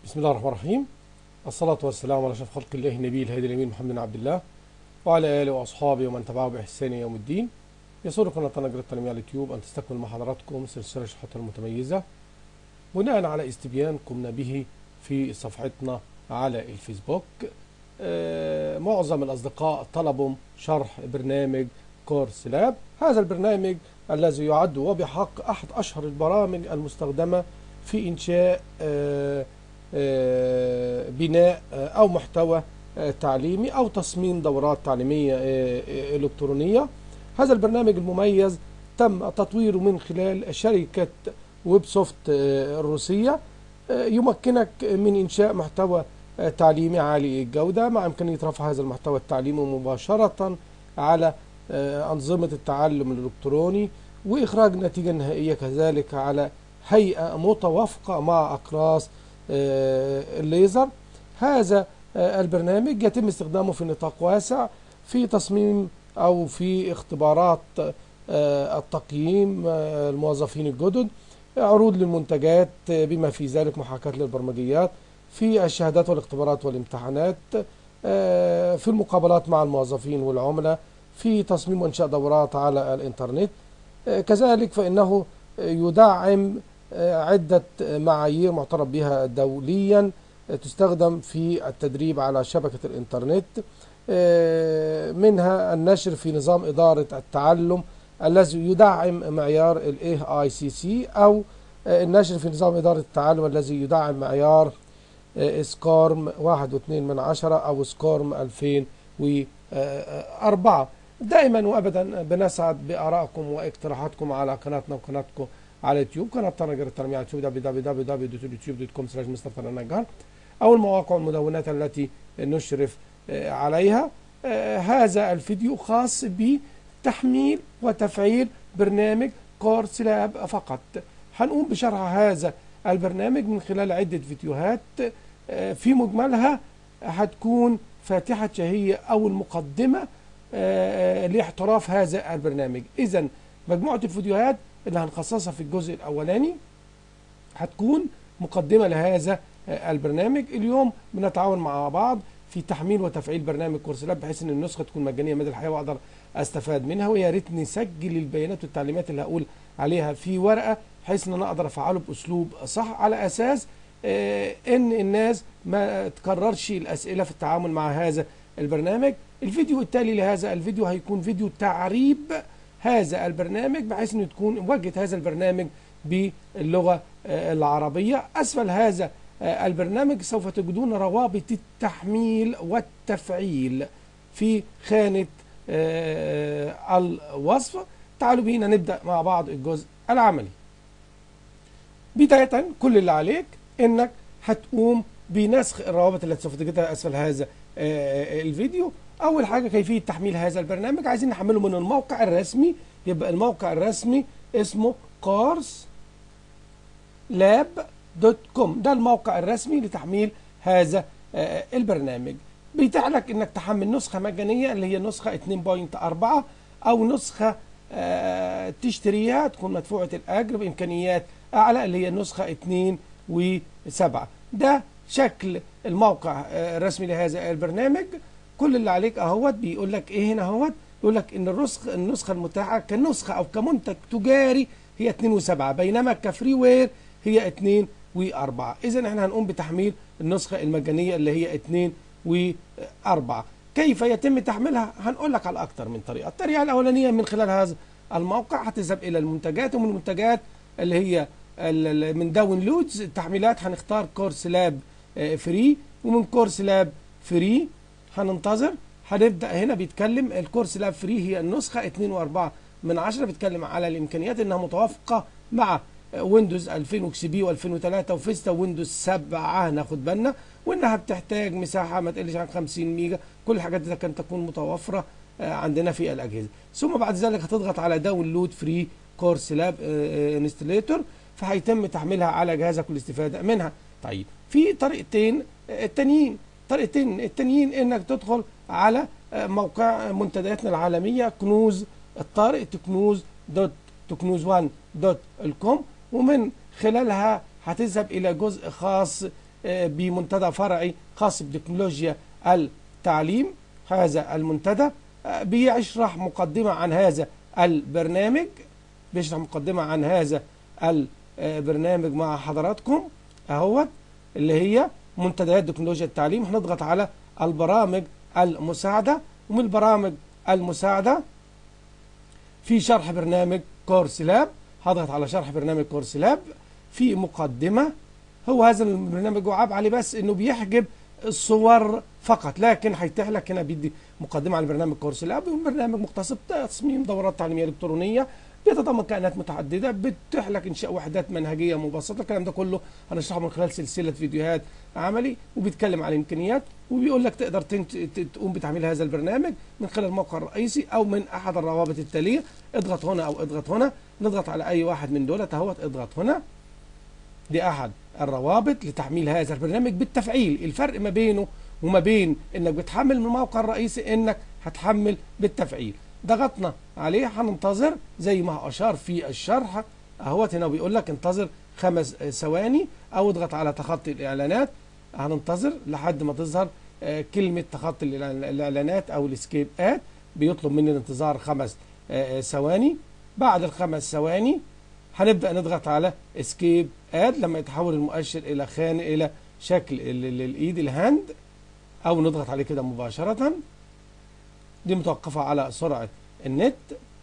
بسم الله الرحمن الرحيم الصلاة والسلام على أشرف خلق الله النبي الهادي الأمين محمد بن عبد الله وعلى آله وأصحابه ومن تبعه بإحسان يوم الدين يسر قناة نجرة التنمية على اليوتيوب أن تستكمل مع حضراتكم سلسلة الشروحات المتميزة بناء على استبيان قمنا به في صفحتنا على الفيسبوك آه، معظم الأصدقاء طلبوا شرح برنامج كورس لاب هذا البرنامج الذي يعد وبحق أحد أشهر البرامج المستخدمة في إنشاء آه، آه، بناء آه، أو محتوى آه، تعليمي أو تصميم دورات تعليمية آه، آه، إلكترونية هذا البرنامج المميز تم تطويره من خلال شركة ويب سوفت آه، الروسية آه، يمكنك من إنشاء محتوى آه، تعليمي عالي الجودة مع إمكانية رفع هذا المحتوى التعليمي مباشرة على آه، أنظمة التعلم الإلكتروني وإخراج نتيجة نهائية كذلك على هيئة متوافقة مع أقراص آه، الليزر هذا آه، البرنامج يتم استخدامه في نطاق واسع في تصميم أو في اختبارات آه، التقييم آه، الموظفين الجدد عروض للمنتجات آه، بما في ذلك محاكاة للبرمجيات في الشهادات والاختبارات والامتحانات آه، في المقابلات مع الموظفين والعملاء في تصميم وإنشاء دورات على الإنترنت آه، كذلك فإنه آه، يدعم آه، عدة معايير معترف بها دوليا آه، تستخدم في التدريب على شبكة الإنترنت آه، منها النشر في نظام إدارة التعلم الذي يدعم معيار ال AICC أو آه، النشر في نظام إدارة التعلم الذي يدعم معيار آه، سكورم واحد واثنين من عشرة أو سكورم 2004 دائما وأبدا بنسعد بآرائكم واقتراحاتكم على قناتنا وقناتكم على اليوتيوب قناة تنجر التنمية على اليوتيوب www.youtube.com slash مصطفى النجار أو المواقع والمدونات التي نشرف آه، عليها آه، هذا الفيديو خاص بتحميل وتفعيل برنامج كورس لاب فقط هنقوم بشرح هذا البرنامج من خلال عدة فيديوهات آه، في مجملها هتكون فاتحة شهية أو المقدمة آه، آه، لاحتراف هذا البرنامج إذا مجموعة الفيديوهات اللي هنخصصها في الجزء الأولاني هتكون مقدمة لهذا آه، البرنامج اليوم بنتعاون مع بعض في تحميل وتفعيل برنامج كورس لاب بحيث ان النسخه تكون مجانيه مدى الحياه واقدر استفاد منها ويا ريت نسجل البيانات والتعليمات اللي هقول عليها في ورقه بحيث ان انا اقدر افعله باسلوب صح على اساس آه، ان الناس ما تكررش الاسئله في التعامل مع هذا البرنامج الفيديو التالي لهذا الفيديو هيكون فيديو تعريب هذا البرنامج بحيث انه تكون واجهه هذا البرنامج باللغه آه، العربيه اسفل هذا آه، البرنامج سوف تجدون روابط التحميل والتفعيل في خانه آه، الوصف تعالوا بينا نبدا مع بعض الجزء العملي بدايه كل اللي عليك انك هتقوم بنسخ الروابط التي سوف تجدها اسفل هذا آه، الفيديو اول حاجه كيفيه تحميل هذا البرنامج عايزين نحمله من الموقع الرسمي يبقى الموقع الرسمي اسمه كورس لاب دوت كوم ده الموقع الرسمي لتحميل هذا آه، البرنامج بيتيح لك انك تحمل نسخه مجانيه اللي هي نسخه 2.4 او نسخه آه، تشتريها تكون مدفوعه الاجر بامكانيات اعلى اللي هي النسخه 2 و7 ده شكل الموقع آه، الرسمي لهذا البرنامج كل اللي عليك اهوت بيقول لك ايه هنا اهوت يقول لك ان النسخه النسخه المتاحه كنسخه او كمنتج تجاري هي 2 و7 بينما كفري وير هي 2 و4 اذا احنا هنقوم بتحميل النسخه المجانيه اللي هي 2 و4 كيف يتم تحميلها هنقول لك على اكتر من طريقه الطريقه الاولانيه من خلال هذا الموقع هتذهب الى المنتجات ومن المنتجات اللي هي ال- ال- من داونلودز التحميلات هنختار كورس لاب آه، فري ومن كورس لاب فري هننتظر هنبدا هنا بيتكلم الكورس لاب فري هي النسخه 2 و4 من 10 بيتكلم على الامكانيات انها متوافقه مع ويندوز 2000 واكس بي و2003 وفيستا ويندوز 7 هناخد بالنا وانها بتحتاج مساحه ما تقلش عن 50 ميجا كل الحاجات دي كانت تكون متوفره آه، عندنا في الاجهزه ثم بعد ذلك هتضغط على داونلود فري كورس لاب انستليتور فهيتم تحميلها على جهازك والاستفاده منها طيب في طريقتين آه، التانيين طريقتين التانيين انك تدخل على آه، موقع منتدياتنا العالميه كنوز الطارق تكنوز دوت تكنوز 1 دوت الكوم ومن خلالها هتذهب الى جزء خاص آه، بمنتدى فرعي خاص بتكنولوجيا التعليم هذا المنتدى آه، بيشرح مقدمة عن هذا البرنامج بيشرح مقدمة عن هذا البرنامج مع حضراتكم اهوت اللي هي منتديات تكنولوجيا التعليم هنضغط على البرامج المساعدة ومن البرامج المساعدة في شرح برنامج كورس لاب هضغط على شرح برنامج كورس لاب في مقدمة هو هذا البرنامج وعاب عليه بس انه بيحجب الصور فقط لكن هيتيح لك هنا بيدي مقدمة على برنامج كورس لاب برنامج مختص بتصميم دورات تعليمية إلكترونية بيتضمن كائنات متعددة بتتيح لك إنشاء وحدات منهجية مبسطة الكلام ده كله هنشرحه من خلال سلسلة فيديوهات عملي وبيتكلم عن الإمكانيات وبيقول لك تقدر تنت... تقوم بتعميل هذا البرنامج من خلال الموقع الرئيسي أو من أحد الروابط التالية اضغط هنا أو اضغط هنا نضغط على أي واحد من دول اهوت اضغط هنا دي أحد الروابط لتحميل هذا البرنامج بالتفعيل الفرق ما بينه وما بين انك بتحمل من الموقع الرئيسي انك هتحمل بالتفعيل ضغطنا عليه هننتظر زي ما اشار في الشرح اهوت هنا بيقول لك انتظر خمس ثواني او اضغط على تخطي الاعلانات هننتظر لحد ما تظهر كلمة تخطي الاعلانات او الاسكيب اد بيطلب مني الانتظار خمس ثواني بعد الخمس ثواني هنبدأ نضغط على اسكيب اد لما يتحول المؤشر الى خان الى شكل الايد الهاند او نضغط عليه كده مباشرة دي متوقفة على سرعة النت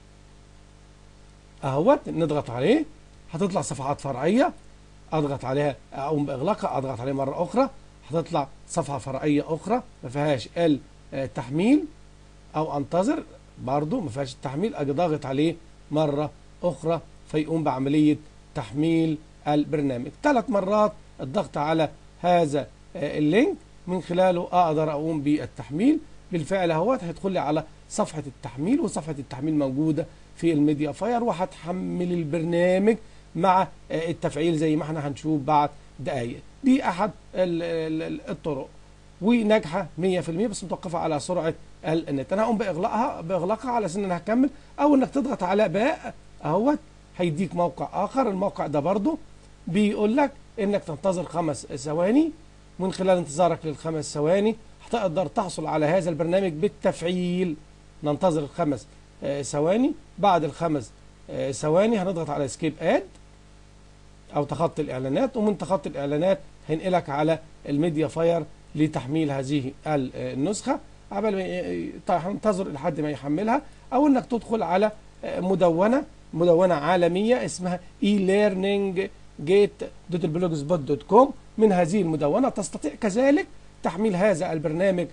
اهوت نضغط عليه هتطلع صفحات فرعية اضغط عليها اقوم باغلاقها اضغط عليه مرة اخرى هتطلع صفحة فرعية اخرى ما فيهاش التحميل او انتظر برضو ما فيهاش التحميل اجي ضاغط عليه مرة اخرى فيقوم بعملية تحميل البرنامج ثلاث مرات الضغط على هذا اللينك من خلاله اقدر اقوم بالتحميل بالفعل اهوت هيدخل لي على صفحة التحميل وصفحة التحميل موجودة في الميديا فاير وهتحمل البرنامج مع التفعيل زي ما احنا هنشوف بعد دقايق دي احد الطرق وناجحة 100% بس متوقفة على سرعة النت انا هقوم باغلاقها باغلاقها على اساس ان انا هكمل او انك تضغط على باء اهوت هيديك موقع اخر الموقع ده برضو بيقول لك انك تنتظر خمس ثواني من خلال انتظارك للخمس ثواني هتقدر تحصل على هذا البرنامج بالتفعيل ننتظر الخمس ثواني بعد الخمس ثواني هنضغط على سكيب اد او تخطي الاعلانات ومن تخطي الاعلانات هينقلك على الميديا فاير لتحميل هذه النسخة عبال ما هننتظر لحد ما يحملها او انك تدخل على مدونة مدونة عالمية اسمها e-learning gate.blogspot.com من هذه المدونة تستطيع كذلك تحميل هذا البرنامج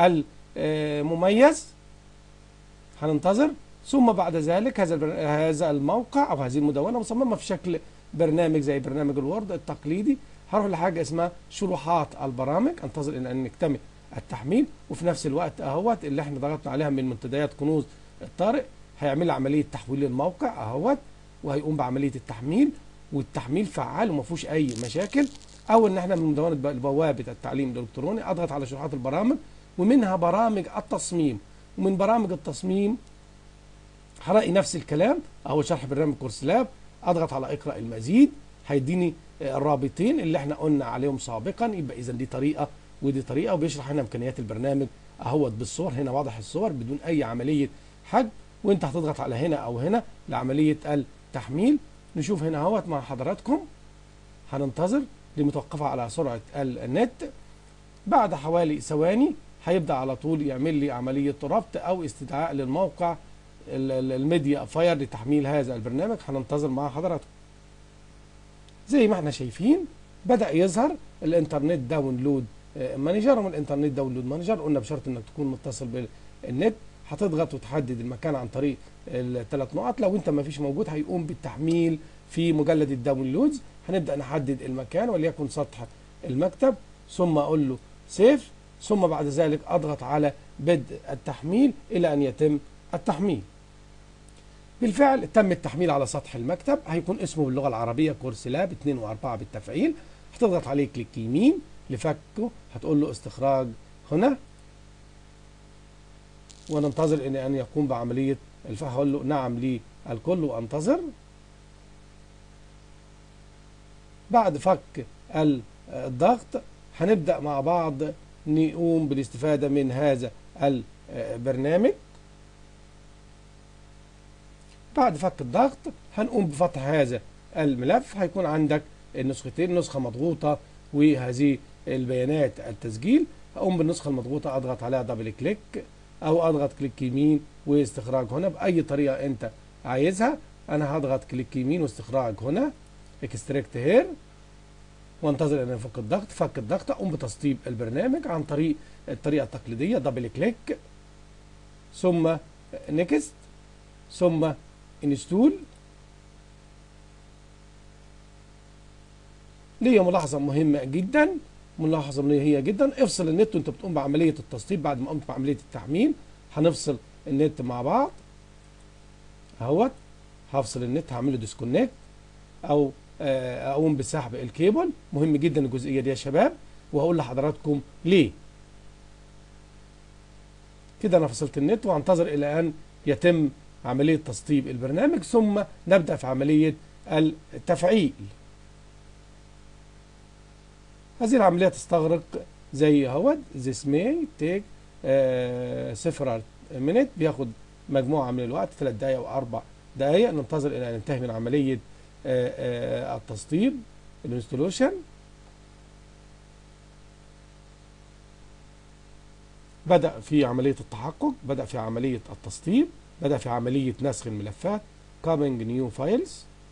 المميز هننتظر ثم بعد ذلك هذا هذا الموقع او هذه المدونة مصممة في شكل برنامج زي برنامج الوورد التقليدي هروح لحاجة اسمها شروحات البرامج انتظر ان ان يكتمل التحميل وفي نفس الوقت اهوت اللي احنا ضغطنا عليها من منتديات كنوز الطارق هيعمل عملية تحويل للموقع اهوت وهيقوم بعملية التحميل والتحميل فعال وما فيهوش اي مشاكل او ان احنا من مدونة بوابة التعليم الالكتروني اضغط على شروحات البرامج ومنها برامج التصميم ومن برامج التصميم هلاقي نفس الكلام اهو شرح برنامج كورس لاب اضغط على اقرا المزيد هيديني الرابطين اللي احنا قلنا عليهم سابقا يبقى اذا دي طريقه ودي طريقه وبيشرح هنا امكانيات البرنامج اهوت بالصور هنا واضح الصور بدون اي عمليه حجم وانت هتضغط على هنا او هنا لعمليه التحميل نشوف هنا اهوت مع حضراتكم هننتظر دي متوقفه على سرعه النت بعد حوالي ثواني هيبدا على طول يعمل لي عمليه ربط او استدعاء للموقع الميديا فاير لتحميل هذا البرنامج هننتظر مع حضراتكم زي ما احنا شايفين بدأ يظهر الانترنت داونلود مانجر ومن الانترنت داونلود مانجر قلنا بشرط انك تكون متصل بالنت هتضغط وتحدد المكان عن طريق الثلاث نقط لو انت ما فيش موجود هيقوم بالتحميل في مجلد الداونلودز هنبدأ نحدد المكان وليكن سطح المكتب ثم اقول له سيف ثم بعد ذلك اضغط على بدء التحميل الى ان يتم التحميل بالفعل تم التحميل على سطح المكتب هيكون اسمه باللغة العربية كورس لاب 2 و4 بالتفعيل هتضغط عليه كليك يمين لفكه هتقول له استخراج هنا وننتظر ان ان يقوم بعملية الفك هقول له نعم للكل وانتظر بعد فك الضغط هنبدأ مع بعض نقوم بالاستفادة من هذا البرنامج بعد فك الضغط هنقوم بفتح هذا الملف هيكون عندك النسختين نسخة مضغوطة وهذه البيانات التسجيل هقوم بالنسخة المضغوطة اضغط عليها دبل كليك او اضغط كليك يمين واستخراج هنا باي طريقة انت عايزها انا هضغط كليك يمين واستخراج هنا اكستراكت هير وانتظر ان يفك الضغط فك الضغط اقوم بتسطيب البرنامج عن طريق الطريقة التقليدية دبل كليك ثم نيكست ثم انستول ليا ملاحظة مهمة جدا ملاحظة مهمة جدا افصل النت وانت بتقوم بعملية التسطيب بعد ما قمت بعملية التحميل هنفصل النت مع بعض اهوت هفصل النت هعمله ديسكونكت او اقوم بسحب الكيبل مهم جدا الجزئية دي يا شباب وهقول لحضراتكم ليه كده انا فصلت النت وانتظر الى ان يتم عملية تسطيب البرنامج ثم نبدأ في عملية التفعيل هذه العملية تستغرق زي اهوت this may take several minutes بياخد مجموعة من الوقت ثلاث دقايق أو أربع دقايق ننتظر إلى أن ننتهي من عملية التسطيب الانستولوشن بدأ في عملية التحقق بدأ في عملية التسطيب بدأ في عملية نسخ الملفات coming new files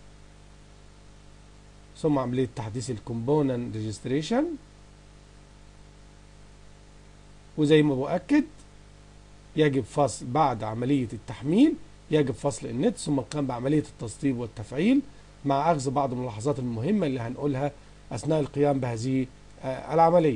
ثم عملية تحديث الكومبوننت ريجستريشن وزي ما بؤكد يجب فصل بعد عملية التحميل يجب فصل النت ثم القيام بعملية التسطيب والتفعيل مع أخذ بعض الملاحظات المهمة اللي هنقولها أثناء القيام بهذه العملية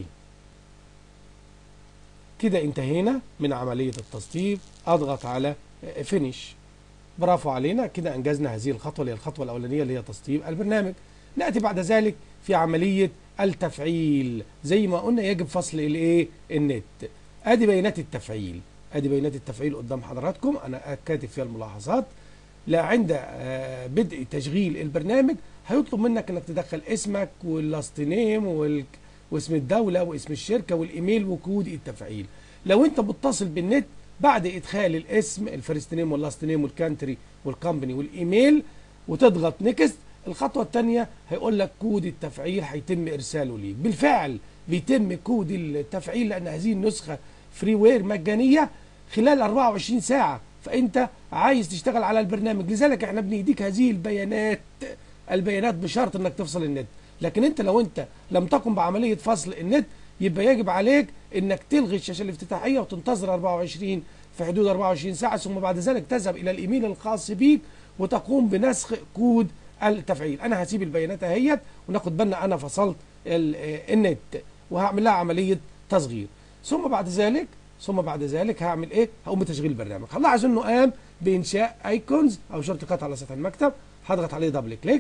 كده انتهينا من عملية التسطيب أضغط على فينيش برافو علينا كده أنجزنا هذه الخطوة اللي هي الخطوة الأولانية اللي هي تسطيب البرنامج نأتي بعد ذلك في عملية التفعيل زي ما قلنا يجب فصل الايه النت ادي بيانات التفعيل ادي بيانات التفعيل قدام حضراتكم انا كاتب فيها الملاحظات لا عند بدء تشغيل البرنامج هيطلب منك انك تدخل اسمك واللاست نيم واسم الدولة واسم الشركة والايميل وكود التفعيل لو انت متصل بالنت بعد ادخال الاسم الفيرست نيم واللاست نيم والكانتري والكومباني والايميل وتضغط نيكست الخطوة الثانية هيقول لك كود التفعيل هيتم إرساله ليك بالفعل بيتم كود التفعيل لأن هذه النسخة فري وير مجانية خلال 24 ساعة فأنت عايز تشتغل على البرنامج لذلك احنا بنديك هذه البيانات البيانات بشرط انك تفصل النت لكن انت لو انت لم تقم بعملية فصل النت يبقى يجب عليك انك تلغي الشاشة الافتتاحية وتنتظر 24 في حدود 24 ساعة ثم بعد ذلك تذهب الى الايميل الخاص بيك وتقوم بنسخ كود التفعيل انا هسيب البيانات اهيت وناخد بالنا انا فصلت النت وهعمل لها عمليه تصغير ثم بعد ذلك ثم بعد ذلك هعمل ايه هقوم بتشغيل البرنامج هنلاحظ انه قام بانشاء ايكونز او شرط قطع على سطح المكتب هضغط عليه دبل كليك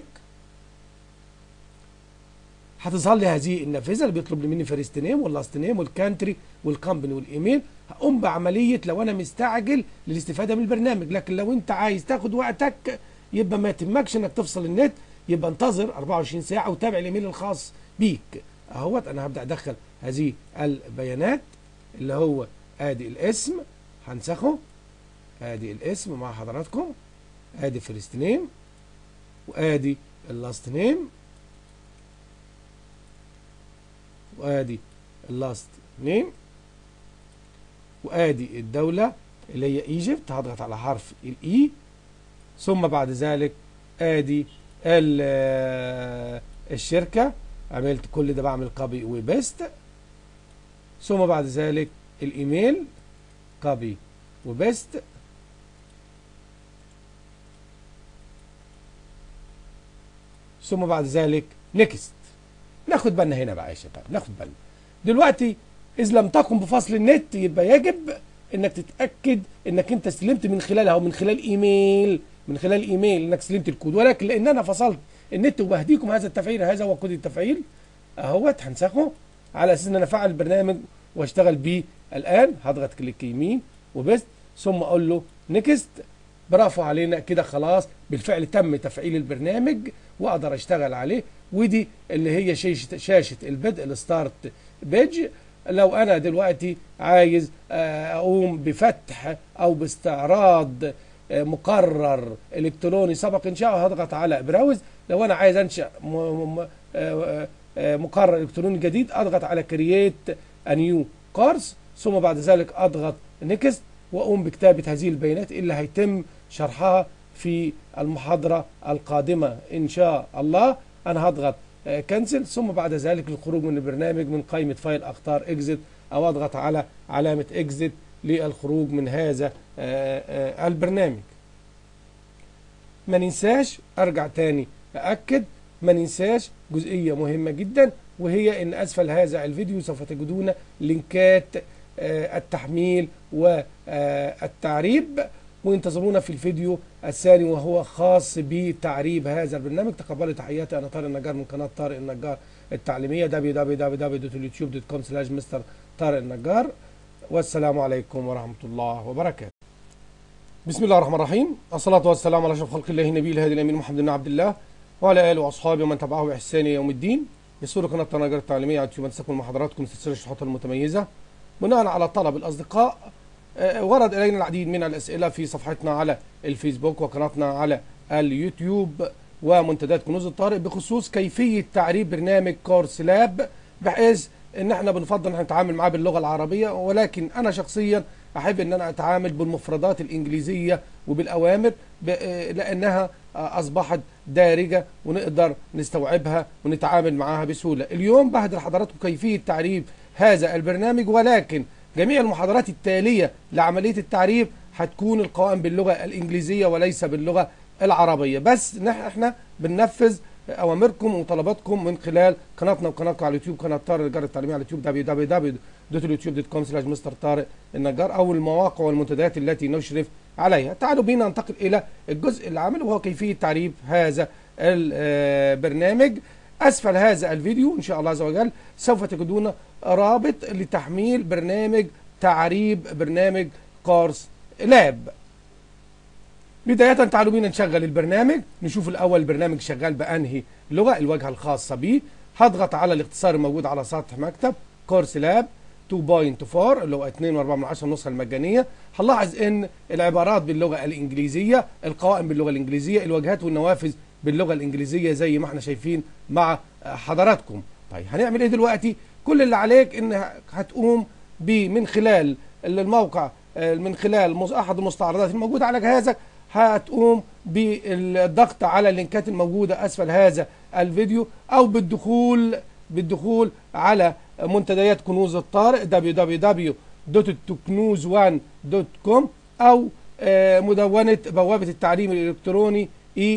هتظهر لي هذه النافذه اللي بيطلب لي مني فيرست نيم واللاست نيم والكانتري والكومباني والايميل هقوم بعمليه لو انا مستعجل للاستفاده من البرنامج لكن لو انت عايز تاخد وقتك يبقى ما يتمكش انك تفصل النت يبقى انتظر 24 ساعه وتابع الايميل الخاص بيك اهوت انا هبدا ادخل هذه البيانات اللي هو ادي الاسم هنسخه ادي الاسم مع حضراتكم ادي فيرست نيم وادي اللاست نيم وادي اللاست نيم وادي الدوله اللي هي ايجيبت هضغط على حرف الاي ثم بعد ذلك ادي الشركة عملت كل ده بعمل كوبي وبيست ثم بعد ذلك الايميل كوبي وبيست ثم بعد ذلك نيكست ناخد بالنا هنا بقى يا شباب ناخد بالنا دلوقتي اذ لم تقم بفصل النت يبقى يجب انك تتاكد انك انت استلمت من خلالها او من خلال ايميل من خلال ايميل انك استلمت الكود ولكن لان انا فصلت النت وبهديكم هذا التفعيل هذا هو كود التفعيل اهوت هنسخه على اساس ان انا افعل البرنامج واشتغل بيه الان هضغط كليك يمين وبس ثم اقول له نيكست برافو علينا كده خلاص بالفعل تم تفعيل البرنامج واقدر اشتغل عليه ودي اللي هي شاشة, شاشة البدء الستارت بيج لو انا دلوقتي عايز اقوم بفتح او باستعراض مقرر الكتروني سبق انشاؤه هضغط على براوز لو انا عايز انشا مقرر الكتروني جديد اضغط على كرييت نيو كورس ثم بعد ذلك اضغط نيكست واقوم بكتابه هذه البيانات اللي هيتم شرحها في المحاضره القادمه ان شاء الله انا هضغط كنسل ثم بعد ذلك للخروج من البرنامج من قائمه فايل اختار اكزit او اضغط على علامه اكزit للخروج من هذا البرنامج ما ننساش ارجع تاني ااكد ما ننساش جزئيه مهمه جدا وهي ان اسفل هذا الفيديو سوف تجدون لينكات التحميل والتعريب وانتظرونا في الفيديو الثاني وهو خاص بتعريب هذا البرنامج تقبلوا تحياتي انا طارق النجار من قناه طارق النجار التعليميه www.youtube.com slash مستر طارق النجار والسلام عليكم ورحمه الله وبركاته بسم الله الرحمن الرحيم الصلاة والسلام على أشرف خلق الله النبي الهادي الأمين محمد بن عبد الله وعلى آله وأصحابه ومن تبعه بإحسان يوم الدين يسر قناة طناجر التعليمية على يوتيوب تستكمل محاضراتكم سلسلة الشروحات المتميزة بناء على طلب الأصدقاء ورد إلينا العديد من الأسئلة في صفحتنا على الفيسبوك وقناتنا على اليوتيوب ومنتديات كنوز الطارق بخصوص كيفية تعريب برنامج كورس لاب بحيث ان احنا بنفضل ان احنا نتعامل معاه باللغه العربيه ولكن انا شخصيا احب ان انا اتعامل بالمفردات الانجليزيه وبالاوامر لانها اصبحت دارجه ونقدر نستوعبها ونتعامل معاها بسهوله. اليوم بهدر حضراتكم كيفيه تعريب هذا البرنامج ولكن جميع المحاضرات التاليه لعمليه التعريب هتكون القوائم باللغه الانجليزيه وليس باللغه العربيه بس احنا بننفذ اوامركم وطلباتكم من خلال قناتنا وقناتكم على اليوتيوب قناه طارق النجار التعليميه على اليوتيوب www.youtube.com سلاش مستر طارق النجار او المواقع والمنتديات التي نشرف عليها تعالوا بينا ننتقل الى الجزء العملي وهو كيفيه تعريب هذا البرنامج اسفل هذا الفيديو ان شاء الله عز وجل سوف تجدون رابط لتحميل برنامج تعريب برنامج كورس لاب بداية تعالوا بينا نشغل البرنامج نشوف الأول البرنامج شغال بأنهي لغة الواجهة الخاصة بيه هضغط على الاختصار الموجود على سطح مكتب كورس لاب 2.4 اللي هو 2.4 من 10 النسخة المجانية هنلاحظ ان العبارات باللغة الإنجليزية القوائم باللغة الإنجليزية الواجهات والنوافذ باللغة الإنجليزية زي ما احنا شايفين مع حضراتكم طيب هنعمل ايه دلوقتي كل اللي عليك ان هتقوم من خلال الموقع من خلال احد المستعرضات الموجودة على جهازك هتقوم بالضغط على اللينكات الموجودة أسفل هذا الفيديو أو بالدخول بالدخول على منتديات كنوز الطارق www.تكنوز1.com أو مدونة بوابة التعليم الإلكتروني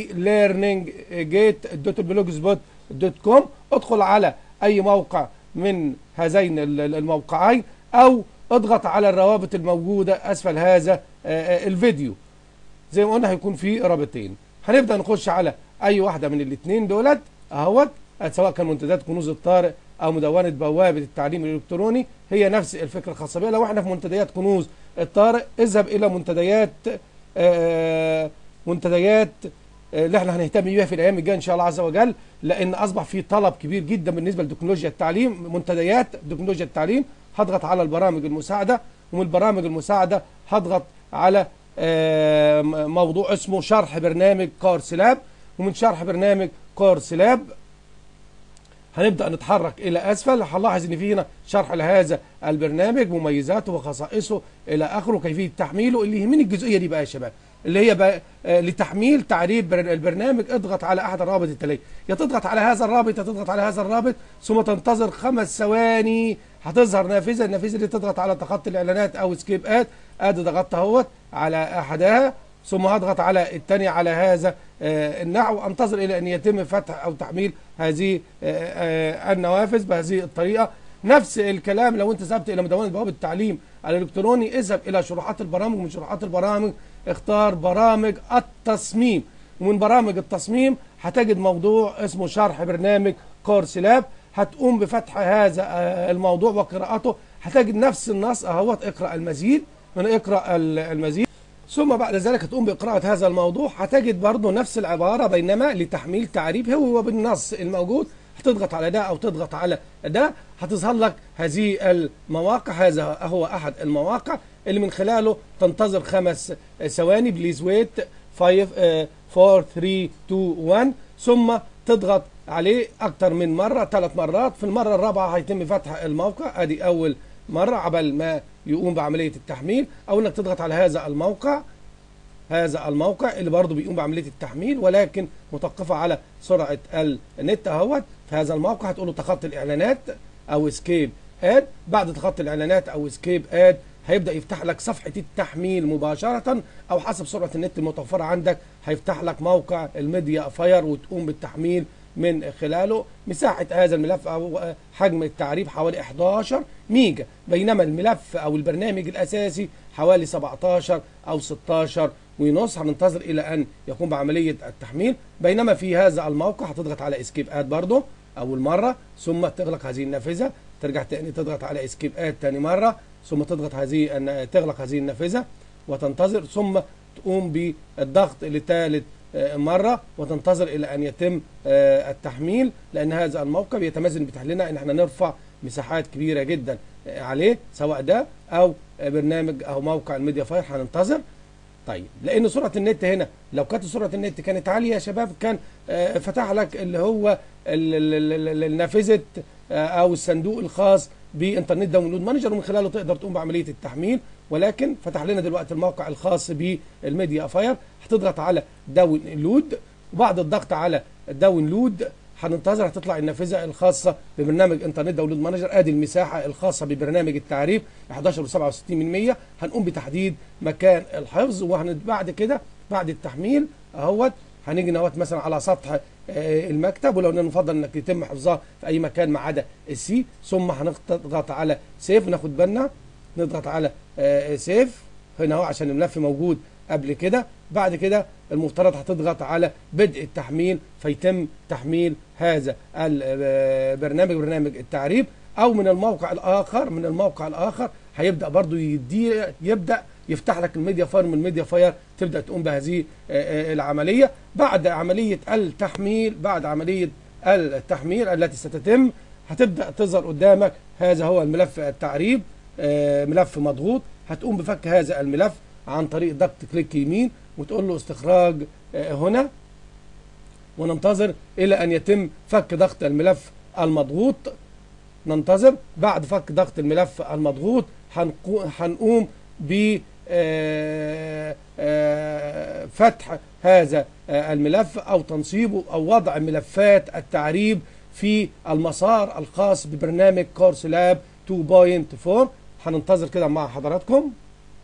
e-learninggate.blogspot.com ادخل على أي موقع من هذين الموقعين أو اضغط على الروابط الموجودة أسفل هذا الفيديو زي ما قلنا هيكون في رابطين هنبدا نخش على اي واحده من الاثنين دولت اهوت سواء كان منتديات كنوز الطارق او مدونه بوابه التعليم الالكتروني هي نفس الفكره الخاصه بها لو احنا في منتديات كنوز الطارق اذهب الى منتديات آه منتديات آه اللي احنا هنهتم بيها في الايام الجايه ان شاء الله عز وجل لان اصبح في طلب كبير جدا بالنسبه لتكنولوجيا التعليم منتديات تكنولوجيا التعليم هضغط على البرامج المساعده ومن البرامج المساعده هضغط على موضوع اسمه شرح برنامج كورس لاب ومن شرح برنامج كورس لاب هنبدا نتحرك الى اسفل هنلاحظ ان في هنا شرح لهذا البرنامج مميزاته وخصائصه الى اخره كيفيه تحميله اللي يهمني الجزئيه دي بقى يا شباب اللي هي بقى لتحميل تعريب البرنامج اضغط على احد الروابط التاليه يا تضغط على هذا الرابط يا تضغط على هذا الرابط ثم تنتظر خمس ثواني هتظهر نافذه النافذه دي تضغط على تخطي الاعلانات او سكيب اد ادي ضغطت اهوت على احدها ثم هضغط على الثانيه على هذا النحو انتظر الى ان يتم فتح او تحميل هذه النوافذ بهذه الطريقه نفس الكلام لو انت ذهبت الى مدونه بوابه التعليم الالكتروني اذهب الى شروحات البرامج ومن شروحات البرامج اختار برامج التصميم ومن برامج التصميم هتجد موضوع اسمه شرح برنامج كورس لاب هتقوم بفتح هذا الموضوع وقراءته هتجد نفس النص اهوت اقرا المزيد من اقرا المزيد ثم بعد ذلك هتقوم بقراءة هذا الموضوع هتجد برضه نفس العبارة بينما لتحميل تعريب هو وبالنص الموجود هتضغط على ده أو تضغط على ده هتظهر لك هذه المواقع هذا هو أحد المواقع اللي من خلاله تنتظر خمس ثواني بليز ويت 5 4 3 2 1 ثم تضغط عليه أكتر من مرة ثلاث مرات في المرة الرابعة هيتم فتح الموقع أدي أول مرة عبل ما يقوم بعملية التحميل أو إنك تضغط على هذا الموقع هذا الموقع اللي برضه بيقوم بعملية التحميل ولكن متوقفة على سرعة النت اهوت في هذا الموقع هتقول له تخطي الإعلانات أو اسكيب اد بعد تخطي الإعلانات أو اسكيب اد هيبدأ يفتح لك صفحة التحميل مباشرة أو حسب سرعة النت المتوفرة عندك هيفتح لك موقع الميديا فاير وتقوم بالتحميل من خلاله مساحة هذا الملف أو حجم التعريب حوالي 11 ميجا بينما الملف أو البرنامج الأساسي حوالي 17 أو 16 ونص هننتظر إلى أن يقوم بعملية التحميل بينما في هذا الموقع هتضغط على اسكيب اد برضه أول مرة ثم تغلق هذه النافذة ترجع تاني تضغط على اسكيب اد تاني مرة ثم تضغط هذه تغلق هذه النافذة وتنتظر ثم تقوم بالضغط لثالث مرة وتنتظر إلى أن يتم التحميل لأن هذا الموقع بيتمازن بيتيح لنا إن احنا نرفع مساحات كبيرة جدا عليه سواء ده أو برنامج أو موقع الميديا فاير هننتظر طيب لأن سرعة النت هنا لو كانت سرعة النت كانت عالية يا شباب كان فتح لك اللي هو النافذة أو الصندوق الخاص بانترنت داونلود مانجر ومن خلاله تقدر تقوم بعمليه التحميل ولكن فتح لنا دلوقتي الموقع الخاص بالميديا فاير هتضغط على داونلود وبعد الضغط على داونلود هننتظر هتطلع النافذه الخاصه ببرنامج انترنت داونلود مانجر ادي المساحه الخاصه ببرنامج التعريف 11.67% هنقوم بتحديد مكان الحفظ وبعد كده بعد التحميل اهوت هنيجي نوت مثلا على سطح المكتب ولو نفضل انك يتم حفظها في اي مكان ما عدا السي ثم هنضغط على سيف وناخد بالنا نضغط على سيف هنا اهو عشان الملف موجود قبل كده بعد كده المفترض هتضغط على بدء التحميل فيتم تحميل هذا البرنامج برنامج التعريب او من الموقع الاخر من الموقع الاخر هيبدا برضو يدي يبدا يفتح لك الميديا فاير من الميديا فاير تبدا تقوم بهذه العمليه بعد عمليه التحميل بعد عمليه التحميل التي ستتم هتبدا تظهر قدامك هذا هو الملف التعريب ملف مضغوط هتقوم بفك هذا الملف عن طريق ضغط كليك يمين وتقول له استخراج هنا وننتظر الى ان يتم فك ضغط الملف المضغوط ننتظر بعد فك ضغط الملف المضغوط هنقوم ب فتح هذا الملف او تنصيبه او وضع ملفات التعريب في المسار الخاص ببرنامج كورس لاب 2.4 هننتظر كده مع حضراتكم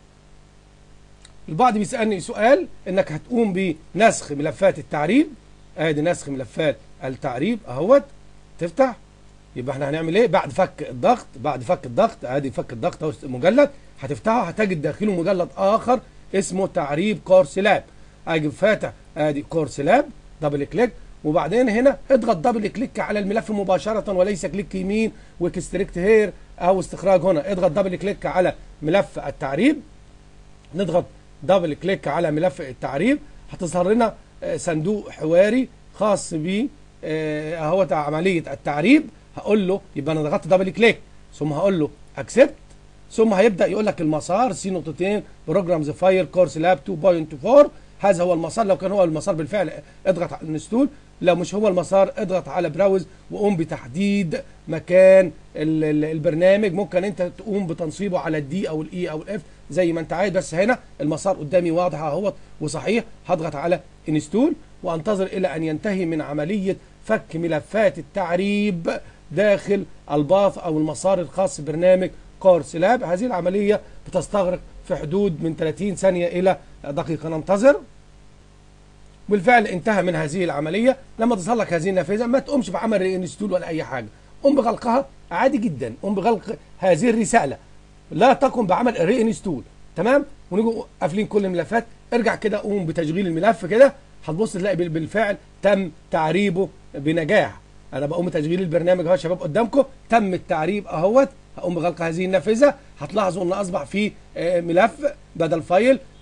البعض بيسألني سؤال انك هتقوم بنسخ ملفات التعريب ادي نسخ ملفات التعريب اهوت تفتح يبقى احنا هنعمل ايه بعد فك الضغط بعد فك الضغط ادي فك الضغط اهو مجلد هتفتحه هتجد داخله مجلد اخر اسمه تعريب كورس لاب اجي فاتح ادي كورس لاب دبل كليك وبعدين هنا اضغط دبل كليك على الملف مباشره وليس كليك يمين واكستريكت هير او استخراج هنا اضغط دبل كليك على ملف التعريب نضغط دبل كليك على ملف التعريب هتظهر لنا صندوق حواري خاص ب اهوت عمليه التعريب هقول له يبقى انا ضغطت دبل كليك ثم هقول له اكسبت ثم هيبدا يقول لك المسار سي نقطتين بروجرامز فايل كورس لاب 2.4 هذا هو المسار لو كان هو المسار بالفعل اضغط على انستول لو مش هو المسار اضغط على براوز وقوم بتحديد مكان البرنامج ممكن انت تقوم بتنصيبه على الدي او الاي او الاف زي ما انت عايز بس هنا المسار قدامي واضح اهوت وصحيح هضغط على انستول وانتظر الى ان ينتهي من عمليه فك ملفات التعريب داخل الباث او المسار الخاص ببرنامج كورس لاب هذه العمليه بتستغرق في حدود من 30 ثانيه الى دقيقه ننتظر بالفعل انتهى من هذه العمليه لما تظهر لك هذه النافذه ما تقومش بعمل ري انستول ولا اي حاجه قم بغلقها عادي جدا قم بغلق هذه الرساله لا تقم بعمل ري انستول تمام ونيجي قافلين كل الملفات ارجع كده قوم بتشغيل الملف كده هتبص تلاقي بالفعل تم تعريبه بنجاح انا بقوم بتشغيل البرنامج اهو يا شباب قدامكم تم التعريب اهوت هقوم بغلق هذه النافذه هتلاحظوا ان اصبح في ملف بدل فايل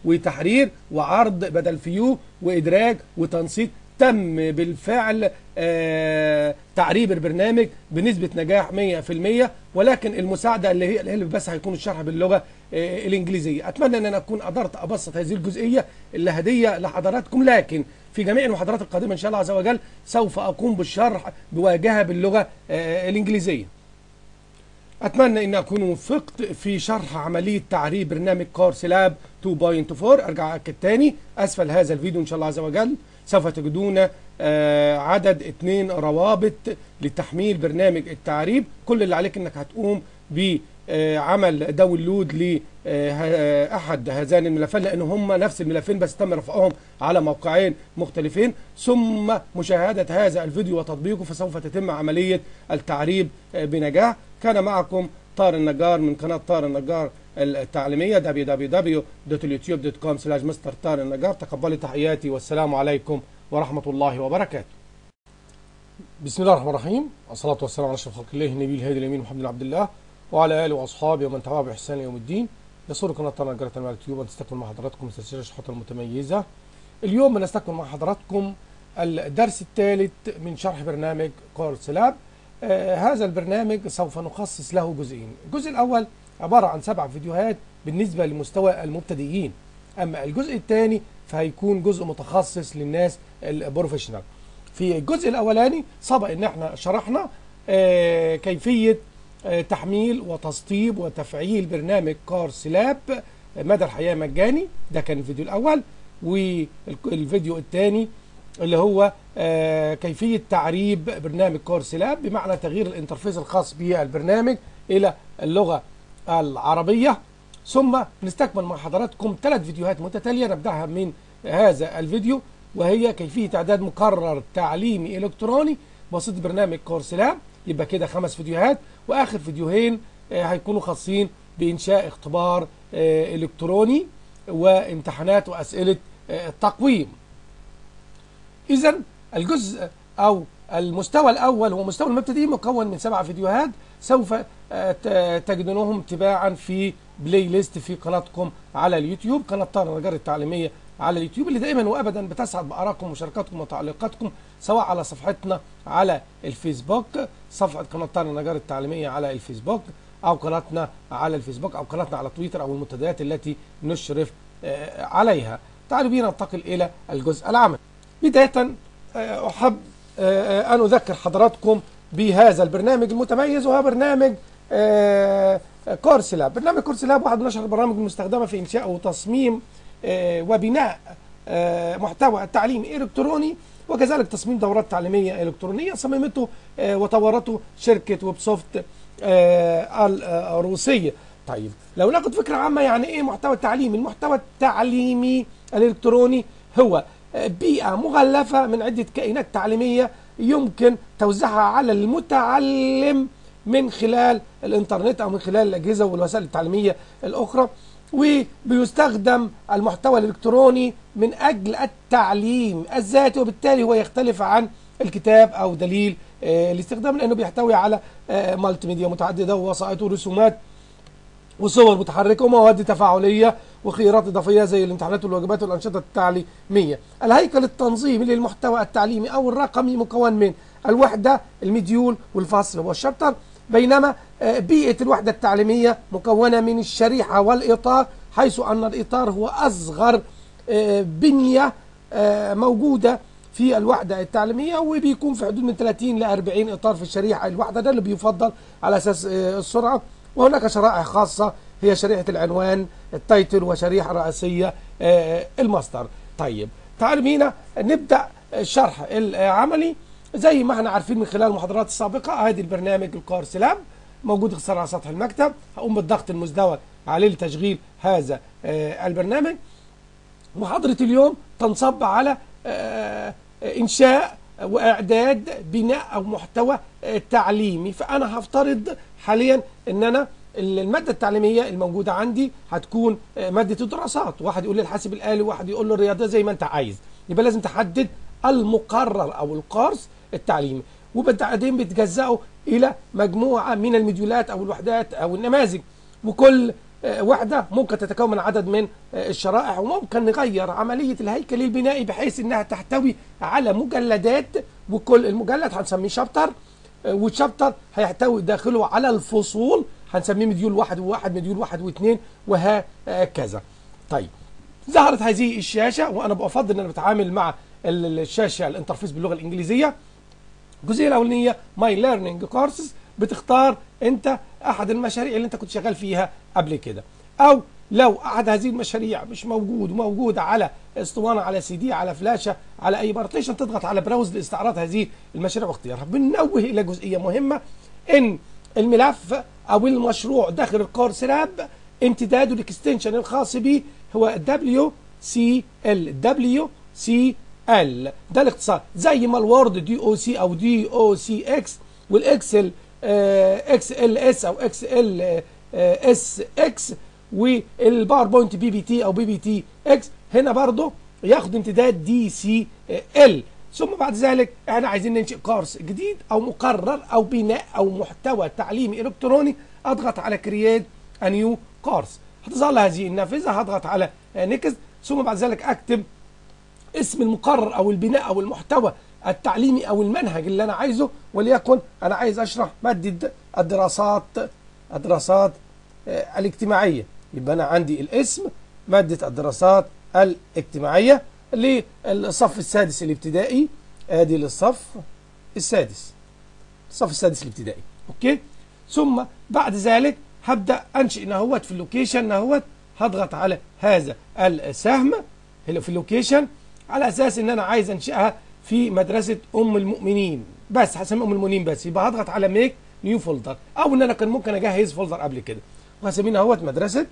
وتحرير وعرض بدل فيو وادراج وتنسيق تم بالفعل آه تعريب البرنامج بنسبة نجاح 100% ولكن المساعدة اللي هي اللي بس هيكون الشرح باللغة آه الإنجليزية أتمنى أن أنا أكون قدرت أبسط هذه الجزئية اللي هدية لحضراتكم لكن في جميع المحاضرات القادمة إن شاء الله عز وجل سوف أقوم بالشرح بواجهة باللغة آه الإنجليزية أتمنى أن أكون وفقت في شرح عملية تعريب برنامج كورس لاب 2.4 أرجع أكد تاني أسفل هذا الفيديو إن شاء الله عز وجل سوف تجدون آه عدد اثنين روابط لتحميل برنامج التعريب كل اللي عليك انك هتقوم بعمل داونلود لأحد هذان الملفين لأن هم نفس الملفين بس تم رفعهم على موقعين مختلفين ثم مشاهدة هذا الفيديو وتطبيقه فسوف تتم عملية التعريب بنجاح كان معكم طار النجار من قناة طار النجار التعليمية www.youtube.com slash مستر طار النجار تقبلوا تحياتي والسلام عليكم ورحمة الله وبركاته بسم الله الرحمن الرحيم والصلاة والسلام على أشرف خلق الله النبي الهادي الأمين محمد بن عبد الله وعلى آله وأصحابه ومن تبعه بإحسان يوم الدين يسر قناة طار النجار على اليوتيوب أن تستكمل مع حضراتكم سلسلة الشروط المتميزة اليوم بنستكمل مع حضراتكم الدرس الثالث من شرح برنامج كورس لاب آه هذا البرنامج سوف نخصص له جزئين الجزء الأول عبارة عن سبع فيديوهات بالنسبة لمستوى المبتدئين أما الجزء الثاني فهيكون جزء متخصص للناس البروفيشنال في الجزء الأولاني سبق إن احنا شرحنا آه كيفية آه تحميل وتسطيب وتفعيل برنامج كارس لاب مدى الحياة مجاني ده كان الفيديو الأول والفيديو الثاني اللي هو آه كيفية تعريب برنامج كورس لاب بمعنى تغيير الانترفيس الخاص بالبرنامج إلى اللغة العربية ثم نستكمل مع حضراتكم ثلاث فيديوهات متتالية نبدأها من هذا الفيديو وهي كيفية إعداد مقرر تعليمي إلكتروني بسيط برنامج كورس لاب يبقى كده خمس فيديوهات وآخر فيديوهين آه هيكونوا خاصين بإنشاء اختبار آه إلكتروني وامتحانات وأسئلة آه التقويم إذا الجزء أو المستوى الأول هو مستوى المبتدئين مكون من سبع فيديوهات سوف تجدونهم تباعا في بلاي ليست في قناتكم على اليوتيوب قناة طار النجار التعليمية على اليوتيوب اللي دائما وابدا بتسعد بارائكم ومشاركاتكم وتعليقاتكم سواء على صفحتنا على الفيسبوك صفحة قناة طار النجار التعليمية على الفيسبوك او قناتنا على الفيسبوك او قناتنا على تويتر او المنتديات التي نشرف عليها تعالوا بينا ننتقل الى الجزء العملي بداية احب ان اذكر حضراتكم بهذا البرنامج المتميز وهو برنامج كورس لاب برنامج كورس لاب واحد من اشهر البرامج المستخدمه في انشاء وتصميم وبناء محتوى تعليمي الكتروني وكذلك تصميم دورات تعليميه الكترونيه صممته وطورته شركه ويب سوفت الروسيه طيب لو ناخد فكره عامه يعني ايه محتوى تعليمي المحتوى التعليمي الالكتروني هو بيئه مغلفه من عده كائنات تعليميه يمكن توزيعها على المتعلم من خلال الانترنت او من خلال الاجهزه والوسائل التعليميه الاخرى وبيستخدم المحتوى الالكتروني من اجل التعليم الذاتي وبالتالي هو يختلف عن الكتاب او دليل الاستخدام لانه بيحتوي على مالتي ميديا متعدده ووسائط ورسومات وصور متحركه ومواد تفاعليه وخيارات اضافيه زي الامتحانات والواجبات والانشطه التعليميه. الهيكل التنظيمي للمحتوى التعليمي او الرقمي مكون من الوحده، المديول والفصل والشابتر بينما بيئه الوحده التعليميه مكونه من الشريحه والاطار حيث ان الاطار هو اصغر بنيه موجوده في الوحده التعليميه وبيكون في حدود من 30 ل 40 اطار في الشريحه الواحده ده اللي بيفضل على اساس السرعه وهناك شرائح خاصة هي شريحة العنوان التايتل وشريحة رئيسية الماستر طيب تعالوا بينا نبدأ الشرح العملي زي ما احنا عارفين من خلال المحاضرات السابقة ادي البرنامج الكورس لاب موجود اختصار على سطح المكتب هقوم بالضغط المزدوج عليه لتشغيل هذا البرنامج محاضرة اليوم تنصب على انشاء واعداد بناء او محتوى تعليمي فانا هفترض حاليا ان انا الماده التعليميه الموجوده عندي هتكون ماده الدراسات واحد يقول لي الحاسب الالي واحد يقول له الرياضه زي ما انت عايز يبقى لازم تحدد المقرر او القرص التعليمي وبعدين بتجزئه الى مجموعه من المديولات او الوحدات او النماذج وكل آه، وحده ممكن تتكون من عدد من آه، الشرائح وممكن نغير عمليه الهيكل البنائي بحيث انها تحتوي على مجلدات وكل المجلد هنسميه شابتر آه، والشابتر هيحتوي داخله على الفصول هنسميه مديول واحد وواحد مديول واحد واثنين وهكذا طيب ظهرت هذه الشاشه وانا بفضل ان انا بتعامل مع ال- الشاشه الانترفيس باللغه الانجليزيه الجزئيه الاولانيه ماي ليرنينج كورسز بتختار انت احد المشاريع اللي انت كنت شغال فيها قبل كده او لو احد هذه المشاريع مش موجود وموجود على اسطوانه على سي دي على فلاشه على اي بارتيشن تضغط على براوز لاستعراض هذه المشاريع واختيارها بننوه الى جزئيه مهمه ان الملف او المشروع داخل الكورس راب امتداده الاكستنشن الخاص به هو دبليو سي ال دبليو سي ال ده الاختصار زي ما الوورد دي او سي او دي او سي اكس والاكسل اكس ال اس او اكس ال اس اكس والباوربوينت بي بي تي او بي بي تي اكس هنا برضه ياخد امتداد دي سي ال ثم بعد ذلك احنا عايزين ننشئ كورس جديد او مقرر او بناء او محتوى تعليمي الكتروني اضغط على كرييت ا نيو كورس هتظهر لي هذه النافذه هضغط على نيكست ثم بعد ذلك اكتب اسم المقرر او البناء او المحتوى التعليمي او المنهج اللي انا عايزه وليكن انا عايز اشرح ماده الدراسات الدراسات آه، الاجتماعيه يبقى انا عندي الاسم ماده الدراسات الاجتماعيه للصف السادس الابتدائي ادي للصف السادس الصف السادس الابتدائي اوكي ثم بعد ذلك هبدا انشئ نهوت في اللوكيشن نهوت هضغط على هذا السهم اللي في اللوكيشن على اساس ان انا عايز انشئها في مدرسه ام المؤمنين بس هسمي ام المؤمنين بس يبقى هضغط على ميك نيو فولدر او ان انا كان ممكن اجهز فولدر قبل كده وهسميها اهوت مدرسه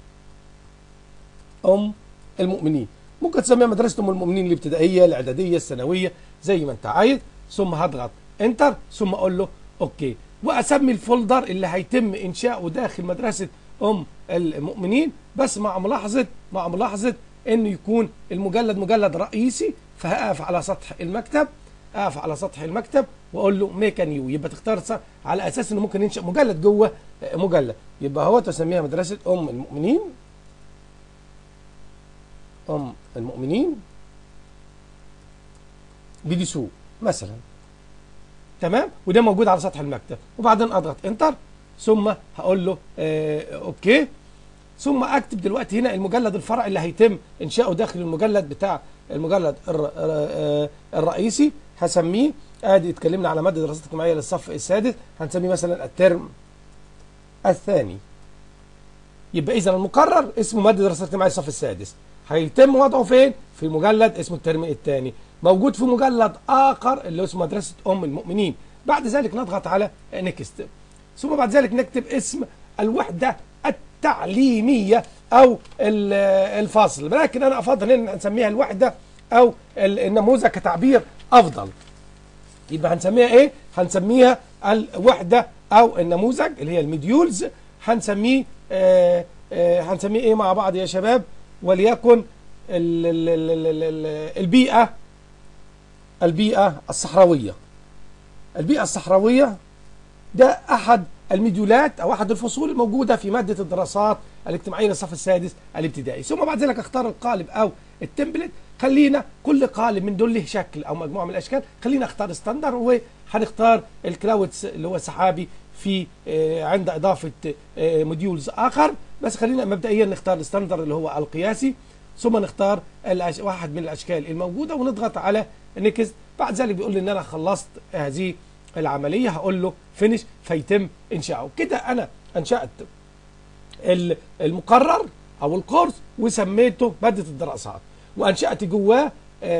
ام المؤمنين ممكن تسميها مدرسه ام المؤمنين الابتدائيه الاعداديه الثانويه زي ما انت عايز ثم هضغط انتر ثم اقول له اوكي واسمي الفولدر اللي هيتم انشاؤه داخل مدرسه ام المؤمنين بس مع ملاحظه مع ملاحظه انه يكون المجلد مجلد رئيسي فهقف على سطح المكتب اقف على سطح المكتب واقول له ميك نيو يبقى تختار ص- على اساس انه ممكن ينشا مجلد جوه آه، مجلد يبقى هو تسميها مدرسه ام المؤمنين ام المؤمنين بدي سوق مثلا تمام وده موجود على سطح المكتب وبعدين اضغط انتر ثم هقول له آه اوكي ثم اكتب دلوقتي هنا المجلد الفرعي اللي هيتم انشاؤه داخل المجلد بتاع المجلد الر... آه، الرئيسي هسميه ادي اتكلمنا على ماده دراسات اجتماعيه للصف السادس هنسميه مثلا الترم الثاني يبقى اذا المقرر اسمه ماده دراسات اجتماعيه للصف السادس هيتم وضعه فين في مجلد اسمه الترم الثاني موجود في مجلد اخر اللي اسمه مدرسه ام المؤمنين بعد ذلك نضغط على نيكست ثم بعد ذلك نكتب اسم الوحده التعليميه او ال- الفصل لكن انا افضل ان نسميها الوحده او ال- النموذج كتعبير افضل يبقى هنسميها ايه هنسميها الوحده او النموذج اللي هي المديولز هنسميه آه آه هنسميه ايه مع بعض يا شباب وليكن ال ال ال ال ال ال البيئه البيئه الصحراويه البيئه الصحراويه ده احد المديولات او احد الفصول الموجوده في ماده الدراسات الاجتماعيه للصف السادس الابتدائي ثم بعد ذلك اختار القالب او التمبلت خلينا كل قالب من دول له شكل او مجموعه من الاشكال خلينا اختار ستاندر وهنختار الكلاودز اللي هو السحابي في آه، عند اضافه آه، موديولز اخر بس خلينا مبدئيا نختار الستاندر اللي هو القياسي ثم نختار الأش... واحد من الاشكال الموجوده ونضغط على نيكست بعد ذلك بيقول لي ان انا خلصت هذه العمليه هقول له فينش فيتم انشاؤه كده انا انشات ال- المقرر او الكورس وسميته ماده الدراسات وانشات جواه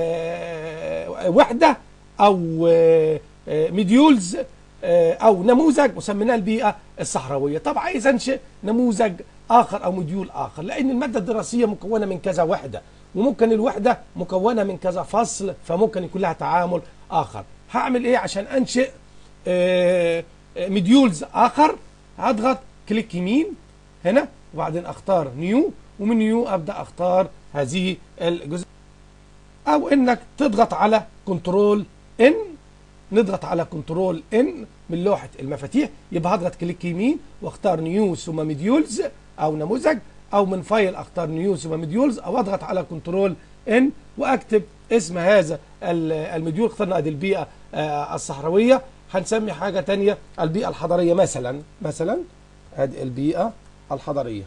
آه، وحده او آه، آه، مديولز آه، او نموذج وسميناه البيئه الصحراويه طب عايز انشئ نموذج اخر او مديول اخر لان الماده الدراسيه مكونه من كذا وحده وممكن الوحده مكونه من كذا فصل فممكن يكون لها تعامل اخر هعمل ايه عشان انشئ آه، آه، مديولز اخر هضغط كليك يمين هنا وبعدين اختار نيو ومن نيو ابدا اختار هذه الجزء او انك تضغط على كنترول ان نضغط على كنترول ان من لوحه المفاتيح يبقى هضغط كليك يمين واختار نيو ثم مديولز او نموذج او من فايل اختار نيو ثم مديولز او اضغط على كنترول ان واكتب اسم هذا ال- المديول اخترنا ادي البيئه آه، الصحراويه هنسمي حاجه تانية البيئه الحضريه مثلا مثلا ادي البيئه الحضريه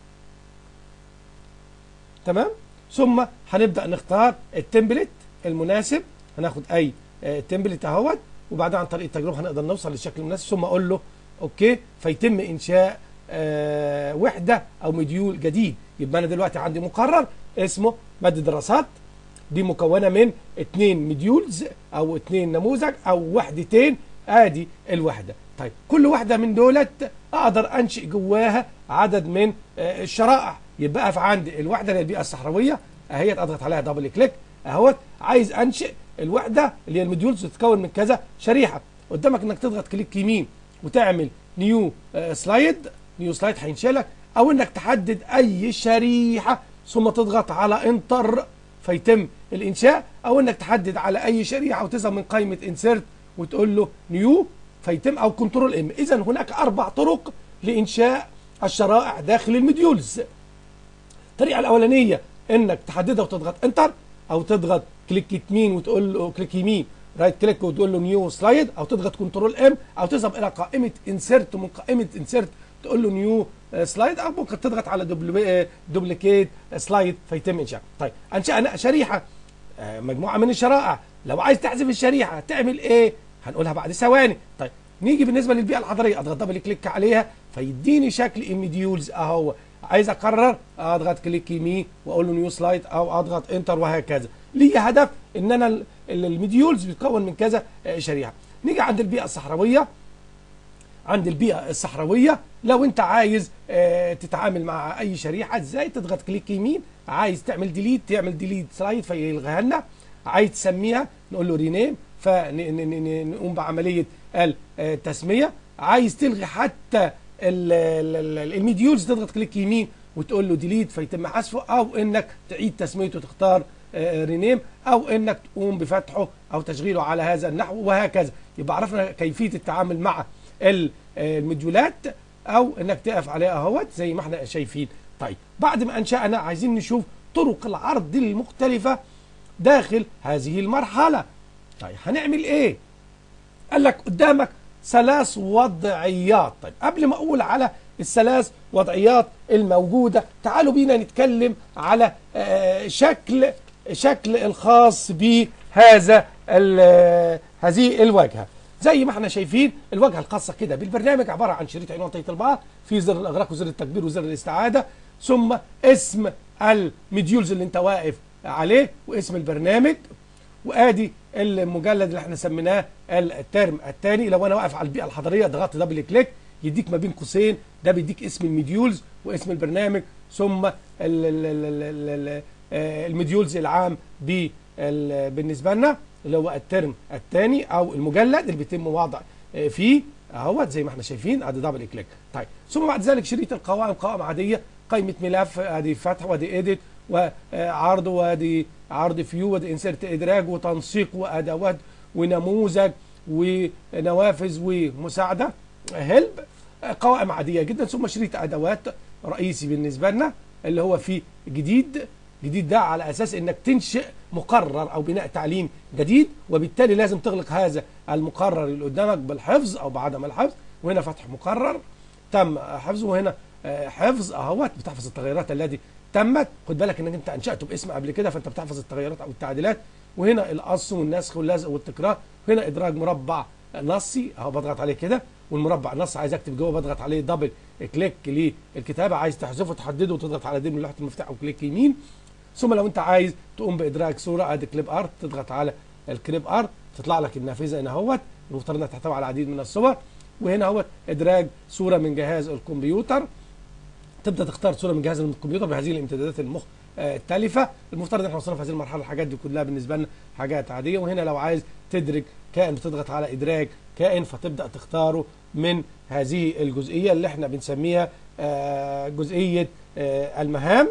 تمام ثم هنبدا نختار التمبلت المناسب هناخد اي آه، تمبلت اهوت وبعدين عن طريق التجربه هنقدر نوصل للشكل المناسب ثم اقول له اوكي فيتم انشاء آه، وحده او مديول جديد يبقى انا دلوقتي عندي مقرر اسمه ماده دراسات دي مكونه من اتنين مديولز او اتنين نموذج او وحدتين ادي الوحده طيب كل واحده من دولت اقدر انشئ جواها عدد من آه، الشرائح يبقى في عندي الوحده اللي هي البيئه الصحراويه اهي اضغط عليها دبل كليك اهوت عايز انشئ الوحده اللي هي المديولز تتكون من كذا شريحه قدامك انك تضغط كليك يمين وتعمل نيو آه، سلايد نيو سلايد هينشئ لك او انك تحدد اي شريحه ثم تضغط على انتر فيتم الانشاء او انك تحدد على اي شريحه وتظهر من قائمه انسيرت وتقول له نيو فيتم او كنترول ام اذا هناك اربع طرق لانشاء الشرائح داخل المديولز الطريقه الاولانيه انك تحددها وتضغط انتر او تضغط كليك يمين وتقول له كليك يمين رايت كليك وتقول له نيو سلايد او تضغط كنترول ام او تذهب الى قائمه انسيرت ومن قائمه انسيرت تقول له نيو سلايد او ممكن تضغط على دوبليكيت سلايد فيتم انشاء طيب انشانا شريحه آه، مجموعه من الشرائح لو عايز تحذف الشريحه تعمل ايه هنقولها بعد ثواني طيب نيجي بالنسبه للبيئه الحضريه اضغط دبل كليك عليها فيديني شكل المديولز اهو عايز اقرر اضغط كليك يمين واقول له نيو سلايد او اضغط انتر وهكذا ليه هدف ان انا ال- ال- المديولز بيتكون من كذا آه، شريحه نيجي عند البيئه الصحراويه عند البيئة الصحراوية لو انت عايز اه تتعامل مع اي شريحة ازاي تضغط كليك يمين عايز تعمل ديليت تعمل ديليت سلايد فيلغيها لنا عايز تسميها نقول له رينيم فنقوم بعملية التسمية عايز تلغي حتى ال- ال- ال- المديولز تضغط كليك يمين وتقول له ديليت فيتم حذفه او انك تعيد تسميته تختار رينيم او انك تقوم بفتحه او تشغيله على هذا النحو وهكذا يبقى عرفنا كيفيه التعامل مع ال- المديولات او انك تقف عليها اهوت زي ما احنا شايفين طيب بعد ما انشانا عايزين نشوف طرق العرض المختلفه داخل هذه المرحله طيب هنعمل ايه قال لك قدامك ثلاث وضعيات طيب قبل ما اقول على الثلاث وضعيات الموجوده تعالوا بينا نتكلم على آه، شكل شكل الخاص بهذا ال- آه، هذه الواجهه زي ما احنا شايفين الواجهه الخاصه كده بالبرنامج عباره عن شريط عنوان طريقه البعض في زر الاغراق وزر التكبير وزر الاستعاده ثم اسم المديولز اللي انت واقف عليه واسم البرنامج وادي المجلد اللي احنا سميناه الترم الثاني لو انا واقف على البيئه الحضريه ضغطت دبل كليك يديك ما بين قوسين ده بيديك اسم المديولز واسم البرنامج ثم ال- ال- ال- ال- ال- آه، المديولز العام بال- بالنسبه لنا اللي هو الترم الثاني او المجلد اللي بيتم وضع آه، فيه اهوت زي ما احنا شايفين ادي دبل كليك طيب ثم بعد ذلك شريط القوائم قوائم عاديه قائمه ملف ادي فتح وادي اديت وعرض وادي عرض فيو وادي انسرت ادراج وتنسيق وادوات ونموذج ونوافذ ومساعده هيلب قوائم عاديه جدا ثم شريط ادوات رئيسي بالنسبه لنا اللي هو فيه جديد جديد ده على اساس انك تنشئ مقرر او بناء تعليم جديد وبالتالي لازم تغلق هذا المقرر اللي قدامك بالحفظ او بعدم الحفظ وهنا فتح مقرر تم حفظه وهنا آه، حفظ اهوت بتحفظ التغيرات التي تمت خد بالك انك انت انشاته باسم قبل كده فانت بتحفظ التغيرات او التعديلات وهنا القص والنسخ واللزق والتكرار هنا ادراج مربع نصي اهو بضغط عليه كده والمربع نص عايز اكتب جوه بضغط عليه دبل كليك للكتابه عايز تحذفه تحدده وتضغط على دي من لوحه المفتاح وكليك يمين ثم لو انت عايز تقوم بادراج صوره ادي كليب ارت تضغط على الكليب ارت تطلع لك النافذه هنا اهوت المفترض انها تحتوي على العديد من الصور وهنا اهوت ادراج صوره من جهاز الكمبيوتر تبدا تختار صوره من جهاز الكمبيوتر بهذه الامتدادات المختلفه المفترض ان احنا وصلنا في هذه المرحله الحاجات دي كلها بالنسبه لنا حاجات عاديه وهنا لو عايز تدرج كائن بتضغط على ادراج كائن فتبدا تختاره من هذه الجزئيه اللي احنا بنسميها آه، جزئيه آه، المهام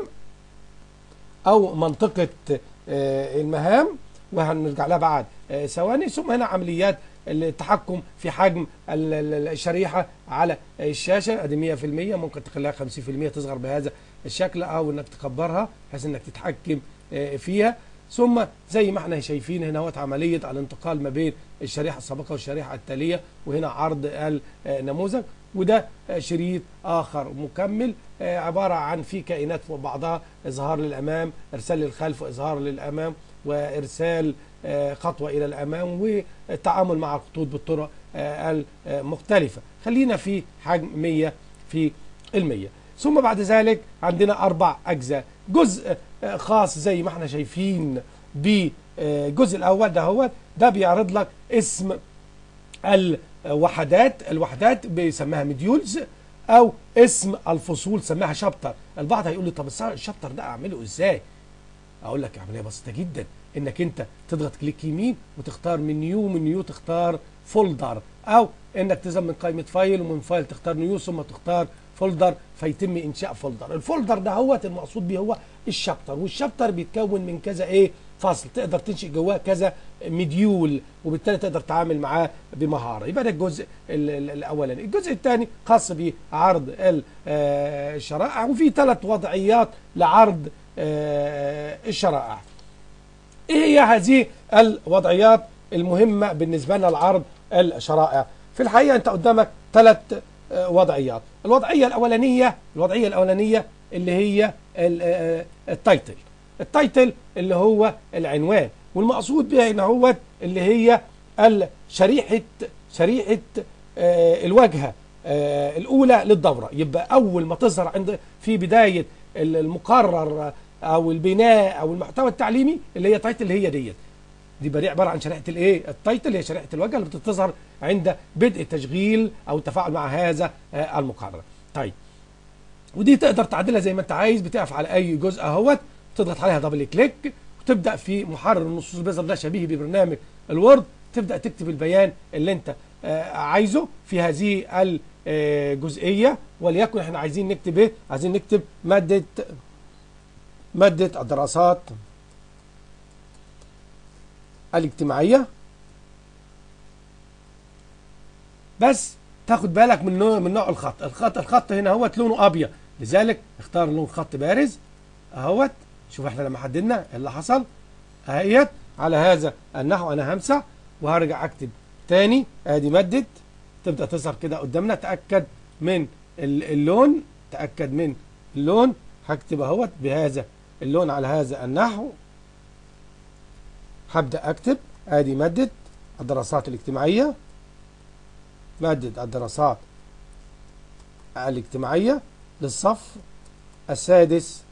او منطقه آه، المهام وهنرجع لها بعد آه، ثواني ثم هنا عمليات التحكم في حجم ال- ال- الشريحه على الشاشه ادي 100% ممكن تخليها 50% تصغر بهذا الشكل او انك تكبرها بحيث انك تتحكم آه، فيها ثم زي ما احنا شايفين هنا هوت عمليه الانتقال ما بين الشريحه السابقه والشريحه التاليه وهنا عرض النموذج وده آه، شريط اخر مكمل آه، عباره عن في كائنات فوق بعضها اظهار للامام ارسال للخلف واظهار للامام وارسال آه، خطوه الى الامام والتعامل مع الخطوط بالطرق آه، المختلفه خلينا في حجم 100 في المية ثم بعد ذلك عندنا أربع أجزاء جزء آه، خاص زي ما احنا شايفين بالجزء الأول ده هو ده بيعرض لك اسم الوحدات الوحدات بيسميها مديولز أو اسم الفصول سماها شابتر البعض هيقول لي طب الشابتر ده أعمله إزاي اقول لك عمليه بسيطه جدا انك انت تضغط كليك يمين وتختار من نيو من نيو تختار فولدر او انك تذهب من قائمه فايل ومن فايل تختار نيو ثم تختار فولدر فيتم انشاء فولدر الفولدر ده هو المقصود به هو الشابتر والشابتر بيتكون من كذا ايه فصل تقدر تنشئ جواه كذا مديول وبالتالي تقدر تتعامل معاه بمهاره يبقى ده الجزء ال- ال- الاولاني الجزء الثاني خاص بعرض ال- آه، الشرائع وفي ثلاث وضعيات لعرض آه، الشرائع ايه هي هذه الوضعيات المهمه بالنسبه لنا لعرض الشرائع في الحقيقه انت قدامك ثلاث وضعيات الوضعيه الاولانيه الوضعيه الاولانيه اللي هي ال- آه، التايتل التايتل اللي هو العنوان والمقصود بها هنا هو اللي هي شريحه شريحه آه، الواجهه آه، الاولى للدوره يبقى اول ما تظهر عند في بدايه المقرر او البناء او المحتوى التعليمي اللي هي تايتل هي ديت دي بقى عباره عن شريحه الايه التايتل هي شريحه الواجهه اللي بتظهر عند بدء التشغيل او التفاعل مع هذا آه، المقرر طيب ودي تقدر تعدلها زي ما انت عايز بتقف على اي جزء اهوت تضغط عليها دبل كليك وتبدا في محرر النصوص البيضاء ده شبيه ببرنامج الوورد تبدا تكتب البيان اللي انت آه، عايزه في هذه الجزئيه وليكن احنا عايزين نكتب ايه عايزين نكتب ماده ماده الدراسات الاجتماعيه بس تاخد بالك من نوع من نوع الخط الخط الخط هنا اهوت لونه ابيض لذلك اختار لون خط بارز اهوت شوف احنا لما حددنا إيه اللي حصل اهيت على هذا النحو انا همسح وهرجع اكتب تاني ادي مدد تبدا تظهر كده قدامنا تاكد من ال- اللون تاكد من اللون هكتب اهوت بهذا اللون على هذا النحو هبدا اكتب ادي مدد الدراسات الاجتماعيه مادة الدراسات الاجتماعية للصف السادس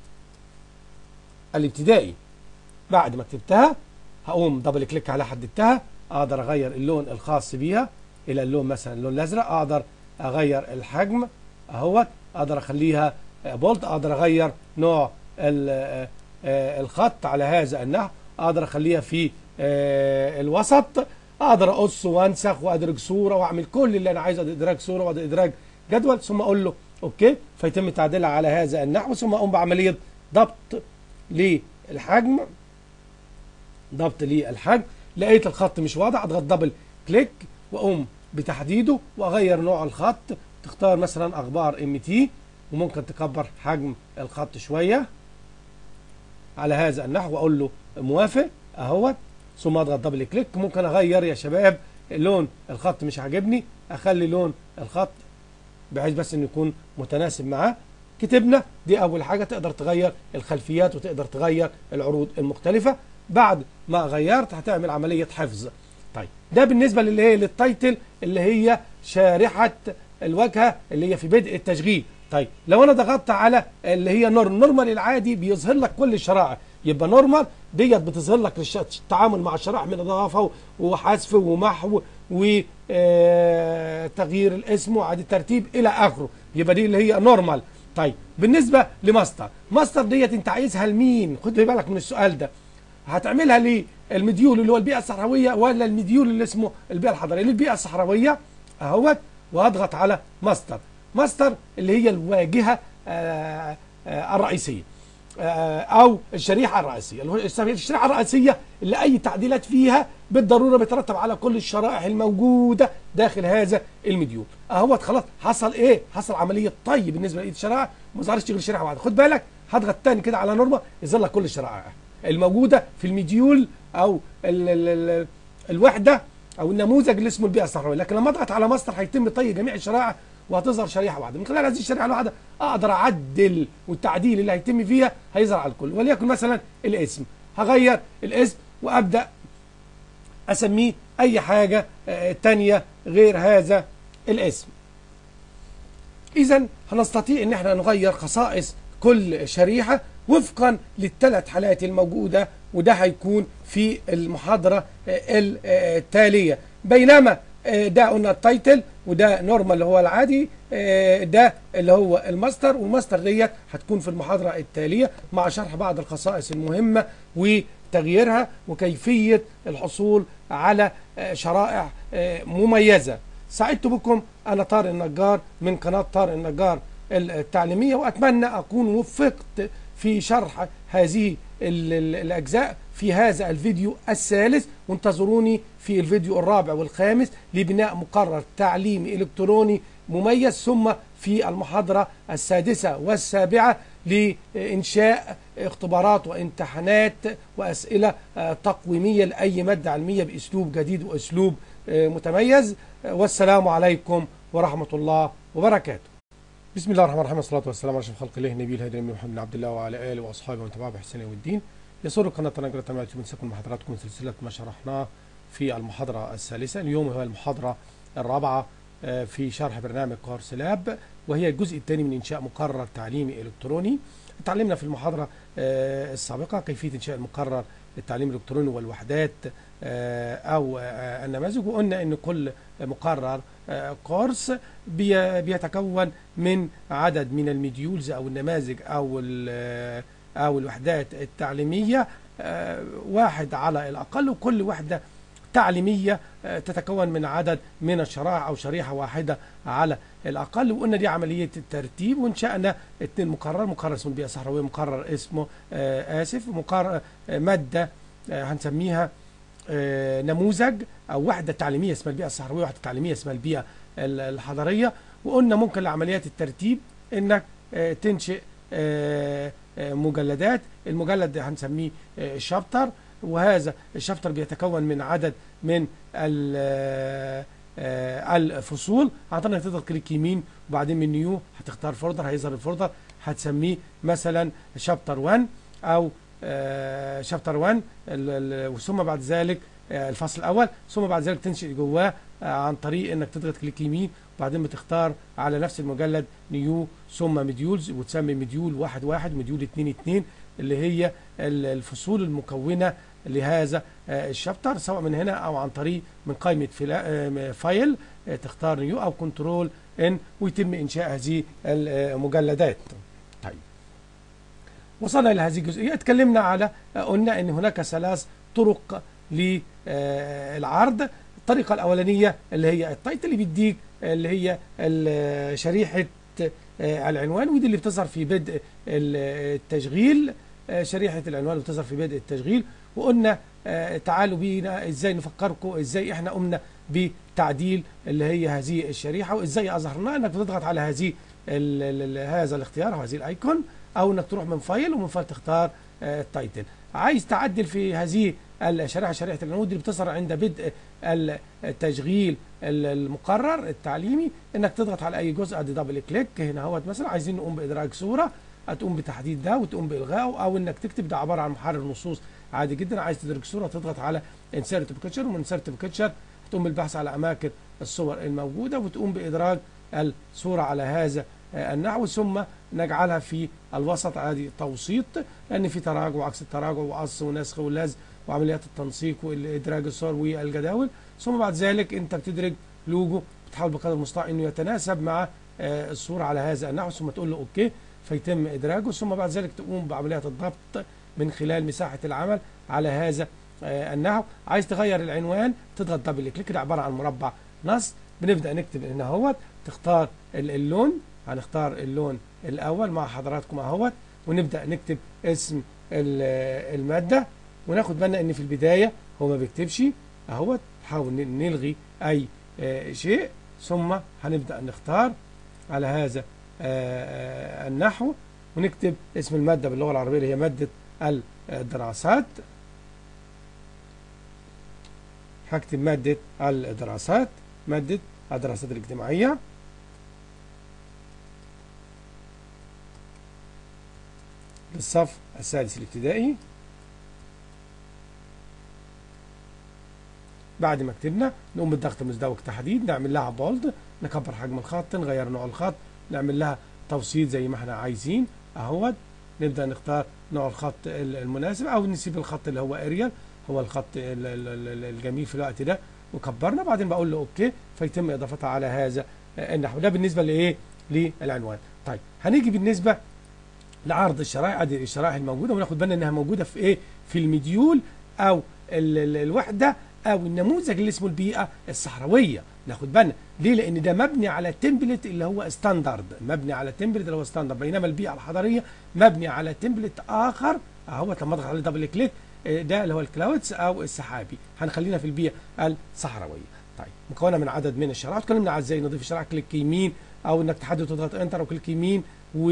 الابتدائي بعد ما كتبتها هقوم دبل كليك على حددتها اقدر اغير اللون الخاص بيها الى اللون مثلا اللون الازرق اقدر اغير الحجم اهوت اقدر اخليها بولت اقدر اغير نوع ال- آه، آه، الخط على هذا النحو اقدر اخليها في آه، الوسط اقدر اقص وانسخ وادرج صوره واعمل كل اللي انا عايزه ادراج صوره وادراج جدول ثم اقول له اوكي فيتم تعديلها على هذا النحو ثم اقوم بعمليه ضبط للحجم ضبط للحجم لقيت الخط مش واضح اضغط دبل كليك واقوم بتحديده واغير نوع الخط تختار مثلا اخبار ام تي وممكن تكبر حجم الخط شويه على هذا النحو واقول له موافق اهوت ثم اضغط دبل كليك ممكن اغير يا شباب لون الخط مش عاجبني اخلي لون الخط بحيث بس انه يكون متناسب معاه كتبنا دي اول حاجه تقدر تغير الخلفيات وتقدر تغير العروض المختلفه بعد ما غيرت هتعمل عمليه حفظ طيب ده بالنسبه للي هي للتايتل اللي هي شارحه الواجهه اللي هي في بدء التشغيل طيب لو انا ضغطت على اللي هي نورم نورمال العادي بيظهر لك كل الشرائع يبقى نورمال ديت بتظهر لك الش- التعامل مع الشرائع من اضافه وحذف ومحو وتغيير الاسم وعاد الترتيب الى اخره يبقى دي اللي هي نورمال طيب بالنسبه لماستر ماستر ديت انت عايزها لمين خد بالك من السؤال ده هتعملها للمديول اللي هو البيئه الصحراويه ولا المديول اللي اسمه البيئه الحضريه للبيئه الصحراويه اهوت وهضغط على ماستر ماستر اللي هي الواجهه آه، آه، الرئيسيه آه، او الشريحه الرئيسيه اللي هو الشريحه الرئيسيه اللي اي تعديلات فيها بالضروره بترتب على كل الشرائح الموجوده داخل هذا المديول اهوت خلاص حصل ايه حصل عمليه طي بالنسبه لايد الشرائح ما ظهرش غير شريحه واحده خد بالك هضغط تاني كده على نورما يظهر لك كل الشرائح الموجوده في المديول او ال ال ال الوحده او النموذج اللي اسمه البيئه الصحراويه لكن لما اضغط على ماستر هيتم طي جميع الشرائح وهتظهر شريحه واحده من خلال هذه الشريحه الواحده اقدر اعدل والتعديل اللي هيتم فيها هيظهر على الكل وليكن مثلا الاسم هغير الاسم وابدا اسميه اي حاجه آه، تانية غير هذا الاسم اذا هنستطيع ان احنا نغير خصائص كل شريحه وفقا للثلاث حالات الموجوده وده هيكون في المحاضره آه، التاليه بينما آه، ده قلنا التايتل وده نورمال اللي هو العادي آه، ده اللي هو الماستر والماستر ديت هتكون في المحاضره التاليه مع شرح بعض الخصائص المهمه وتغييرها وكيفيه الحصول على آه، شرائح آه، مميزه سعدت بكم انا طارق النجار من قناه طارق النجار التعليميه واتمنى اكون وفقت في شرح هذه ال- ال- الاجزاء في هذا الفيديو الثالث وانتظروني في الفيديو الرابع والخامس لبناء مقرر تعليمي الكتروني مميز ثم في المحاضره السادسه والسابعه لانشاء اختبارات وامتحانات واسئله آه، تقويميه لاي ماده علميه باسلوب جديد واسلوب آه، متميز آه، والسلام عليكم ورحمه الله وبركاته بسم الله الرحمن الرحيم والصلاه والسلام على اشرف خلق الله النبي الهادي الامين محمد بن عبد الله وعلى اله واصحابه ومن تبعه باحسان يوم الدين يسر قناه نجرة تنمية من سكن مع حضراتكم سلسله ما شرحناه في المحاضره الثالثه اليوم هو المحاضره الرابعه آه، في شرح برنامج كورس لاب وهي الجزء الثاني من انشاء مقرر تعليمي الكتروني تعلمنا في المحاضره آه، السابقه كيفيه انشاء المقرر للتعليم الالكتروني والوحدات آه، او آه، النماذج وقلنا ان كل مقرر آه، كورس بي- بيتكون من عدد من المديولز او النماذج او ال- او الوحدات التعليميه آه، واحد على الاقل وكل وحده تعليميه آه، تتكون من عدد من الشرائح او شريحه واحده على الاقل وقلنا دي عمليه الترتيب وانشانا اثنين مقرر مقرر اسمه البيئه الصحراويه مقرر اسمه آه، اسف مقرر آه، ماده آه، هنسميها آه، نموذج او وحده تعليميه اسمها البيئه الصحراويه وحده تعليميه اسمها البيئه ال- الحضريه وقلنا ممكن لعمليات الترتيب انك آه، تنشئ آه، آه، مجلدات المجلد ده هنسميه آه، شابتر وهذا الشابتر بيتكون من عدد من ال- آه، آه، الفصول عطانا تضغط كليك يمين وبعدين من نيو هتختار فولدر هيظهر الفولدر هتسميه مثلا شابتر 1 او شابتر 1 ال- ال- وثم بعد ذلك آه، الفصل الاول ثم بعد ذلك تنشئ جواه آه، عن طريق انك تضغط كليك يمين وبعدين بتختار على نفس المجلد نيو ثم مديولز وتسمي مديول واحد واحد مديول اتنين اتنين اللي هي ال- الفصول المكونة لهذا آه، الشابتر سواء من هنا او عن طريق من قائمة فلا- آه، فايل آه، تختار نيو او كنترول ان ويتم انشاء هذه المجلدات طيب وصلنا الى هذه الجزئيه اتكلمنا على قلنا ان هناك ثلاث طرق للعرض الطريقه الاولانيه اللي هي التايتل اللي بيديك اللي هي ال- شريحه آه، العنوان ودي اللي بتظهر في بدء ال- التشغيل آه، شريحه العنوان اللي بتظهر في بدء التشغيل وقلنا آه، تعالوا بينا ازاي نفكركم ازاي احنا قمنا بتعديل اللي هي هذه الشريحه وازاي اظهرناها انك بتضغط على هذه ال- ال- ال- هذا الاختيار او هذه الايكون او انك تروح من فايل ومن فايل تختار آه، التايتل عايز تعدل في هذه الشريحه شريحه العنود اللي بتظهر عند بدء التشغيل ال- المقرر التعليمي انك تضغط على اي جزء ادي دبل كليك هنا اهوت مثلا عايزين نقوم بادراج صوره هتقوم بتحديد ده وتقوم بالغائه او انك تكتب ده عباره عن محرر نصوص عادي جدا عايز تدرج صوره تضغط على انسيرت بيكتشر ومن انسيرت بيكتشر تقوم بالبحث على اماكن الصور الموجوده وتقوم بادراج الصوره على هذا آه، النحو ثم نجعلها في الوسط عادي توسيط لان في تراجع وعكس التراجع وقص ونسخ ولزق وعمليات التنسيق والادراج الصور والجداول ثم بعد ذلك انت بتدرج لوجو بتحاول بقدر المستطاع انه يتناسب مع آه، الصوره على هذا النحو ثم تقول له اوكي فيتم ادراجه ثم بعد ذلك تقوم بعمليات الضبط من خلال مساحه العمل على هذا آه، النحو عايز تغير العنوان تضغط دبل كليك ده عباره عن مربع نص بنبدا نكتب هنا اهوت تختار ال- اللون هنختار اللون الاول مع حضراتكم اهوت ونبدا نكتب اسم ال- الماده وناخد بالنا ان في البدايه هو ما بيكتبش اهوت نحاول ن- نلغي اي آه، شيء ثم هنبدا نختار على هذا آه، آه، النحو ونكتب اسم الماده باللغه العربيه اللي هي ماده الدراسات هكتب ماده الدراسات ماده الدراسات الاجتماعيه للصف السادس الابتدائي بعد ما كتبنا نقوم بالضغط مزدوج تحديد نعمل لها بولد نكبر حجم الخط نغير نوع الخط نعمل لها توسيط زي ما احنا عايزين اهوت نبدا نختار نوع الخط ال- المناسب او نسيب الخط اللي هو اريال هو الخط ال- ال- ال- الجميل في الوقت ده وكبرنا بعدين بقول له اوكي فيتم اضافتها على هذا النحو ده بالنسبه لايه للعنوان طيب هنيجي بالنسبه لعرض الشرائح ادي الشرائح الموجوده وناخد بالنا انها موجوده في ايه في المديول او ال ال الوحده او النموذج اللي اسمه البيئه الصحراويه ناخد بالنا ليه لان ده مبني على تمبلت اللي هو ستاندرد مبني على تمبلت اللي هو ستاندرد بينما البيئه الحضريه مبني على تمبلت اخر اهو لما اضغط عليه دبل كليك آه، ده اللي هو الكلاودز او السحابي هنخلينا في البيئه الصحراويه طيب مكونه من عدد من الشرائح اتكلمنا على ازاي نضيف شريحه كليك يمين او انك تحدد وتضغط انتر او كليك يمين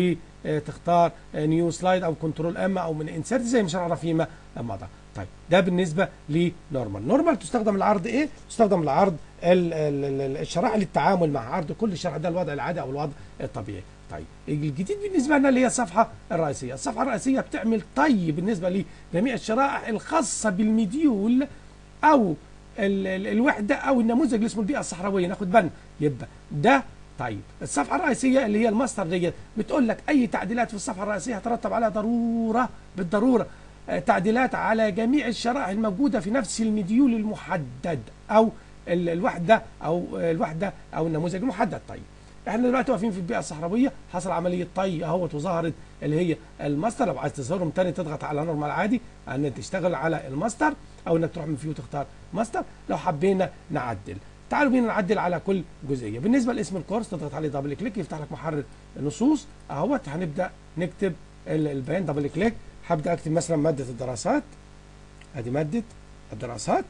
وتختار نيو سلايد او كنترول ام او من انسرت زي ما شرحنا فيما مضى طيب ده بالنسبه لنورمال نورمال تستخدم العرض ايه تستخدم العرض ال- ال- ال- الشرائح للتعامل مع عرض كل شرح ده الوضع العادي او الوضع الطبيعي طيب الجديد بالنسبه لنا اللي هي الصفحه الرئيسيه الصفحه الرئيسيه بتعمل طي بالنسبه لجميع الشرائح الخاصه بالمديول او ال- ال- الوحده او النموذج اللي اسمه البيئه الصحراويه ناخد بالنا يبقى ده طيب الصفحه الرئيسيه اللي هي الماستر ديت بتقول لك اي تعديلات في الصفحه الرئيسيه هترتب عليها ضروره بالضروره آه، تعديلات على جميع الشرائح الموجوده في نفس المديول المحدد او ال- الوحده او آه، الوحده او النموذج المحدد طيب احنا دلوقتي واقفين في البيئه الصحراويه حصل عمليه طي اهوت وظهرت اللي هي الماستر لو عايز تظهرهم تاني تضغط على نورمال عادي ان تشتغل على الماستر او انك تروح من فيه وتختار ماستر لو حبينا نعدل تعالوا بينا نعدل على كل جزئيه بالنسبه لاسم الكورس تضغط عليه دبل كليك يفتح لك محرر نصوص اهوت هنبدا نكتب ال- البيان دبل كليك هبدا اكتب مثلا ماده الدراسات ادي ماده الدراسات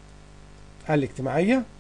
الاجتماعيه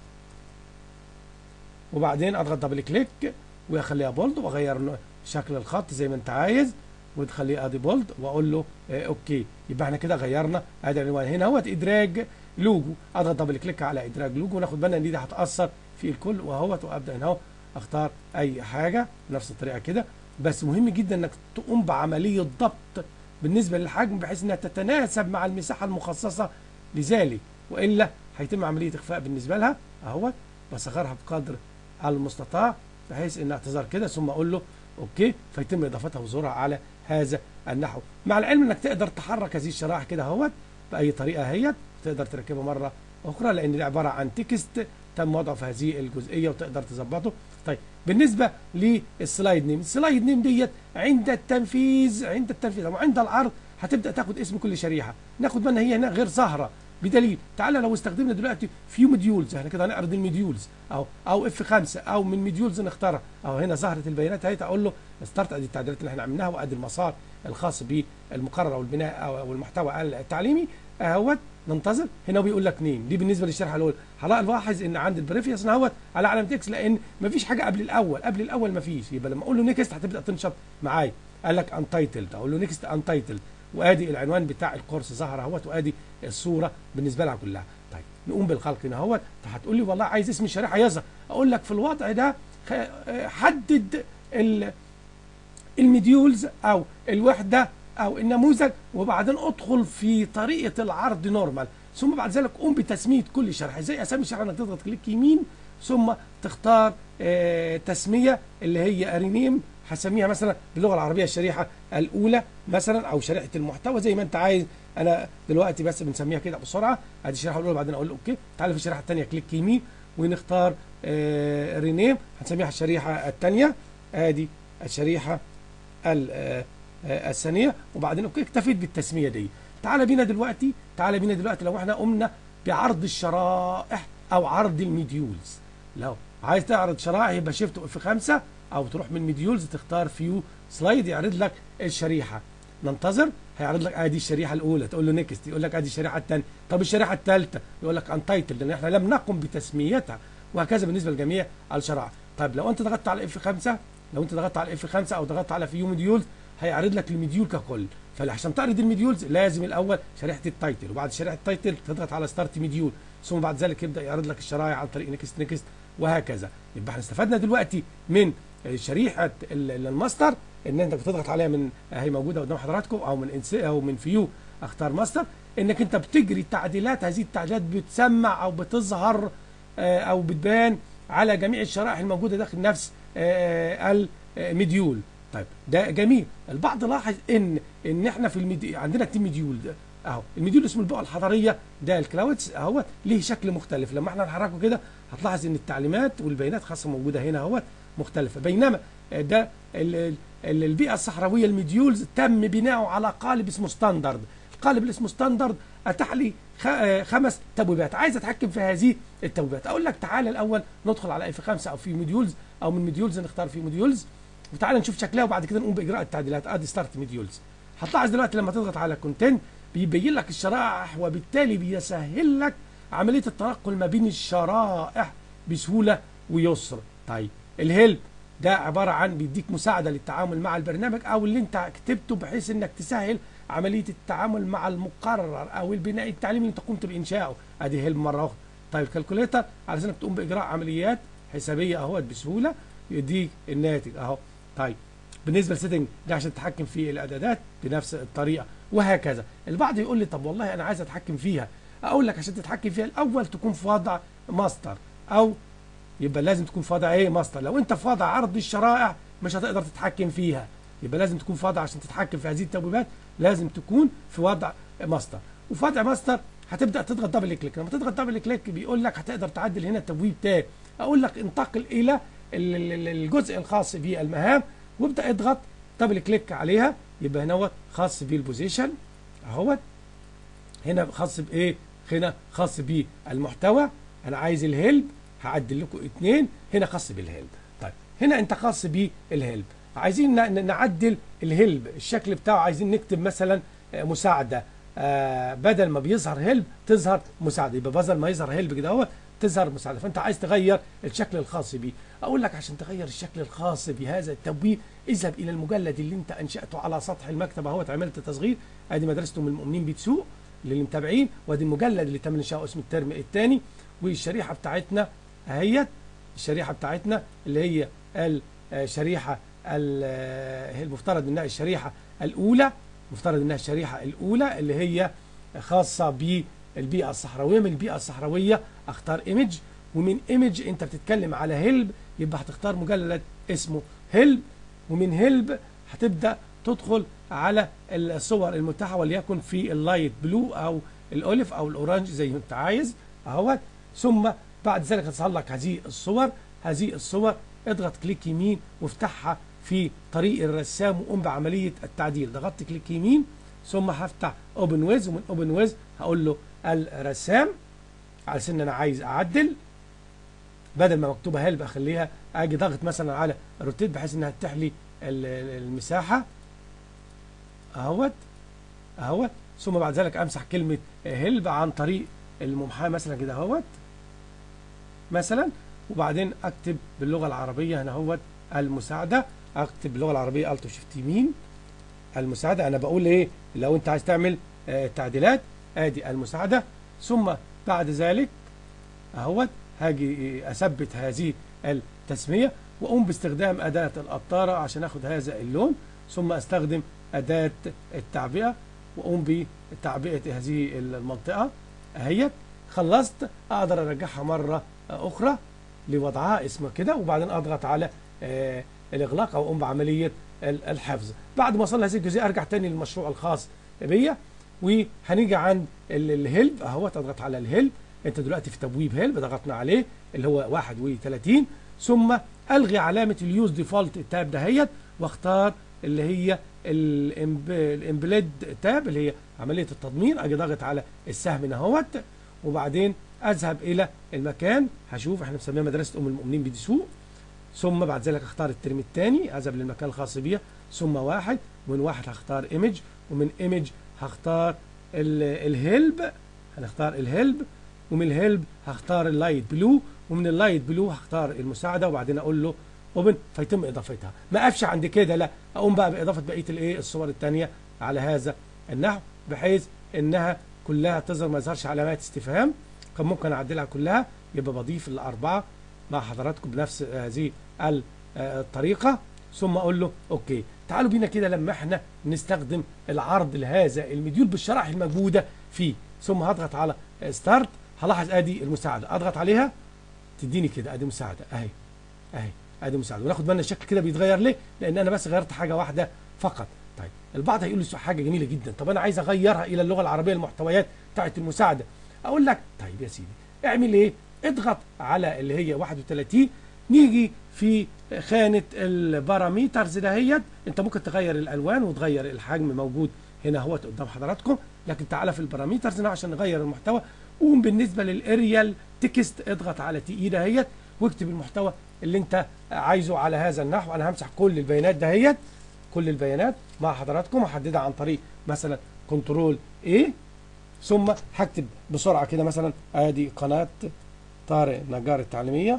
وبعدين اضغط دبل كليك واخليها بولد واغير نوع- شكل الخط زي ما انت عايز وتخليه ادي بولد واقول له اه اوكي يبقى احنا كده غيرنا ادي العنوان هنا اهوت ادراج لوجو اضغط دبل كليك على ادراج لوجو وناخد بالنا ان دي هتاثر في الكل واهوت وابدا هنا اهو اختار اي حاجه بنفس الطريقه كده بس مهم جدا انك تقوم بعمليه ضبط بالنسبه للحجم بحيث انها تتناسب مع المساحه المخصصه لذلك والا هيتم عمليه اخفاء بالنسبه لها اهوت بصغرها بقدر المستطاع بحيث انها تظهر كده ثم اقول له اوكي فيتم اضافتها وظهورها على هذا النحو مع العلم انك تقدر تحرك هذه الشرائح كده اهوت باي طريقه هيت تقدر تركبها مره اخرى لان دي عباره عن تكست تم وضعه في هذه الجزئيه وتقدر تظبطه طيب بالنسبه للسلايد نيم السلايد نيم ديت عند التنفيذ عند التنفيذ او عند العرض هتبدا تاخد اسم كل شريحه ناخد بالنا هي هنا غير ظاهره بدليل تعالى لو استخدمنا دلوقتي فيو مديولز احنا كده هنعرض المديولز او او اف 5 او من مديولز نختارها او هنا ظهرت البيانات اهي اقول له ستارت ادي التعديلات اللي احنا عملناها وادي المسار الخاص بالمقرر او البناء او المحتوى التعليمي اهوت ننتظر هنا بيقول لك نيم دي بالنسبه للشرح الاول هلاحظ ان عند البريفيوس اهوت على علامه اكس لان مفيش حاجه قبل الاول قبل الاول مفيش يبقى لما اقول له نيكست هتبدا تنشط معايا قال لك انتايتلد اقول له نيكست انتايتلد وادي العنوان بتاع الكورس ظهر اهوت وادي الصوره بالنسبه لها كلها طيب نقوم بالخلق هنا اهوت هتقول لي والله عايز اسم الشريحه يظهر اقول لك في الوضع ده خ- حدد ال- المديولز او الوحده او النموذج وبعدين ادخل في طريقه العرض نورمال ثم بعد ذلك قوم بتسميه كل شرح زي اسامي الشرح انك تضغط كليك يمين ثم تختار آه، تسميه اللي هي رينيم هسميها مثلا باللغه العربيه الشريحه الاولى مثلا او شريحه المحتوى زي ما انت عايز انا دلوقتي بس بنسميها كده بسرعه ادي الشريحه الاولى بعدين اقول له اوكي تعالى في الشريحه الثانيه كليك يمين ونختار آه، رينيم هنسميها الشريحه الثانيه ادي الشريحه ال- آه، آه، الثانيه وبعدين اوكي اكتفيت بالتسميه دي تعالى بينا دلوقتي تعالى بينا دلوقتي لو احنا قمنا بعرض الشرائح او عرض المديولز لو عايز تعرض شرائح يبقى شيفت اف 5 او تروح من مديولز تختار فيو سلايد يعرض لك الشريحه ننتظر هيعرض لك ادي الشريحه الاولى تقول له نيكست يقول لك ادي الشريحه الثانيه طب الشريحه الثالثه يقول لك انتايتل لان احنا لم نقم بتسميتها وهكذا بالنسبه لجميع الشرائع طيب لو انت ضغطت على اف 5 لو انت ضغطت على اف 5 او ضغطت على فيو مديولز هيعرض لك المديول ككل فعشان تعرض المديولز لازم الاول شريحه التايتل وبعد شريحه التايتل تضغط على ستارت مديول ثم بعد ذلك يبدا يعرض لك الشرائع عن طريق نيكست نيكست وهكذا يبقى احنا استفدنا دلوقتي من شريحه الماستر ان انت بتضغط عليها من هي موجوده قدام حضراتكم او من او من فيو اختار ماستر انك انت بتجري التعديلات هذه التعديلات بتسمع او بتظهر او بتبان على جميع الشرائح الموجوده داخل نفس المديول طيب ده جميل البعض لاحظ ان ان احنا في المدي... عندنا اتنين مديول ده اهو المديول اسمه البقعه الحضريه ده الكلاودز اهو ليه شكل مختلف لما احنا نحركه كده هتلاحظ ان التعليمات والبيانات خاصه موجوده هنا اهوت مختلفه بينما ده البيئه الصحراويه المديولز تم بناؤه على قالب اسمه ستاندرد القالب اللي اسمه ستاندرد اتاح لي خمس تبويبات عايز اتحكم في هذه التبويبات اقول لك تعالى الاول ندخل على اف 5 او في مديولز او من مديولز نختار في مديولز وتعالى نشوف شكلها وبعد كده نقوم باجراء التعديلات ادي ستارت مديولز هتلاحظ دلوقتي لما تضغط على كونتنت بيبين لك الشرائح وبالتالي بيسهل لك عمليه التنقل ما بين الشرائح بسهوله ويسر طيب الهيلب ده عباره عن بيديك مساعده للتعامل مع البرنامج او اللي انت كتبته بحيث انك تسهل عمليه التعامل مع المقرر او البناء التعليمي اللي انت قمت بانشائه ادي هيلب مره اخرى طيب كالكوليتر علشان تقوم باجراء عمليات حسابيه اهوت بسهوله يديك الناتج اهو طيب بالنسبه للسيتنج ده عشان تتحكم في الاعدادات بنفس الطريقه وهكذا البعض يقول لي طب والله انا عايز اتحكم فيها اقول لك عشان تتحكم فيها الاول تكون في وضع ماستر او يبقى لازم تكون في وضع ايه ماستر لو انت في وضع عرض الشرائع مش هتقدر تتحكم فيها يبقى لازم تكون في وضع عشان تتحكم في هذه التبويبات لازم تكون في وضع ماستر وفي وضع ماستر هتبدا تضغط دبل كليك لما تضغط دبل كليك بيقول لك هتقدر تعدل هنا التبويب تاني اقول لك انتقل الى الجزء الخاص بالمهام وابدا اضغط دبل كليك عليها يبقى هنا خاص بالبوزيشن اهوت هنا خاص بايه هنا خاص بالمحتوى انا عايز الهيلب هعدل لكم اثنين هنا خاص بالهيلب طيب هنا انت خاص بالهيلب عايزين نعدل الهيلب الشكل بتاعه عايزين نكتب مثلا مساعده آه بدل ما بيظهر هيلب تظهر مساعده يبقى بدل ما يظهر هيلب كده اهو تظهر مساعده فانت عايز تغير الشكل الخاص بيه اقول لك عشان تغير الشكل الخاص بهذا التبويب اذهب الى المجلد اللي انت انشاته على سطح المكتب اهوت عملت تصغير ادي مدرسه ام المؤمنين بتسوق للي متابعين وادي المجلد اللي تم انشاؤه اسم الترم الثاني والشريحه بتاعتنا اهيت الشريحه بتاعتنا اللي هي الشريحه هي المفترض انها الشريحه الاولى مفترض انها الشريحه الاولى اللي هي خاصه بالبيئه الصحراويه من البيئه الصحراويه اختار ايمج ومن ايمج انت بتتكلم على هيلب يبقى هتختار مجلد اسمه هيلب ومن هيلب هتبدا تدخل على الصور المتاحه وليكن في اللايت بلو او الاوليف او الاورانج زي ما انت عايز اهوت ثم بعد ذلك هتظهر لك هذه الصور هذه الصور اضغط كليك يمين وافتحها في طريق الرسام وقوم بعمليه التعديل ضغطت كليك يمين ثم هفتح اوبن ويز ومن اوبن ويز هقول له الرسام على ان انا عايز اعدل بدل ما مكتوبه هيلب اخليها اجي ضغط مثلا على روتيت بحيث انها تفتح لي المساحه اهوت اهوت ثم بعد ذلك امسح كلمه هيلب عن طريق الممحاه مثلا كده اهوت مثلا وبعدين اكتب باللغه العربيه هنا اهوت المساعده اكتب باللغه العربيه الت شيفت يمين المساعده انا بقول ايه لو انت عايز تعمل آه تعديلات ادي المساعده ثم بعد ذلك اهوت هاجي اثبت هذه التسميه واقوم باستخدام اداه القطاره عشان اخد هذا اللون ثم استخدم اداه التعبئه واقوم بتعبئه هذه المنطقه اهيت خلصت اقدر ارجعها مره اخرى لوضعها اسمه كده وبعدين اضغط على آه الاغلاق او اقوم بعمليه الحفظ بعد ما اوصل لهذه الجزئيه ارجع تاني للمشروع الخاص بيا وهنيجي عند الهيلب اهوت اضغط على الهيلب انت دلوقتي في تبويب هيلب ضغطنا عليه اللي هو 31 ثم الغي علامه اليوز ديفولت تاب دهيت واختار اللي هي الامبليد تاب اللي هي عمليه التضمين اجي ضاغط على السهم اهوت وبعدين اذهب الى المكان هشوف احنا مسميها مدرسه ام المؤمنين بدسوق ثم بعد ذلك اختار الترم الثاني اذهب للمكان الخاص بيها ثم واحد ومن واحد هختار ايمج ومن ايمج هختار ال- الهيلب هنختار الهيلب ومن الهيلب هختار اللايت بلو ومن اللايت بلو هختار المساعده وبعدين اقول له اوبن فيتم اضافتها ما اقفش عند كده لا اقوم بقى باضافه بقيه الايه الصور الثانيه على هذا النحو بحيث انها كلها تظهر ما يظهرش علامات استفهام كان ممكن اعدلها كلها يبقى بضيف الاربعه مع حضراتكم بنفس هذه ال- آه، الطريقه ثم اقول له اوكي تعالوا بينا كده لما احنا نستخدم العرض لهذا المديول بالشرائح الموجوده فيه ثم هضغط على ستارت هلاحظ ادي المساعده اضغط عليها تديني كده ادي مساعده اهي اهي ادي مساعده وناخد بالنا الشكل كده بيتغير ليه لان انا بس غيرت حاجه واحده فقط طيب البعض هيقول لي حاجه جميله جدا طب انا عايز اغيرها الى اللغه العربيه المحتويات بتاعت المساعده اقول لك طيب يا سيدي اعمل ايه اضغط على اللي هي 31 نيجي في خانه الباراميترز دهيت انت ممكن تغير الالوان وتغير الحجم موجود هنا اهوت قدام حضراتكم لكن تعالى في الباراميترز هنا عشان نغير المحتوى قوم بالنسبه للاريال تكست اضغط على تي اي دهيت واكتب المحتوى اللي انت عايزه على هذا النحو انا همسح كل البيانات دهيت كل البيانات مع حضراتكم هحددها عن طريق مثلا كنترول ايه ثم هكتب بسرعه كده مثلا ادي قناه طارق نجار التعليميه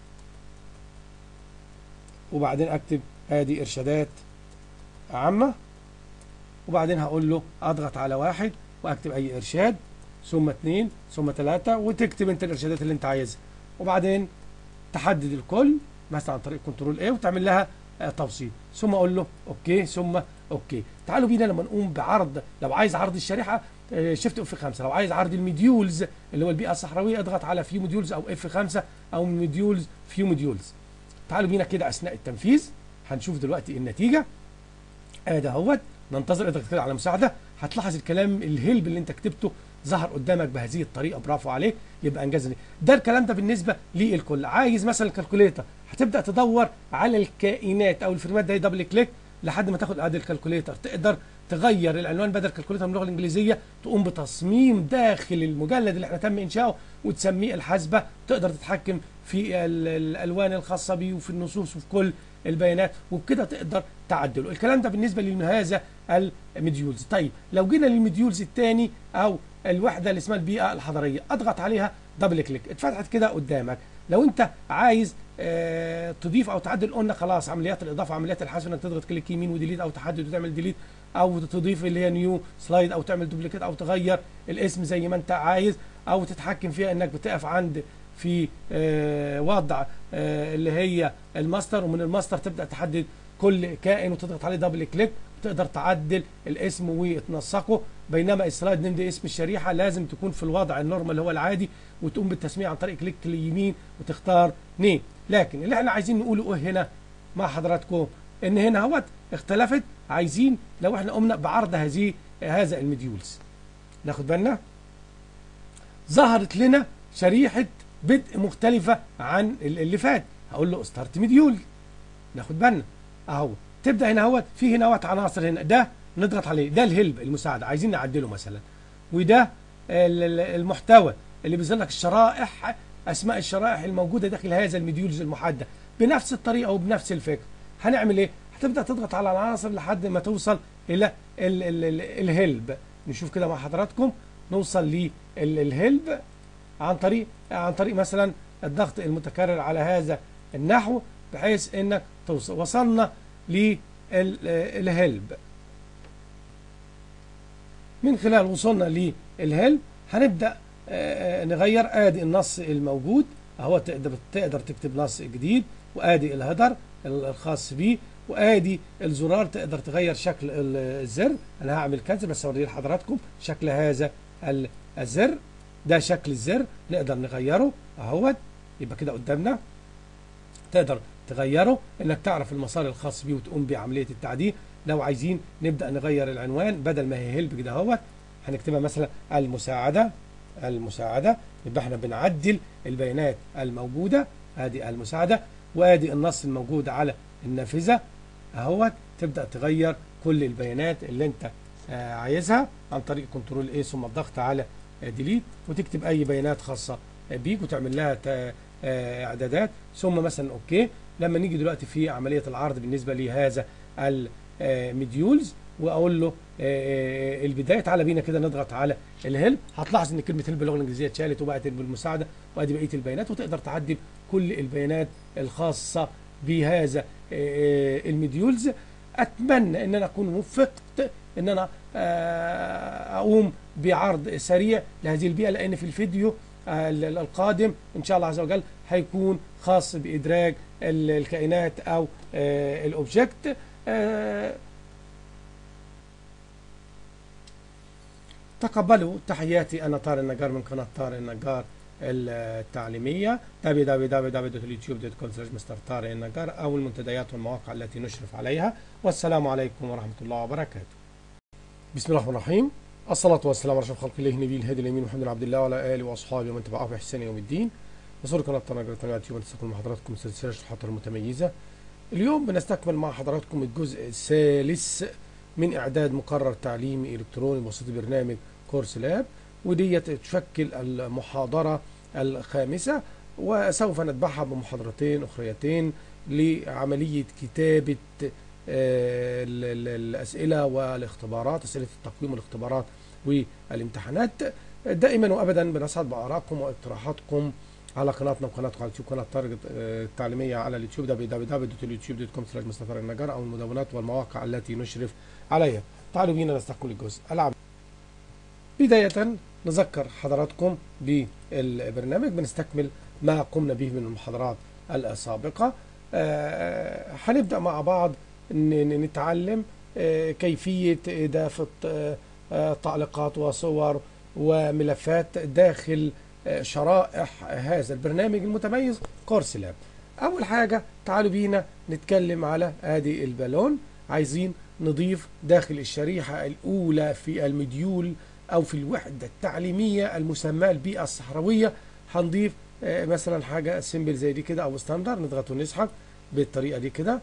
وبعدين اكتب ادي ارشادات عامه وبعدين هقول له اضغط على واحد واكتب اي ارشاد ثم اثنين ثم ثلاثة وتكتب انت الارشادات اللي انت عايزها وبعدين تحدد الكل مثلا عن طريق كنترول ايه وتعمل لها آه، توصيل ثم اقول له اوكي ثم اوكي تعالوا بينا لما نقوم بعرض لو عايز عرض الشريحه شيفت اف 5 لو عايز عرض المديولز اللي هو البيئه الصحراويه اضغط على فيو مديولز او اف 5 او مديولز فيو مديولز تعالوا بينا كده اثناء التنفيذ هنشوف دلوقتي النتيجه ادي اهوت ننتظر اضغط كده على مساعده هتلاحظ الكلام الهلب اللي انت كتبته ظهر قدامك بهذه الطريقه برافو عليك يبقى انجزني ده الكلام ده بالنسبه للكل عايز مثلا الكالكوليتر هتبدا تدور على الكائنات او الفريمات ده دبل كليك لحد ما تاخد ادي الكالكوليتر تقدر تغير العنوان بدل كالكوليتر من اللغه الانجليزيه تقوم بتصميم داخل المجلد اللي احنا تم انشاؤه وتسميه الحاسبه تقدر تتحكم في ال- الالوان الخاصه بيه وفي النصوص وفي كل البيانات وبكده تقدر تعدله الكلام ده بالنسبه لهذا المديولز طيب لو جينا للمديولز الثاني او الوحده اللي اسمها البيئه الحضريه اضغط عليها دبل كليك اتفتحت كده قدامك لو انت عايز اه تضيف او تعدل قلنا خلاص عمليات الاضافه عمليات الحذف انك تضغط كليك يمين وديليت او تحدد وتعمل ديليت او تضيف اللي هي نيو سلايد او تعمل دوبليكيت او تغير الاسم زي ما انت عايز او تتحكم فيها انك بتقف عند في آه وضع آه اللي هي الماستر ومن الماستر تبدا تحدد كل كائن وتضغط عليه دبل كليك وتقدر تعدل الاسم وتنسقه بينما السلايد نيم دي اسم الشريحه لازم تكون في الوضع النورمال اللي هو العادي وتقوم بالتسميه عن طريق كليك اليمين وتختار نيم لكن اللي احنا عايزين نقوله ايه هنا مع حضراتكم ان هنا اهوت اختلفت عايزين لو احنا قمنا بعرض هذه هذا المديولز ناخد بالنا ظهرت لنا شريحه بدء مختلفه عن اللي فات هقول له ستارت مديول ناخد بالنا اهو تبدا هنا اهوت في هنا اهوت عناصر هنا ده نضغط عليه ده الهلب المساعده عايزين نعدله مثلا وده المحتوى اللي بيظهر لك الشرائح اسماء الشرائح الموجوده داخل هذا المديولز المحدد بنفس الطريقه وبنفس الفكر هنعمل ايه هتبدا تضغط على العناصر لحد ما توصل الى ال ال ال الهلب نشوف كده مع حضراتكم نوصل للهلب عن طريق عن طريق مثلا الضغط المتكرر على هذا النحو بحيث انك توصل وصلنا للهلب من خلال وصولنا للهلب هنبدا نغير ادي النص الموجود اهو تقدر تقدر تكتب نص جديد وادي الهدر الخاص بيه وادي الزرار تقدر تغير شكل الزر انا هعمل كنسل بس اوريه لحضراتكم شكل هذا الزر ده شكل الزر نقدر نغيره اهوت يبقى كده قدامنا تقدر تغيره انك تعرف المسار الخاص بيه وتقوم بعمليه التعديل لو عايزين نبدا نغير العنوان بدل ما هي هيلب كده اهوت هنكتبها مثلا المساعده المساعده يبقى احنا بنعدل البيانات الموجوده ادي المساعده وادي النص الموجود على النافذه اهوت تبدا تغير كل البيانات اللي انت آه عايزها عن طريق كنترول ايه ثم الضغط على ديليت وتكتب اي بيانات خاصه بيك وتعمل لها آه اعدادات ثم مثلا اوكي لما نيجي دلوقتي في عمليه العرض بالنسبه لهذا المديولز واقول له آه، البدايه تعالى بينا كده نضغط على الهيلب هتلاحظ ان كلمه هيلب باللغه الانجليزيه اتشالت وبقت بالمساعده وادي بقيه البيانات وتقدر تعدل كل البيانات الخاصه بهذا آه، المديولز اتمنى ان انا اكون وفقت ان انا آه، اقوم بعرض سريع لهذه البيئه لان في الفيديو آه، القادم ان شاء الله عز وجل هيكون خاص بادراج ال- الكائنات او آه، الاوبجكت آه، تقبلوا تحياتي انا طارق النجار من قناه طارق النجار التعليميه www.youtube.com مستر طارق النجار او المنتديات والمواقع التي نشرف عليها والسلام عليكم ورحمه الله وبركاته. بسم الله الرحمن الرحيم الصلاة والسلام على أشرف خلق الله نبي الهادي الأمين محمد بن عبد الله وعلى آله وأصحابه ومن تبعه بإحسان يوم الدين. يسر قناة طنجرة يوتيوب أن تستقبل مع حضراتكم سلسلة الشروحات المتميزة. اليوم بنستكمل مع حضراتكم الجزء الثالث من إعداد مقرر تعليمي إلكتروني بسيط برنامج كورس لاب وديت تشكل المحاضرة الخامسة وسوف نتبعها بمحاضرتين أخريتين لعملية كتابة آه، ال- ال- الأسئلة والاختبارات أسئلة التقويم والاختبارات والامتحانات دائما وأبدا بنسعد بآرائكم واقتراحاتكم على قناتنا وقناتكم على اليوتيوب قناة تارجت آه، التعليمية على اليوتيوب www.youtube.com مصطفى النجار أو المدونات والمواقع التي نشرف عليها تعالوا بينا نستكمل الجزء العام بداية نذكر حضراتكم بالبرنامج بنستكمل ما قمنا به من المحاضرات السابقة آه، هنبدأ مع بعض ن- ن- نتعلم آه، كيفية إضافة آه، آه، تعليقات وصور وملفات داخل آه، شرائح هذا البرنامج المتميز كورس لاب أول حاجة تعالوا بينا نتكلم على ادي البالون عايزين نضيف داخل الشريحة الأولى في المديول أو في الوحدة التعليمية المسماة البيئة الصحراوية هنضيف آه، مثلا حاجة سيمبل زي دي كده أو ستاندر نضغط ونسحب بالطريقة دي كده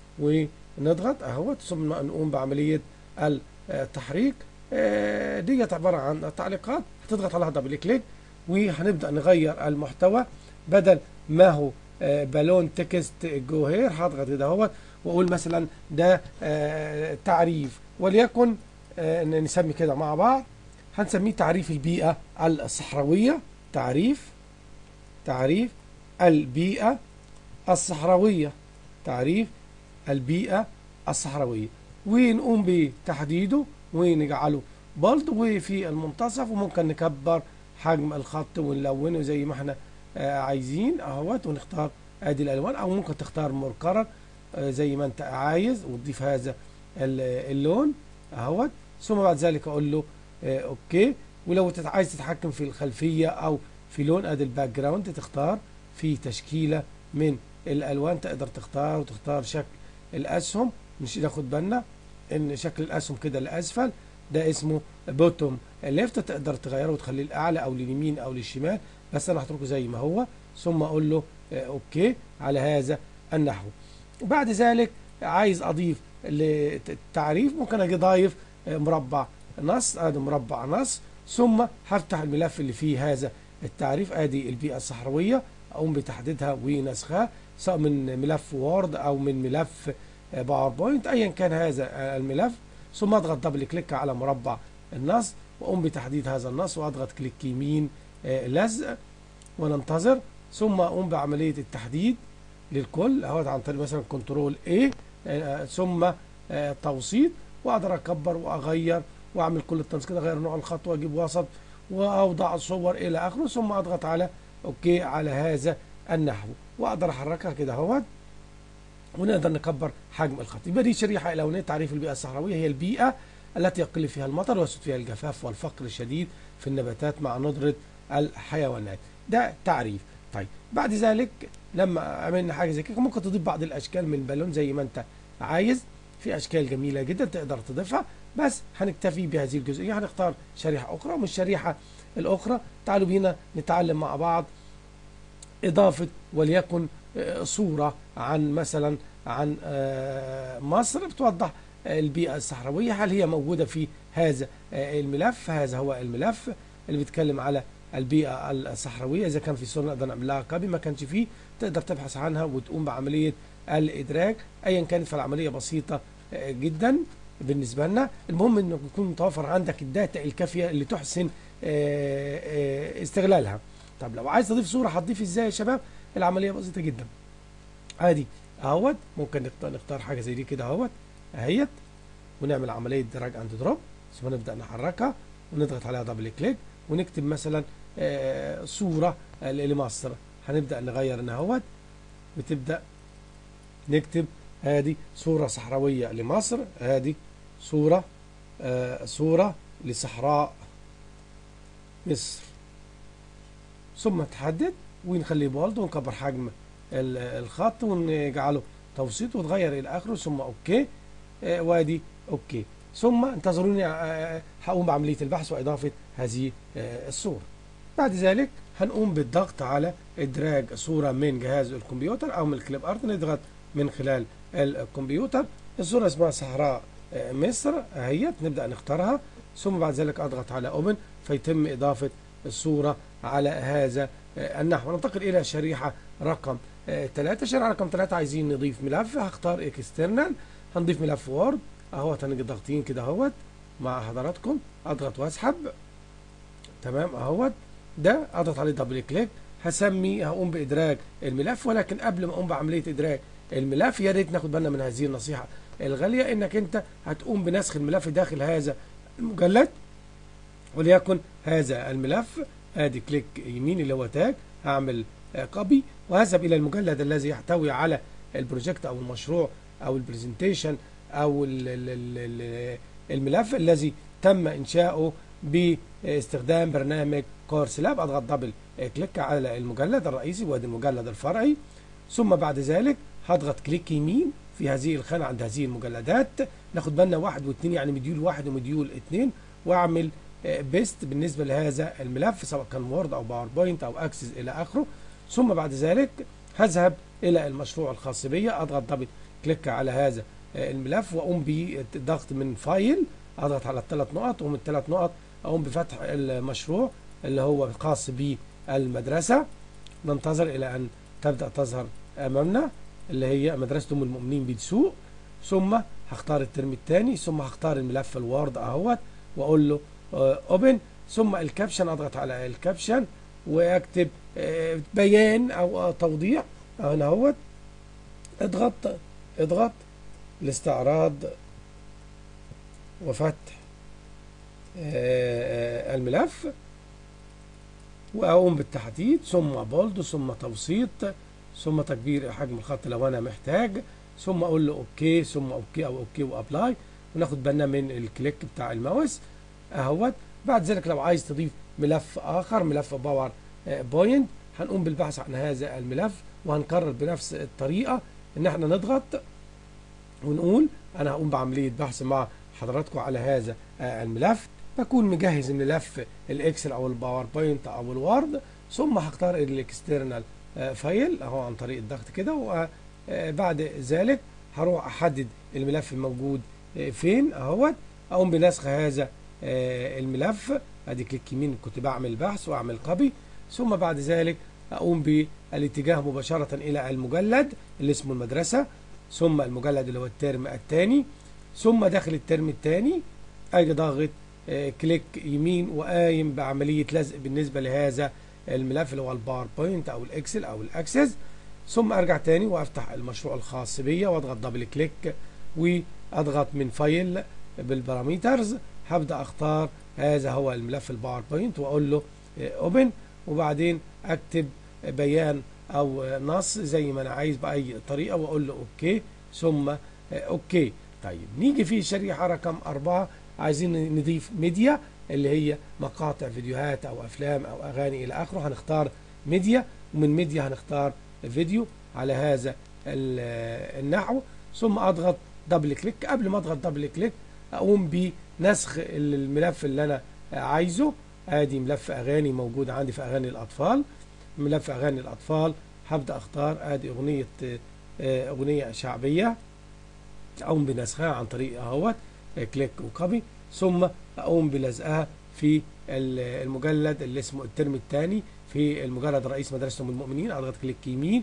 ونضغط اهوت ثم نقوم بعملية التحريك آه، ديت عبارة عن تعليقات هتضغط عليها دبل كليك وهنبدأ نغير المحتوى بدل ما هو آه، بالون تكست جو هير هضغط كده اهوت واقول مثلا ده آه، تعريف وليكن آه، نسمي كده مع بعض هنسميه تعريف البيئة الصحراوية تعريف تعريف البيئة الصحراوية تعريف البيئة الصحراوية ونقوم بتحديده ونجعله بلد وفي المنتصف وممكن نكبر حجم الخط ونلونه زي ما احنا آه، عايزين اهوت ونختار ادي الالوان او ممكن تختار مركرر آه، زي ما انت عايز وتضيف هذا ال- اللون اهوت ثم بعد ذلك اقول له آه، اوكي ولو تت- عايز تتحكم في الخلفية او في لون ادي الباك جراوند تختار في تشكيلة من الالوان تقدر تختار وتختار شكل الاسهم مش ناخد بالنا ان شكل الاسهم كده لاسفل ده اسمه بوتوم ليفت تقدر تغيره وتخليه الاعلى او لليمين او للشمال بس انا هتركه زي ما هو ثم اقول له آه، اوكي على هذا النحو وبعد ذلك عايز اضيف للتعريف ممكن اجي ضايف آه، مربع نص ادي مربع نص ثم هفتح الملف اللي فيه هذا التعريف ادي البيئه الصحراويه اقوم بتحديدها ونسخها سواء من ملف وورد او من ملف آه، باوربوينت ايا كان هذا آه، الملف ثم اضغط دبل كليك على مربع النص واقوم بتحديد هذا النص واضغط كليك يمين آه، لزق وننتظر ثم اقوم بعمليه التحديد للكل اهوت عن طريق مثلا كنترول A آه، ثم آه، توسيط واقدر اكبر واغير واعمل كل التنسيق كده اغير نوع الخط واجيب وسط واوضع صور الى اخره ثم اضغط على اوكي على هذا النحو واقدر احركها كده اهوت ونقدر نكبر حجم الخط يبقى دي شريحه الاولانيه تعريف البيئه الصحراويه هي البيئه التي يقل فيها المطر ويسود فيها الجفاف والفقر الشديد في النباتات مع ندره الحيوانات ده تعريف طيب بعد ذلك لما عملنا حاجه زي كده ممكن تضيف بعض الاشكال من البالون زي ما انت عايز في اشكال جميله جدا تقدر تضيفها بس هنكتفي بهذه الجزئيه هنختار شريحه اخرى ومن الشريحه الاخرى تعالوا بينا نتعلم مع بعض اضافه وليكن آه، صوره عن مثلا عن آه، مصر بتوضح البيئه الصحراويه هل هي موجوده في هذا آه، الملف هذا هو الملف اللي بيتكلم على البيئه الصحراويه اذا كان في صوره نقدر نعمل لها كوبي ما كانش فيه تقدر تبحث عنها وتقوم بعمليه الادراج ايا كانت فالعمليه بسيطه آه، جدا بالنسبه لنا المهم انه يكون متوفر عندك الداتا الكافيه اللي تحسن آه، آه، استغلالها طب لو عايز تضيف صوره هتضيف ازاي يا شباب العمليه بسيطه جدا عادي اهوت ممكن نختار, نختار حاجه زي دي كده اهوت اهيت ونعمل عمليه دراج اند دروب ثم نبدا نحركها ونضغط عليها دبل كليك ونكتب مثلا آه، صوره آه، لمصر هنبدا نغير هنا اهوت وتبدا نكتب هذه صوره صحراويه لمصر هذه صوره آه، صوره لصحراء مصر ثم تحدد ونخليه بولد ونكبر حجم ال- الخط ونجعله توسيط وتغير الى اخره ثم اوكي آه، وادي اوكي ثم انتظروني آه، هقوم بعمليه البحث واضافه هذه آه، الصوره بعد ذلك هنقوم بالضغط على ادراج صوره من جهاز الكمبيوتر او من الكليب ارت نضغط من خلال الكمبيوتر الصوره اسمها صحراء آه، مصر اهيت نبدا نختارها ثم بعد ذلك اضغط على اوبن فيتم اضافه الصوره على هذا آه، النحو ننتقل الى شريحه رقم ثلاثة شريحه رقم ثلاثة عايزين نضيف ملف هختار اكسترنال هنضيف ملف وورد اهوت هنيجي ضاغطين كده اهوت مع حضراتكم اضغط واسحب تمام اهوت ده اضغط عليه دبل كليك هسمي هقوم بادراج الملف ولكن قبل ما اقوم بعمليه ادراج الملف يا ريت ناخد بالنا من هذه النصيحه الغاليه انك انت هتقوم بنسخ الملف داخل هذا المجلد وليكن هذا الملف ادي كليك يمين اللي هو تاج هعمل كوبي وهذهب الى المجلد الذي يحتوي على البروجكت او المشروع او البرزنتيشن او ال- ال- ال- ال- الملف الذي تم انشاؤه باستخدام برنامج كورس لاب اضغط دبل كليك على المجلد الرئيسي وادي المجلد الفرعي ثم بعد ذلك هضغط كليك يمين في هذه الخانه عند هذه المجلدات ناخد بالنا واحد واثنين يعني مديول واحد ومديول اثنين واعمل بيست بالنسبه لهذا الملف سواء كان وورد او باوربوينت او اكسس الى اخره ثم بعد ذلك هذهب الى المشروع الخاص بي اضغط دبل كليك على هذا آه، الملف واقوم بالضغط من فايل اضغط على الثلاث نقط ومن الثلاث نقط اقوم بفتح المشروع اللي هو خاص بالمدرسه ننتظر الى ان تبدا تظهر امامنا اللي هي مدرسه ام المؤمنين بدسوق ثم هختار الترم الثاني ثم هختار الملف الوورد اهوت واقول له اوبن ثم الكابشن اضغط على الكابشن واكتب آه، بيان او آه، توضيح هنا اهوت اضغط اضغط لاستعراض وفتح آه، آه، الملف واقوم بالتحديد ثم بولد ثم توسيط ثم تكبير حجم الخط لو انا محتاج ثم اقول له اوكي ثم اوكي او اوكي وابلاي وناخد بالنا من الكليك بتاع الماوس اهوت بعد ذلك لو عايز تضيف ملف اخر ملف باور آه، بوينت هنقوم بالبحث عن هذا الملف وهنكرر بنفس الطريقه ان احنا نضغط ونقول انا هقوم بعمليه بحث مع حضراتكم على هذا آه، الملف بكون مجهز الملف الاكسل او الباوربوينت او الوورد ثم هختار الاكسترنال فايل اهو عن طريق الضغط كده وبعد ذلك هروح احدد الملف الموجود آه، فين اهوت اقوم بنسخ هذا آه، الملف ادي كليك يمين كنت بعمل بحث واعمل كوبي ثم بعد ذلك اقوم بالاتجاه مباشره الى المجلد اللي اسمه المدرسه ثم المجلد اللي هو الترم الثاني ثم داخل الترم الثاني اجي ضاغط آه، كليك يمين وقايم بعمليه لزق بالنسبه لهذا الملف اللي هو الباوربوينت او الاكسل او الاكسس ثم ارجع تاني وافتح المشروع الخاص بيا واضغط دبل كليك واضغط من فايل بالبارامترز هبدا اختار هذا هو الملف الباوربوينت واقول له اوبن وبعدين اكتب بيان او نص زي ما انا عايز باي طريقه واقول له اوكي ثم اوكي طيب نيجي في شريحه رقم أربعة عايزين نضيف ميديا اللي هي مقاطع فيديوهات او افلام او اغاني الى اخره هنختار ميديا ومن ميديا هنختار فيديو على هذا ال- النحو ثم اضغط دبل كليك قبل ما اضغط دبل كليك اقوم بنسخ الملف اللي انا عايزه ادي ملف اغاني موجود عندي في اغاني الاطفال ملف اغاني الاطفال هبدا اختار ادي اغنيه آه، اغنيه شعبيه اقوم بنسخها عن طريق اهوت كليك وكوبي ثم اقوم بلزقها في ال- المجلد اللي اسمه الترم الثاني في المجلد رئيس مدرسه ام المؤمنين اضغط كليك يمين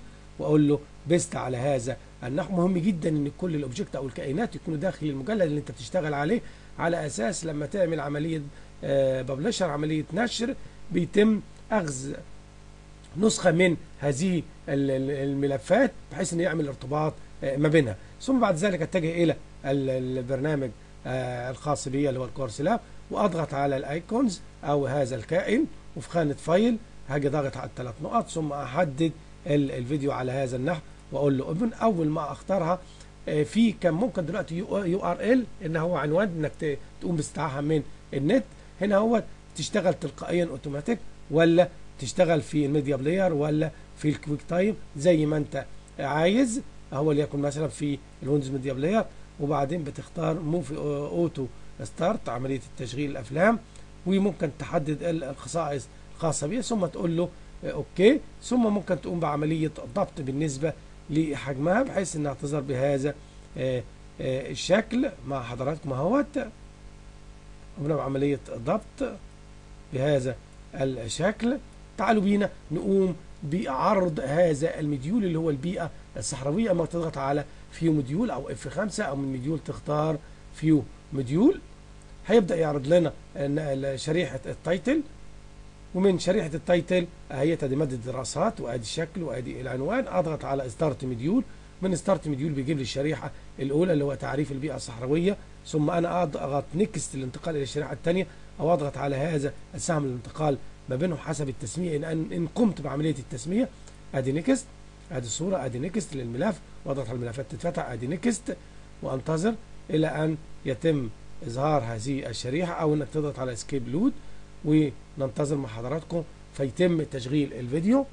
واقول له بيست على هذا النحو مهم جدا ان كل الاوبجكت او الكائنات يكونوا داخل المجلد اللي انت بتشتغل عليه على اساس لما تعمل عمليه ببلشر عمليه نشر بيتم اخذ نسخه من هذه الملفات بحيث انه يعمل ارتباط ما بينها ثم بعد ذلك اتجه الى البرنامج الخاص بي اللي هو الكورس لاب واضغط على الايكونز او هذا الكائن وفي خانه فايل هاجي ضاغط على الثلاث نقط ثم احدد الفيديو على هذا النحو واقول له من اول ما اختارها في كان ممكن دلوقتي يو ار ال ان هو عنوان انك تقوم باستدعائها من النت هنا هو تشتغل تلقائيا اوتوماتيك ولا تشتغل في الميديا بلاير ولا في الكويك تايم زي ما انت عايز هو ليكن مثلا في الويندوز ميديا بلاير وبعدين بتختار موف اوتو ستارت عمليه التشغيل الافلام وممكن تحدد الخصائص الخاصه بها ثم تقول له اوكي ثم ممكن تقوم بعمليه ضبط بالنسبه لحجمها بحيث انها تظهر بهذا الشكل مع حضراتكم اهوت قمنا بعمليه ضبط بهذا الشكل تعالوا بينا نقوم بعرض هذا المديول اللي هو البيئه الصحراويه اما تضغط على فيو مديول او اف 5 او من مديول تختار فيو مديول هيبدا يعرض لنا شريحه التايتل ومن شريحه التايتل اهي ادي ماده الدراسات وادي الشكل وادي العنوان اضغط على ستارت مديول من ستارت مديول بيجيب لي الشريحه الاولى اللي هو تعريف البيئه الصحراويه ثم انا اضغط نكست للانتقال الى الشريحه الثانيه او اضغط على هذا السهم للانتقال ما بينهم حسب التسميه ان ان قمت بعمليه التسميه ادي نكست ادي الصوره ادي نكست للملف واضغط على الملفات تتفتح ادي نكست وانتظر الى ان يتم اظهار هذه الشريحه او انك تضغط على اسكيب لود وننتظر مع حضراتكم فيتم تشغيل الفيديو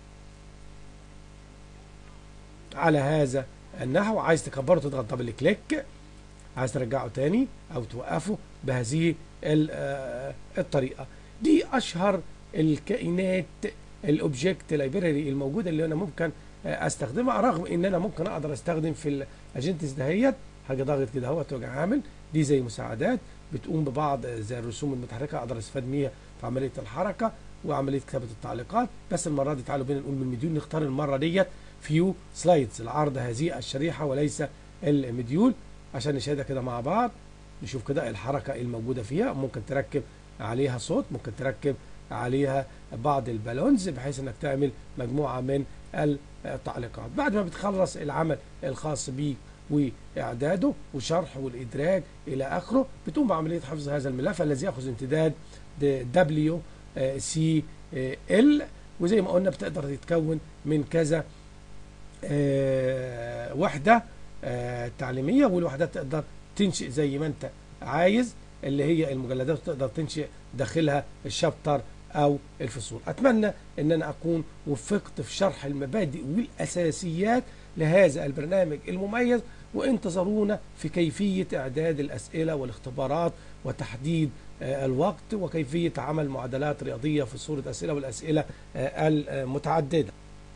على هذا النحو عايز تكبره تضغط دبل كليك عايز ترجعه تاني او توقفه بهذه الطريقه دي اشهر الكائنات الاوبجكت لايبراري الموجوده اللي انا ممكن استخدمها رغم ان انا ممكن اقدر استخدم في الاجنتس دهيت حاجه ضاغط كده اهوت واجي عامل دي زي مساعدات بتقوم ببعض زي الرسوم المتحركه اقدر استفاد منها في عمليه الحركه وعمليه كتابه التعليقات بس المره دي تعالوا بينا نقول من المديول نختار المره ديت فيو سلايدز العرض هذه الشريحه وليس المديول عشان نشاهدها كده مع بعض نشوف كده الحركه الموجوده فيها ممكن تركب عليها صوت ممكن تركب عليها بعض البالونز بحيث انك تعمل مجموعه من التعليقات بعد ما بتخلص العمل الخاص بيك واعداده وشرح والادراج الى اخره بتقوم بعمليه حفظ هذا الملف الذي ياخذ امتداد دبليو سي ال وزي ما قلنا بتقدر تتكون من كذا وحده تعليميه والوحدات تقدر تنشئ زي ما انت عايز اللي هي المجلدات تقدر تنشئ داخلها الشابتر او الفصول اتمنى ان انا اكون وفقت في شرح المبادئ والاساسيات لهذا البرنامج المميز وانتظرونا في كيفيه اعداد الاسئله والاختبارات وتحديد الوقت وكيفيه عمل معادلات رياضيه في صوره اسئله والاسئله المتعدده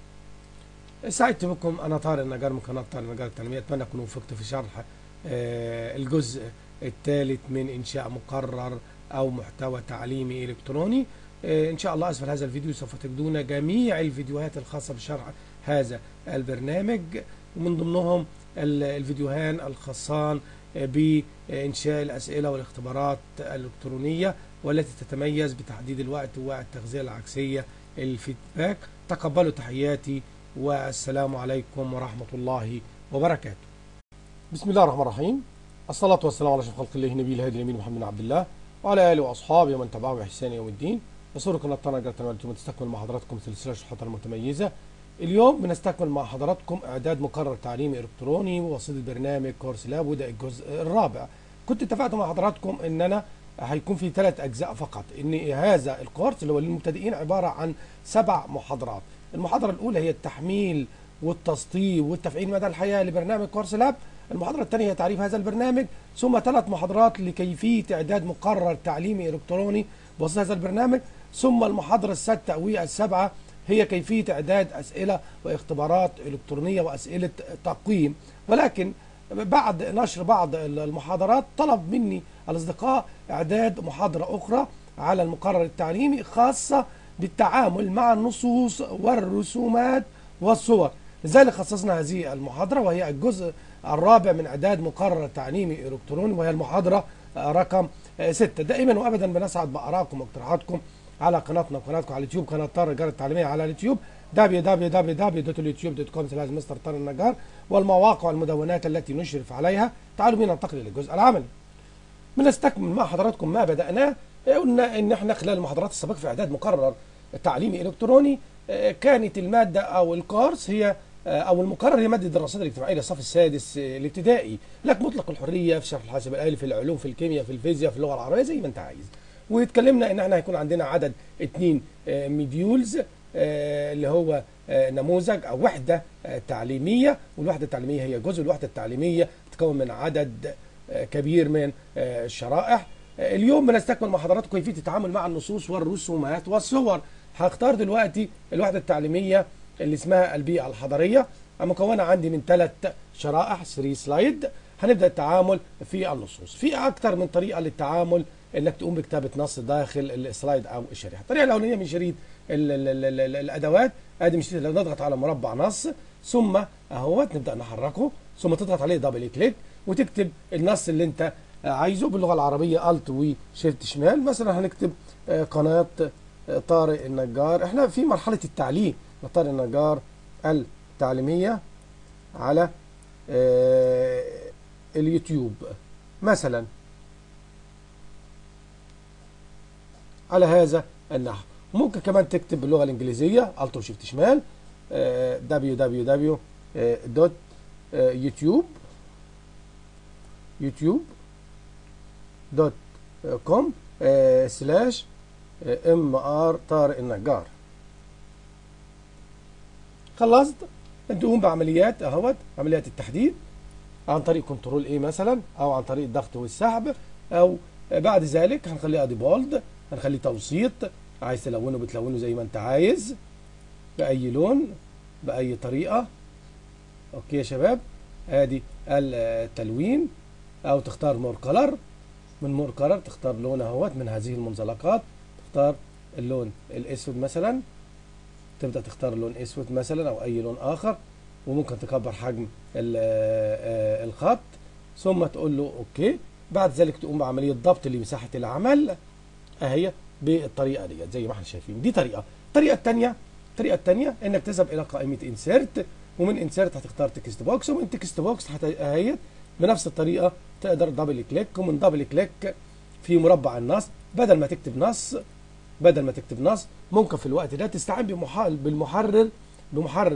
سعدت بكم انا طارق النجار من قناه طارق النجار التعليميه اتمنى اكون وفقت في شرح الجزء الثالث من انشاء مقرر او محتوى تعليمي الكتروني ان شاء الله اسفل هذا الفيديو سوف تجدون جميع الفيديوهات الخاصه بشرح هذا البرنامج ومن ضمنهم الفيديوهان الخاصان بانشاء الاسئله والاختبارات الالكترونيه والتي تتميز بتحديد الوقت والتغذيه العكسيه الفيدباك تقبلوا تحياتي والسلام عليكم ورحمه الله وبركاته بسم الله الرحمن الرحيم الصلاة والسلام على أشرف خلق الله نبي الهادي الأمين محمد بن عبد الله وعلى آله وأصحابه ومن تبعه بإحسان يوم الدين يسر قناة طنجة التي تستكمل مع حضراتكم سلسلة الشروحات المتميزة اليوم بنستكمل مع حضراتكم إعداد مقرر تعليمي إلكتروني ووسيط البرنامج كورس لاب وده الجزء الرابع كنت اتفقت مع حضراتكم إن أنا هيكون في ثلاث أجزاء فقط إن هذا الكورس اللي هو للمبتدئين عبارة عن سبع محاضرات المحاضرة الأولى هي التحميل والتسطيب والتفعيل مدى الحياة لبرنامج كورس لاب المحاضرة الثانية هي تعريف هذا البرنامج ثم ثلاث محاضرات لكيفية إعداد مقرر تعليمي إلكتروني بواسطة هذا البرنامج ثم المحاضرة السادسة والسابعة هي كيفية إعداد أسئلة واختبارات إلكترونية وأسئلة تقويم ولكن بعد نشر بعض المحاضرات طلب مني الأصدقاء إعداد محاضرة أخرى على المقرر التعليمي خاصة بالتعامل مع النصوص والرسومات والصور لذلك خصصنا هذه المحاضرة وهي الجزء الرابع من إعداد مقرر تعليمي إلكتروني وهي المحاضرة رقم ستة دائما وأبدا بنسعد بآرائكم واقتراحاتكم على قناتنا وقناتكم على اليوتيوب قناة طار النجار التعليمية على اليوتيوب www.youtube.com سلاش مستر طار النجار والمواقع والمدونات التي نشرف عليها تعالوا بينا ننتقل إلى الجزء العملي بنستكمل مع حضراتكم ما بدأناه قلنا ان احنا خلال المحاضرات السابقه في اعداد مقرر تعليمي الكتروني كانت الماده او الكورس هي او المقرر هي ماده الدراسات الاجتماعيه للصف السادس الابتدائي لك مطلق الحريه في شرح الحاسب الالي في العلوم في الكيمياء في الفيزياء في اللغه العربيه زي ما انت عايز واتكلمنا ان احنا هيكون عندنا عدد اثنين مديولز اللي هو نموذج او وحده تعليميه والوحده التعليميه هي جزء الوحده التعليميه تتكون من عدد كبير من الشرائح اليوم بنستكمل مع حضراتكم كيفيه التعامل مع النصوص والرسومات والصور هختار دلوقتي الوحده التعليميه اللي اسمها البيئه الحضريه مكونه عندي من ثلاث شرائح 3 سلايد هنبدا التعامل في النصوص في اكثر من طريقه للتعامل انك تقوم بكتابه نص داخل السلايد او الشريحه الطريقه الاولانيه من شريط ال ال ال ال ال الادوات ادي من شريط نضغط على مربع نص ثم اهوت نبدا نحركه ثم تضغط عليه دبل كليك وتكتب النص اللي انت عايزه باللغه العربيه الت وشيفت شمال مثلا هنكتب قناه طارق النجار احنا في مرحله التعليم طارق النجار التعليميه على اليوتيوب مثلا على هذا النحو ممكن كمان تكتب باللغه الانجليزيه الت وشيفت شمال www.youtube يوتيوب دوت كوم سلاش ام ار طارق النجار خلصت تقوم بعمليات اهوت عمليات التحديد عن طريق كنترول ايه مثلا او عن طريق الضغط والسحب او بعد ذلك هنخليه ادي بولد هنخليه توسيط عايز تلونه بتلونه زي ما انت عايز باي لون باي طريقه اوكي يا شباب ادي التلوين او تختار مور كلر من مور كلر تختار لون اهوت من هذه المنزلقات تختار اللون الاسود مثلا تبدا تختار لون اسود مثلا او اي لون اخر وممكن تكبر حجم الخط ثم تقول له اوكي بعد ذلك تقوم بعمليه ضبط لمساحه العمل اهي بالطريقه ديت زي ما احنا شايفين دي طريقه الطريقه الثانيه الطريقه الثانيه انك تذهب الى قائمه انسيرت ومن انسيرت هتختار تكست بوكس ومن تكست بوكس اهيت بنفس الطريقه تقدر دبل كليك ومن دبل كليك في مربع النص بدل ما تكتب نص بدل ما تكتب نص ممكن في الوقت ده تستعين بالمحرر بمحرر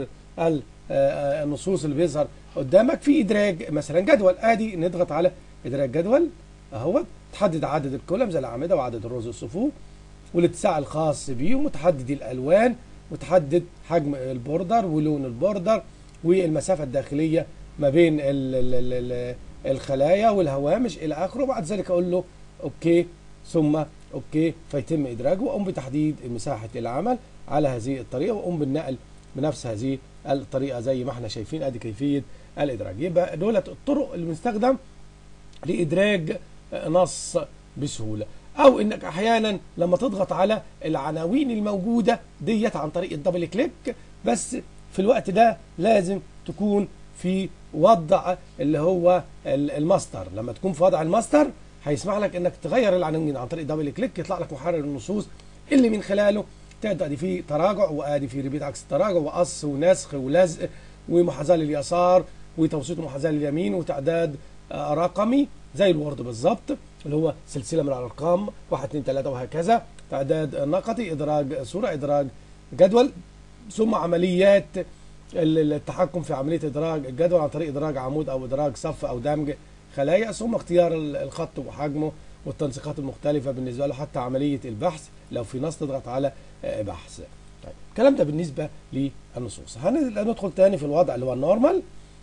النصوص اللي بيظهر قدامك في ادراج مثلا جدول ادي نضغط على ادراج جدول اهوت تحدد عدد الكولمز الاعمده وعدد الرز والصفوف والاتساع الخاص بيهم وتحدد الالوان وتحدد حجم البوردر ولون البوردر والمسافه الداخليه ما بين ال ال ال الخلايا والهوامش الى اخره وبعد ذلك اقول له اوكي ثم اوكي فيتم ادراجه واقوم بتحديد مساحه العمل على هذه الطريقه واقوم بالنقل بنفس هذه الطريقه زي ما احنا شايفين ادي كيفيه الادراج يبقى دولت الطرق اللي بنستخدم لادراج نص بسهوله او انك احيانا لما تضغط على العناوين الموجوده ديت عن طريق الدبل كليك بس في الوقت ده لازم تكون في وضع اللي هو الماستر لما تكون في وضع الماستر هيسمح لك انك تغير العناوين عن طريق دبل كليك يطلع لك محرر النصوص اللي من خلاله تقدر ادي فيه تراجع وادي فيه ريبيت عكس التراجع وقص ونسخ ولزق ومحاذاه لليسار وتوسيط ومحاذاه لليمين وتعداد رقمي زي الوورد بالظبط اللي هو سلسله من الارقام 1 2 3 وهكذا تعداد نقطي ادراج صوره ادراج جدول ثم عمليات التحكم في عمليه ادراج الجدول عن طريق ادراج عمود او ادراج صف او دمج خلايا ثم اختيار الخط وحجمه والتنسيقات المختلفه بالنسبه له حتى عمليه البحث لو في نص تضغط على بحث طيب الكلام ده بالنسبه للنصوص هندخل تاني في الوضع اللي هو النورمال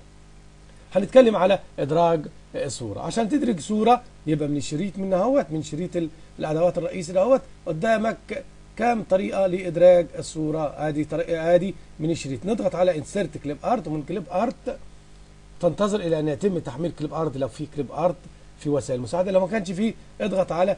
هنتكلم على ادراج صوره عشان تدرج صوره يبقى من الشريط من اهوت من شريط الادوات الرئيسي دهوت قدامك كام طريقه لادراج الصوره ادي طريقه ادي من الشريط نضغط على انسيرت كليب ارت ومن كليب ارت تنتظر الى ان يتم تحميل كليب ارت لو في كليب ارت في وسائل المساعده لو ما كانش فيه اضغط على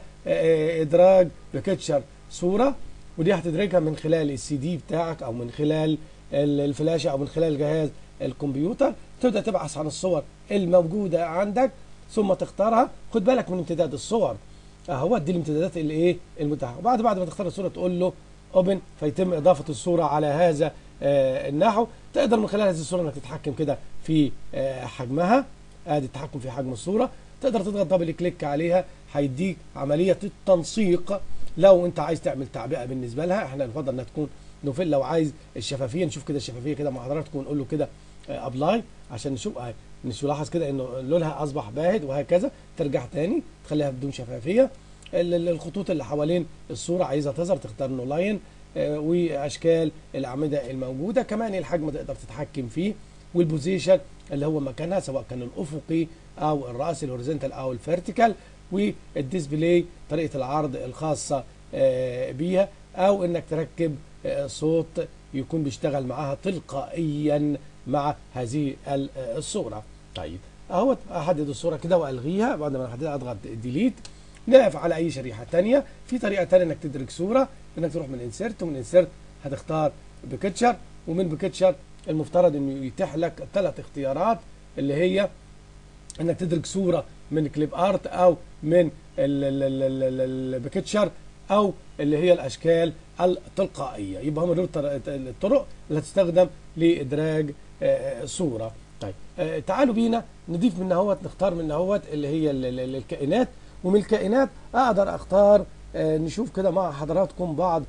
ادراج بكتشر صوره ودي هتدرجها من خلال السي دي بتاعك او من خلال ال- الفلاشه او من خلال جهاز الكمبيوتر تبدا تبحث عن الصور الموجوده عندك ثم تختارها خد بالك من امتداد الصور اهو دي الامتدادات اللي ايه المتاحه وبعد بعد ما تختار الصوره تقول له اوبن فيتم اضافه الصوره على هذا آه النحو تقدر من خلال هذه الصوره انك تتحكم كده في آه حجمها ادي التحكم في حجم الصوره تقدر تضغط دبل كليك عليها هيديك عمليه التنسيق لو انت عايز تعمل تعبئه بالنسبه لها احنا نفضل انها تكون نوفيل لو عايز الشفافيه نشوف كده الشفافيه كده مع حضراتكم ونقول له كده ابلاي عشان نشوف آه، نشوف نلاحظ كده انه لونها اصبح باهت وهكذا ترجع تاني تخليها بدون شفافيه ال- ال- الخطوط اللي حوالين الصوره عايزها تظهر تختار انه لاين آه، واشكال الاعمده الموجوده كمان الحجم تقدر تتحكم فيه والبوزيشن اللي هو مكانها سواء كان الافقي او الراسي الهوريزونتال او الفيرتيكال والديسبلاي طريقه العرض الخاصه آه، بيها او انك تركب آه، صوت يكون بيشتغل معاها تلقائيا مع هذه ال- آه، الصوره طيب اهو احدد الصوره كده والغيها بعد ما احددها اضغط ديليت نقف على اي شريحه تانية في طريقه تانية انك تدرك صوره انك تروح من انسيرت ومن انسيرت هتختار بكتشر ومن بكتشر المفترض انه يتيح لك ثلاث اختيارات اللي هي انك تدرك صوره من كليب ارت او من ال- ال- ال- ال- ال- البكتشر او اللي هي الاشكال التلقائيه يبقى هم دول الطر- الطرق اللي هتستخدم لادراج آه، صوره طيب آه، تعالوا بينا نضيف من هوت نختار من هوت اللي هي ال- ال- ال- الكائنات ومن الكائنات اقدر اختار آه، نشوف كده مع حضراتكم بعض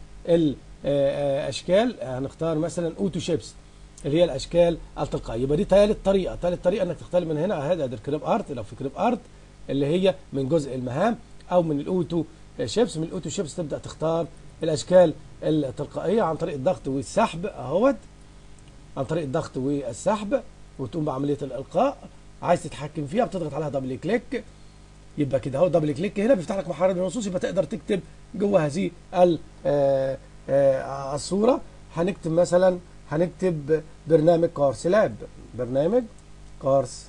الاشكال هنختار مثلا اوتو شيبس اللي هي الاشكال التلقائيه يبقى دي ثالث طريقه ثالث طريقه انك تختار من هنا هذا ده الكريب ارت لو في كريب ارت اللي هي من جزء المهام او من الاوتو شيبس من الاوتو شيبس تبدا تختار الاشكال التلقائيه عن طريق الضغط والسحب اهوت عن طريق الضغط والسحب وتقوم بعمليه الالقاء عايز تتحكم فيها بتضغط عليها دبل كليك يبقى كده اهو دبل كليك هنا بيفتح لك محرر النصوص يبقى تقدر تكتب جوه هذه ال- آه، آه، الصوره هنكتب مثلا هنكتب برنامج كارس لاب برنامج كارس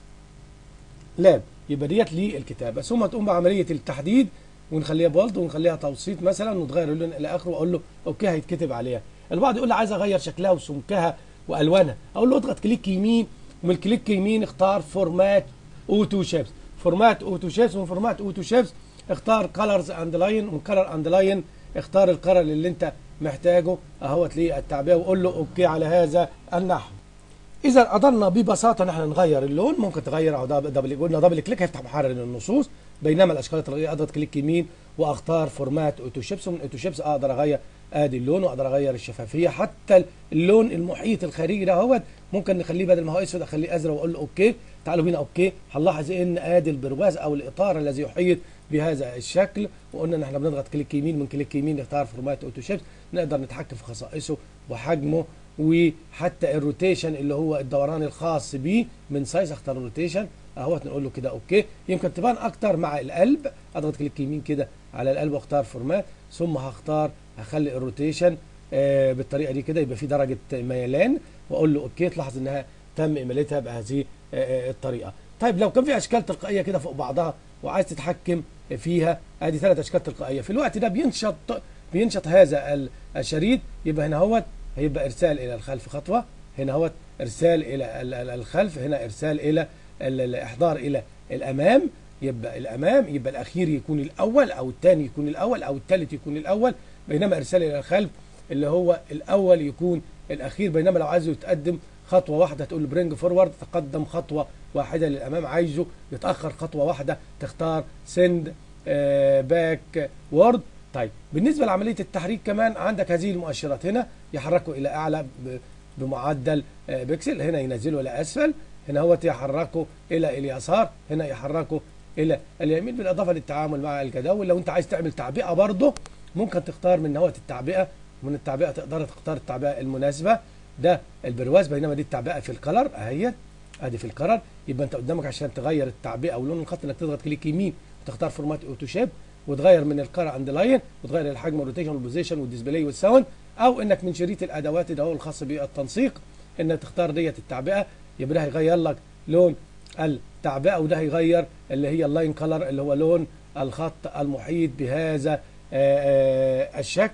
لاب يبقى ديت للكتابه ثم تقوم بعمليه التحديد ونخليها بولد ونخليها توسيط مثلا ونتغير اللون الى اخره واقول له اوكي هيتكتب عليها البعض يقول لي عايز اغير شكلها وسمكها والوانها اقول له اضغط كليك يمين ومن الكليك يمين اختار فورمات اوتو شيبس فورمات اوتو شيبس ومن فورمات اوتو شيبس اختار كلرز اند لاين ومن كلر اند لاين اختار القرار اللي انت محتاجه اهوت للتعبئه وقول له اوكي على هذا النحو اذا قدرنا ببساطه ان احنا نغير اللون ممكن تغير اهو دبل دبل قلنا دبل كليك هيفتح محرر النصوص بينما الاشكال التلقائيه اضغط كليك يمين واختار فورمات اوتو شيبس ومن اوتو شيبس اقدر اغير ادي اللون واقدر اغير الشفافيه حتى اللون المحيط الخارجي ده اهوت ممكن نخليه بدل ما هو اسود اخليه ازرق واقول له اوكي تعالوا هنا اوكي هنلاحظ ان ادي البرواز او الاطار الذي يحيط بهذا الشكل وقلنا ان احنا بنضغط كليك يمين من كليك يمين نختار فورمات اوتو شيبس نقدر نتحكم في خصائصه وحجمه وحتى الروتيشن اللي هو الدوران الخاص بيه من سايز اختار الروتيشن اهوت نقول له كده اوكي يمكن تبان اكتر مع القلب اضغط كليك يمين كده على القلب واختار فورمات ثم هختار هخلي الروتيشن آه بالطريقه دي كده يبقى في درجه ميلان واقول له اوكي تلاحظ انها تم امالتها بهذه آه آه الطريقه طيب لو كان في اشكال تلقائيه كده فوق بعضها وعايز تتحكم فيها ادي ثلاث اشكال تلقائيه في الوقت ده بينشط بينشط هذا ال- الشريط يبقى هنا هوت هيبقى ارسال الى الخلف خطوه هنا هوت ارسال الى ال- ال- الخلف هنا ارسال الى ال- الاحضار الى الامام يبقى الامام يبقى الاخير يكون الاول او الثاني يكون الاول او الثالث يكون الاول بينما ارسال الى الخلف اللي هو الاول يكون الاخير بينما لو عايزه يتقدم خطوه واحده تقول له برينج فورورد تقدم خطوه واحده للامام عايزه يتاخر خطوه واحده تختار سند باك وورد طيب بالنسبه لعمليه التحريك كمان عندك هذه المؤشرات هنا يحركه الى اعلى ب- بمعدل آه، بكسل هنا ينزله الى اسفل هنا هو يحركه الى اليسار هنا يحركه الى اليمين بالاضافه للتعامل مع الجداول لو انت عايز تعمل تعبئه برضه ممكن تختار من نواه التعبئه ومن التعبئه تقدر تختار التعبئه المناسبه ده البرواز بينما دي التعبئه في الكلر اهيت ادي في الكلر يبقى انت قدامك عشان تغير التعبئه ولون الخط انك تضغط كليك يمين وتختار فورمات اوتو شيب وتغير من الكلر عند لاين وتغير الحجم والروتيشن والبوزيشن والديسبلاي والساوند او انك من شريط الادوات اللي هو الخاص بالتنسيق انك تختار ديت التعبئه يبقى ده هيغير لك لون التعبئه وده هيغير اللي هي اللاين كلر اللي هو لون الخط المحيط بهذا آه، آه، الشكل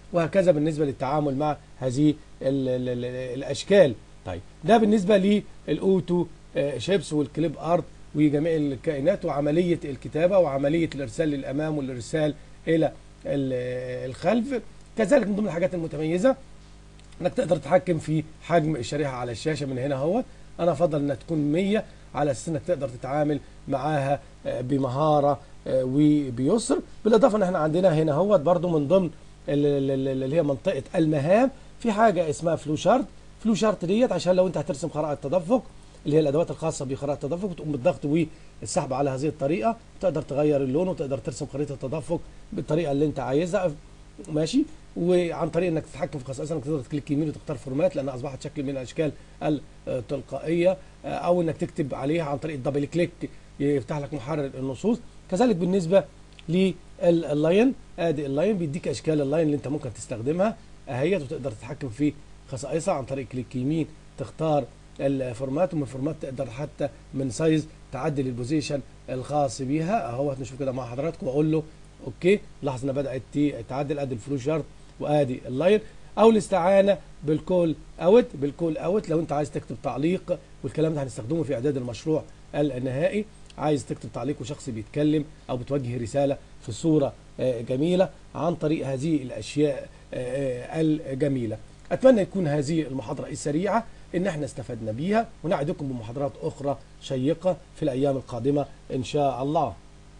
وهكذا بالنسبه للتعامل مع هذه ال ال ال الاشكال طيب ده بالنسبه للاوتو شيبس والكليب ارت وجميع الكائنات وعمليه الكتابه وعمليه الارسال للامام والارسال الى الخلف كذلك من ضمن الحاجات المتميزه انك تقدر تتحكم في حجم الشريحه على الشاشه من هنا اهوت انا افضل انها تكون 100 على اساس انك تقدر تتعامل معاها بمهاره وبيسر بالاضافه ان احنا عندنا هنا اهوت برضو من ضمن اللي هي منطقه المهام في حاجه اسمها فلو شارت فلو شارت ديت عشان لو انت هترسم خرائط تدفق اللي هي الادوات الخاصه بخرائط التدفق وتقوم بالضغط والسحب على هذه الطريقه تقدر تغير اللون وتقدر ترسم خريطه التدفق بالطريقه اللي انت عايزها ماشي وعن طريق انك تتحكم في خصائص انك تقدر تكليك يمين وتختار فورمات لانها اصبحت شكل من الاشكال التلقائيه او انك تكتب عليها عن طريق الدبل كليك يفتح لك محرر النصوص كذلك بالنسبه لللاين ادي اللاين بيديك اشكال اللاين اللي انت ممكن تستخدمها اهيت وتقدر تتحكم في خصائصها عن طريق كليك يمين تختار الفورمات ومن الفورمات تقدر حتى من سايز تعدل البوزيشن الخاص بيها اهو نشوف كده مع حضراتكم واقول له اوكي لاحظ انها بدات تعدل ادي الفلو شارت وادي اللاين او الاستعانه بالكول اوت بالكول اوت لو انت عايز تكتب تعليق والكلام ده هنستخدمه في اعداد المشروع النهائي عايز تكتب تعليق وشخص بيتكلم او بتوجه رساله في صوره جميله عن طريق هذه الاشياء الجميله اتمنى يكون هذه المحاضره السريعه ان احنا استفدنا بيها ونعدكم بمحاضرات اخرى شيقه في الايام القادمه ان شاء الله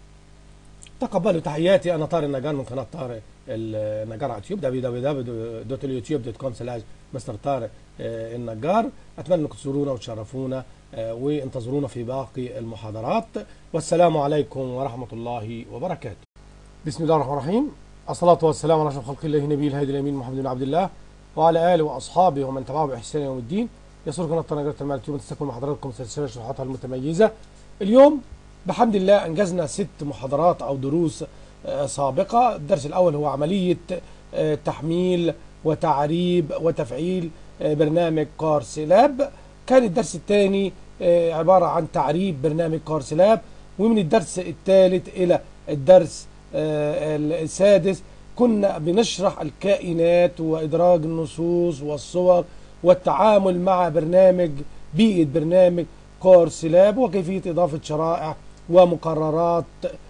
تقبلوا تحياتي انا طارق النجار من قناه طارق النجار على اليوتيوب www.youtube.com سلاش مستر طارق النجار اتمنى انكم تزورونا وتشرفونا وانتظرونا في باقي المحاضرات والسلام عليكم ورحمه الله وبركاته بسم الله الرحمن الرحيم الصلاه والسلام على اشرف خلق الله نبي الهادي الامين محمد بن عبد الله وعلى اله واصحابه ومن تبعه باحسان يوم الدين يسر قناه طنجره المال اليوم تستكمل محاضراتكم سلسله شروحاتها المتميزه اليوم بحمد الله انجزنا ست محاضرات او دروس سابقه الدرس الاول هو عمليه تحميل وتعريب وتفعيل برنامج كارس لاب كان الدرس الثاني عباره عن تعريب برنامج كارس لاب ومن الدرس الثالث الى الدرس السادس كنا بنشرح الكائنات وادراج النصوص والصور والتعامل مع برنامج بيئه برنامج كورس لاب وكيفيه اضافه شرائع ومقررات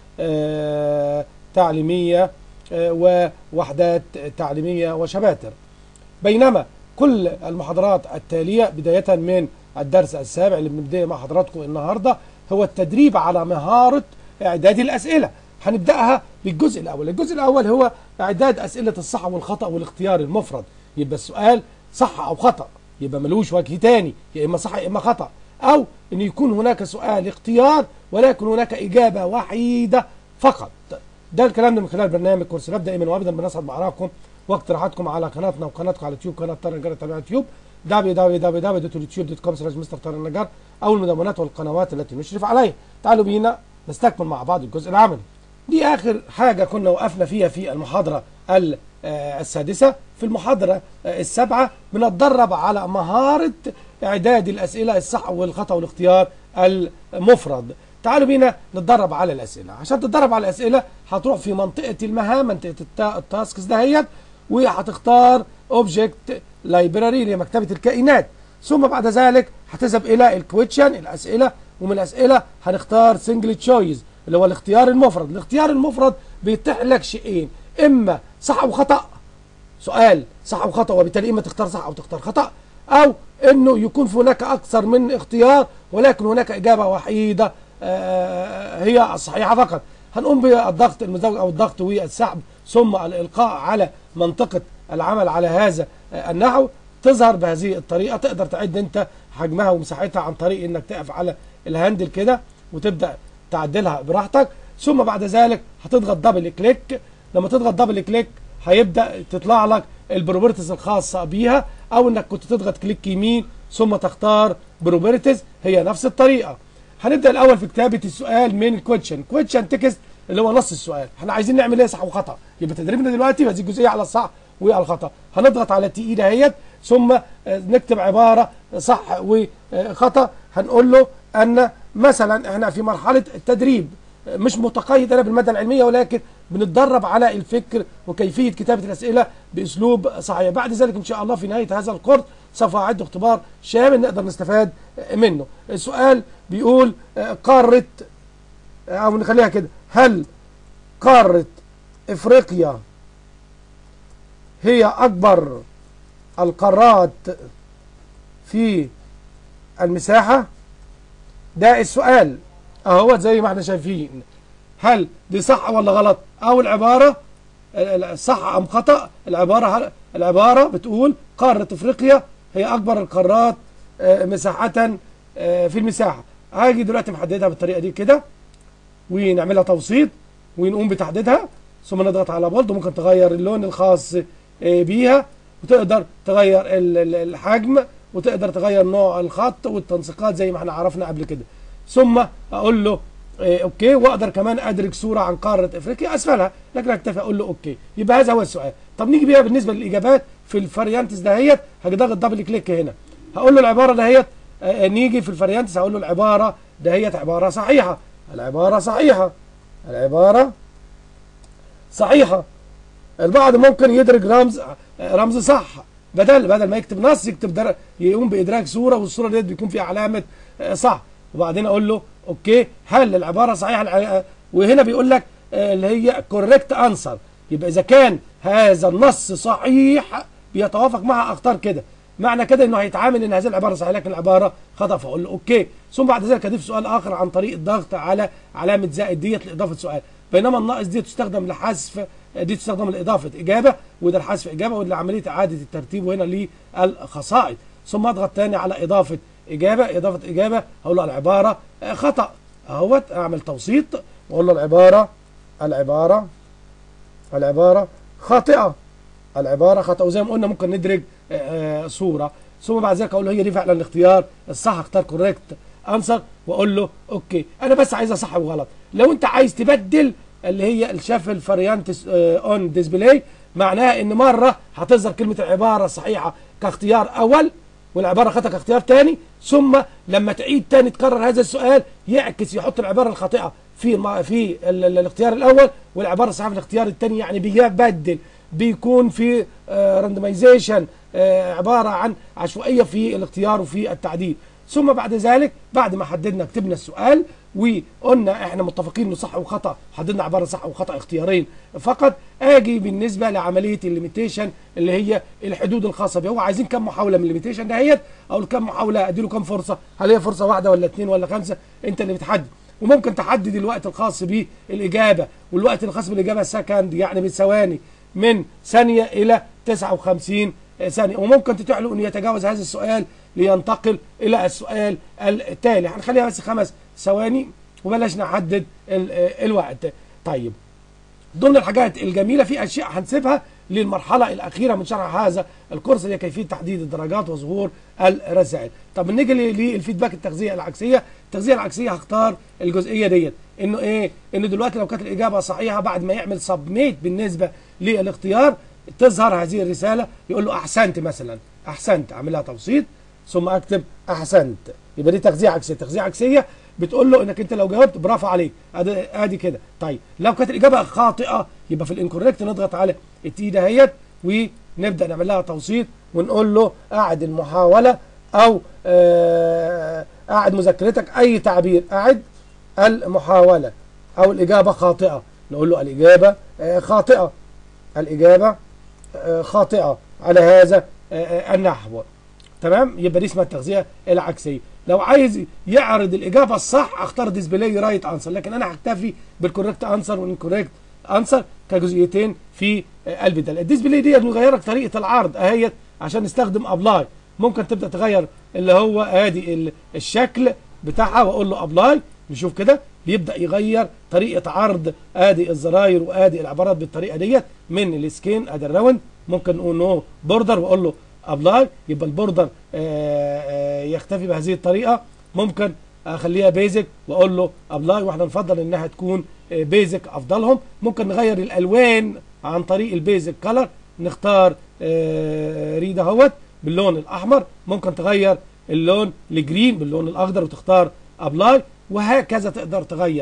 تعليميه ووحدات تعليميه وشباتر بينما كل المحاضرات التاليه بدايه من الدرس السابع اللي بنبدا مع حضراتكم النهارده هو التدريب على مهاره اعداد الاسئله هنبداها بالجزء الاول الجزء الاول هو اعداد اسئله الصح والخطا والاختيار المفرد يبقى السؤال صح او خطا يبقى ملوش وجه تاني يا اما صح يا اما خطا او ان يكون هناك سؤال اختيار ولكن هناك اجابه وحيده فقط ده الكلام ده من خلال برنامج كورس لاب دائما وابدا بنسعد بارائكم واقتراحاتكم على قناتنا وقناتكم على اليوتيوب قناه طارق النجار على اليوتيوب www.youtube.com مستر طارق النجار او المدونات والقنوات التي نشرف عليها تعالوا بينا نستكمل مع بعض الجزء العملي دي اخر حاجه كنا وقفنا فيها في المحاضره السادسه في المحاضره السابعه بنتدرب على مهاره اعداد الاسئله الصح والخطا والاختيار المفرد تعالوا بينا نتدرب على الاسئله عشان تتدرب على الاسئله هتروح في منطقه المهام منطقه التاسكس دهيت وهتختار اوبجكت لايبراري اللي هي مكتبه الكائنات ثم بعد ذلك هتذهب الى الكويتشن الاسئله ومن الاسئله هنختار سنجل تشويز اللي هو الاختيار المفرد الاختيار المفرد بيتيح لك شيئين اما صح وخطا سؤال صح وخطا وبالتالي اما تختار صح او تختار خطا او انه يكون هناك اكثر من اختيار ولكن هناك اجابه وحيده هي الصحيحه فقط هنقوم بالضغط المزدوج او الضغط والسحب ثم الالقاء على منطقه العمل على هذا النحو تظهر بهذه الطريقه تقدر تعد انت حجمها ومساحتها عن طريق انك تقف على الهاندل كده وتبدا تعدلها براحتك ثم بعد ذلك هتضغط دبل كليك لما تضغط دبل كليك هيبدا تطلع لك البروبرتيز الخاصه بيها او انك كنت تضغط كليك يمين ثم تختار بروبرتيز هي نفس الطريقه هنبدا الاول في كتابه السؤال من الكويتشن كويتشن تكست اللي هو نص السؤال احنا عايزين نعمل ايه صح وخطا يبقى تدريبنا دلوقتي في هذه الجزئيه على الصح وعلى الخطا هنضغط على تي دهيت ثم نكتب عباره صح وخطا هنقول له ان مثلا احنا في مرحله التدريب مش متقيد انا بالماده العلميه ولكن بنتدرب على الفكر وكيفيه كتابه الاسئله باسلوب صحيح بعد ذلك ان شاء الله في نهايه هذا الكورس سوف اعد اختبار شامل نقدر نستفاد منه السؤال بيقول آه، قاره او نخليها كده هل قاره افريقيا هي اكبر القارات في المساحه ده السؤال اهو زي ما احنا شايفين هل دي صح ولا غلط او العباره ال- ال- صح ام خطا العباره العباره بتقول قاره افريقيا هي اكبر القارات آه، مساحه آه، في المساحه هاجي دلوقتي محددها بالطريقه دي كده ونعملها توسيط ونقوم بتحديدها ثم نضغط على بولد وممكن تغير اللون الخاص آه، بيها وتقدر تغير ال- ال- الحجم وتقدر تغير نوع الخط والتنسيقات زي ما احنا عرفنا قبل كده ثم اقول له إيه اوكي واقدر كمان ادرك صوره عن قاره افريقيا اسفلها لكن اكتفي اقول له اوكي يبقى هذا هو السؤال طب نيجي بيها بالنسبه للاجابات في الفاريانتس دهيت هاجي ضاغط دبل كليك هنا هقول له العباره دهيت آه، نيجي في الفاريانتس هقول له العباره دهيت عباره صحيحه العباره صحيحه العباره صحيحه البعض ممكن يدرج رمز رمز صح بدل بدل ما يكتب نص يكتب در... يقوم بادراك صوره والصوره ديت بيكون فيها علامه آه، صح وبعدين اقول له اوكي هل العباره صحيحه الع- وهنا بيقول لك آه، اللي هي كوريكت انسر يبقى اذا كان هذا النص صحيح بيتوافق مع اختار كده معنى كده انه هيتعامل ان هذه العباره صحيحه لكن العباره خطا فاقول له اوكي ثم بعد ذلك اضيف سؤال اخر عن طريق الضغط على علامه زائد ديت لاضافه سؤال بينما الناقص دي تستخدم لحذف دي تستخدم لاضافه اجابه وده لحذف اجابه وده لعمليه اعاده الترتيب وهنا للخصائص ثم اضغط تاني على اضافه اجابه اضافه اجابه هقول له العباره آه، خطا اهوت اعمل توسيط واقول له العباره العباره العباره خاطئه العباره خطا وزي ما قلنا ممكن ندرج آه، آه، صوره ثم بعد ذلك اقول له هي دي فعلا الاختيار الصح اختار كوريكت انسر واقول له اوكي انا بس عايزها صح وغلط لو انت عايز تبدل اللي هي الشافل فاريانت اون ديسبلاي معناها ان مره هتظهر كلمه العباره الصحيحه كاختيار اول والعباره خطا كاختيار ثاني ثم لما تعيد تاني تكرر هذا السؤال يعكس يحط العباره الخاطئه في الم... في ال... ال... الاختيار الاول والعباره الصحيحه في الاختيار الثاني يعني بيبدل بيكون في راندمايزيشن عباره عن عشوائيه في الاختيار وفي التعديل ثم بعد ذلك بعد ما حددنا كتبنا السؤال وقلنا احنا متفقين انه صح وخطا حددنا عباره صح وخطا اختيارين فقط اجي بالنسبه لعمليه الليميتيشن اللي هي الحدود الخاصه بيه هو عايزين كم محاوله من الليميتيشن دهيت او كم محاوله اديله كم فرصه هل هي فرصه واحده ولا اثنين ولا خمسه انت اللي بتحدد وممكن تحدد الوقت الخاص بالاجابه والوقت الخاص بالاجابه سكند يعني بالثواني من ثانيه الى 59 ثانيه وممكن تتيح له ان يتجاوز هذا السؤال لينتقل الى السؤال التالي هنخليها بس خمس ثواني وبلاش نحدد ال- الوقت طيب ضمن الحاجات الجميله في اشياء هنسيبها للمرحله الاخيره من شرح هذا الكورس هي كيفيه تحديد الدرجات وظهور الرسائل طب نيجي للفيدباك التغذيه العكسيه التغذيه العكسيه هختار الجزئيه ديت انه ايه انه دلوقتي لو كانت الاجابه صحيحه بعد ما يعمل سبميت بالنسبه للاختيار تظهر هذه الرساله يقول له احسنت مثلا احسنت اعملها توسيط ثم اكتب احسنت يبقى دي تغذيه عكسيه تغذيه عكسيه بتقول له انك انت لو جاوبت برافو عليك ادي ادي كده طيب لو كانت الاجابه خاطئه يبقى في الانكوريكت نضغط على التي دهيت ونبدا نعمل لها توسيط ونقول له اعد المحاوله او آه، اعد مذاكرتك اي تعبير اعد المحاوله او الاجابه خاطئه نقول له الاجابه آه، خاطئه الاجابه آه، خاطئه على هذا آه، آه، النحو تمام يبقى دي اسمها التغذيه العكسيه لو عايز يعرض الاجابه الصح اختار ديسبلاي رايت انسر لكن انا هكتفي بالكوريكت انسر والانكوريكت انسر كجزئيتين في آه، البدل الديسبلاي دي بنغيرك طريقه العرض اهيت عشان نستخدم ابلاي ممكن تبدا تغير اللي هو ادي ال- الشكل بتاعها واقول له ابلاي نشوف كده بيبدا يغير طريقه عرض ادي الزراير وادي العبارات بالطريقه ديت من السكين ادي الراوند ممكن نقول نو بوردر واقول له ابلاي يبقى البوردر آه، آه، يختفي بهذه الطريقه ممكن اخليها بيزك واقول له ابلاي واحنا نفضل انها تكون بيزك افضلهم ممكن نغير الالوان عن طريق البيزك كلر نختار آه، ريد اهوت باللون الاحمر ممكن تغير اللون لجرين باللون الاخضر وتختار ابلاي وهكذا تقدر تغير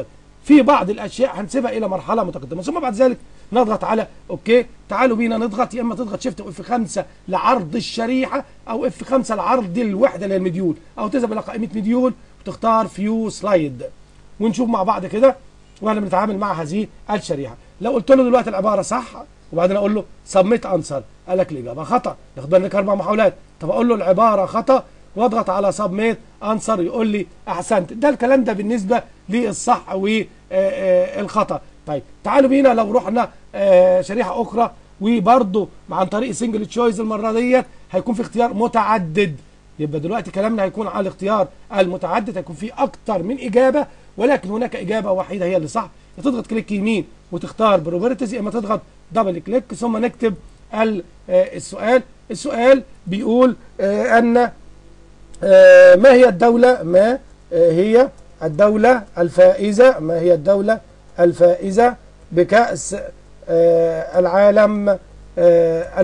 في بعض الاشياء هنسيبها الى مرحله متقدمه ثم بعد ذلك نضغط على اوكي تعالوا بينا نضغط يا اما تضغط شيفت اف 5 لعرض الشريحه او اف 5 لعرض الوحده اللي هي المديول او تذهب الى قائمه مديول وتختار فيو سلايد ونشوف مع بعض كده واحنا بنتعامل مع هذه الشريحه لو قلت له دلوقتي العباره صح وبعدين اقول له سبميت انسر قال لك الاجابه خطا ياخد بالك اربع محاولات طب اقول له العباره خطا واضغط على سبميت انسر يقول لي احسنت ده الكلام ده بالنسبه للصح والخطا طيب تعالوا بينا لو رحنا آه، شريحه اخرى وبرضه عن طريق سنجل تشويز المره ديت هيكون في اختيار متعدد يبقى دلوقتي كلامنا هيكون على الاختيار المتعدد هيكون فيه اكتر من اجابه ولكن هناك اجابه وحيده هي اللي صح يا تضغط كليك يمين وتختار بروبرتيز يا اما تضغط دبل كليك ثم نكتب ال- آه، السؤال السؤال بيقول آه، ان آه، ما هي الدولة ما آه، هي الدولة الفائزة ما هي الدولة الفائزة بكأس آه، العالم آه،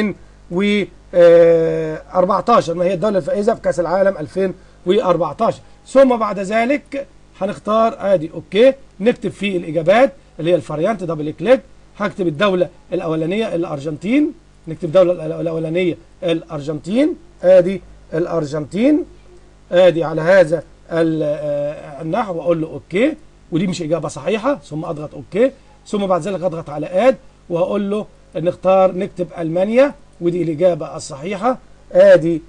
2014 ما هي الدولة الفائزة بكأس العالم 2014 ثم بعد ذلك هنختار ادي اوكي نكتب فيه الاجابات اللي هي الفاريانت دبل كليك هكتب الدولة الاولانية الارجنتين نكتب الدولة الأول- الاولانية الارجنتين ادي الارجنتين ادي على هذا ال- آه، النحو واقول له اوكي ودي مش اجابه صحيحه ثم اضغط اوكي ثم بعد ذلك اضغط على اد واقول له نختار نكتب المانيا ودي الاجابه الصحيحه ادي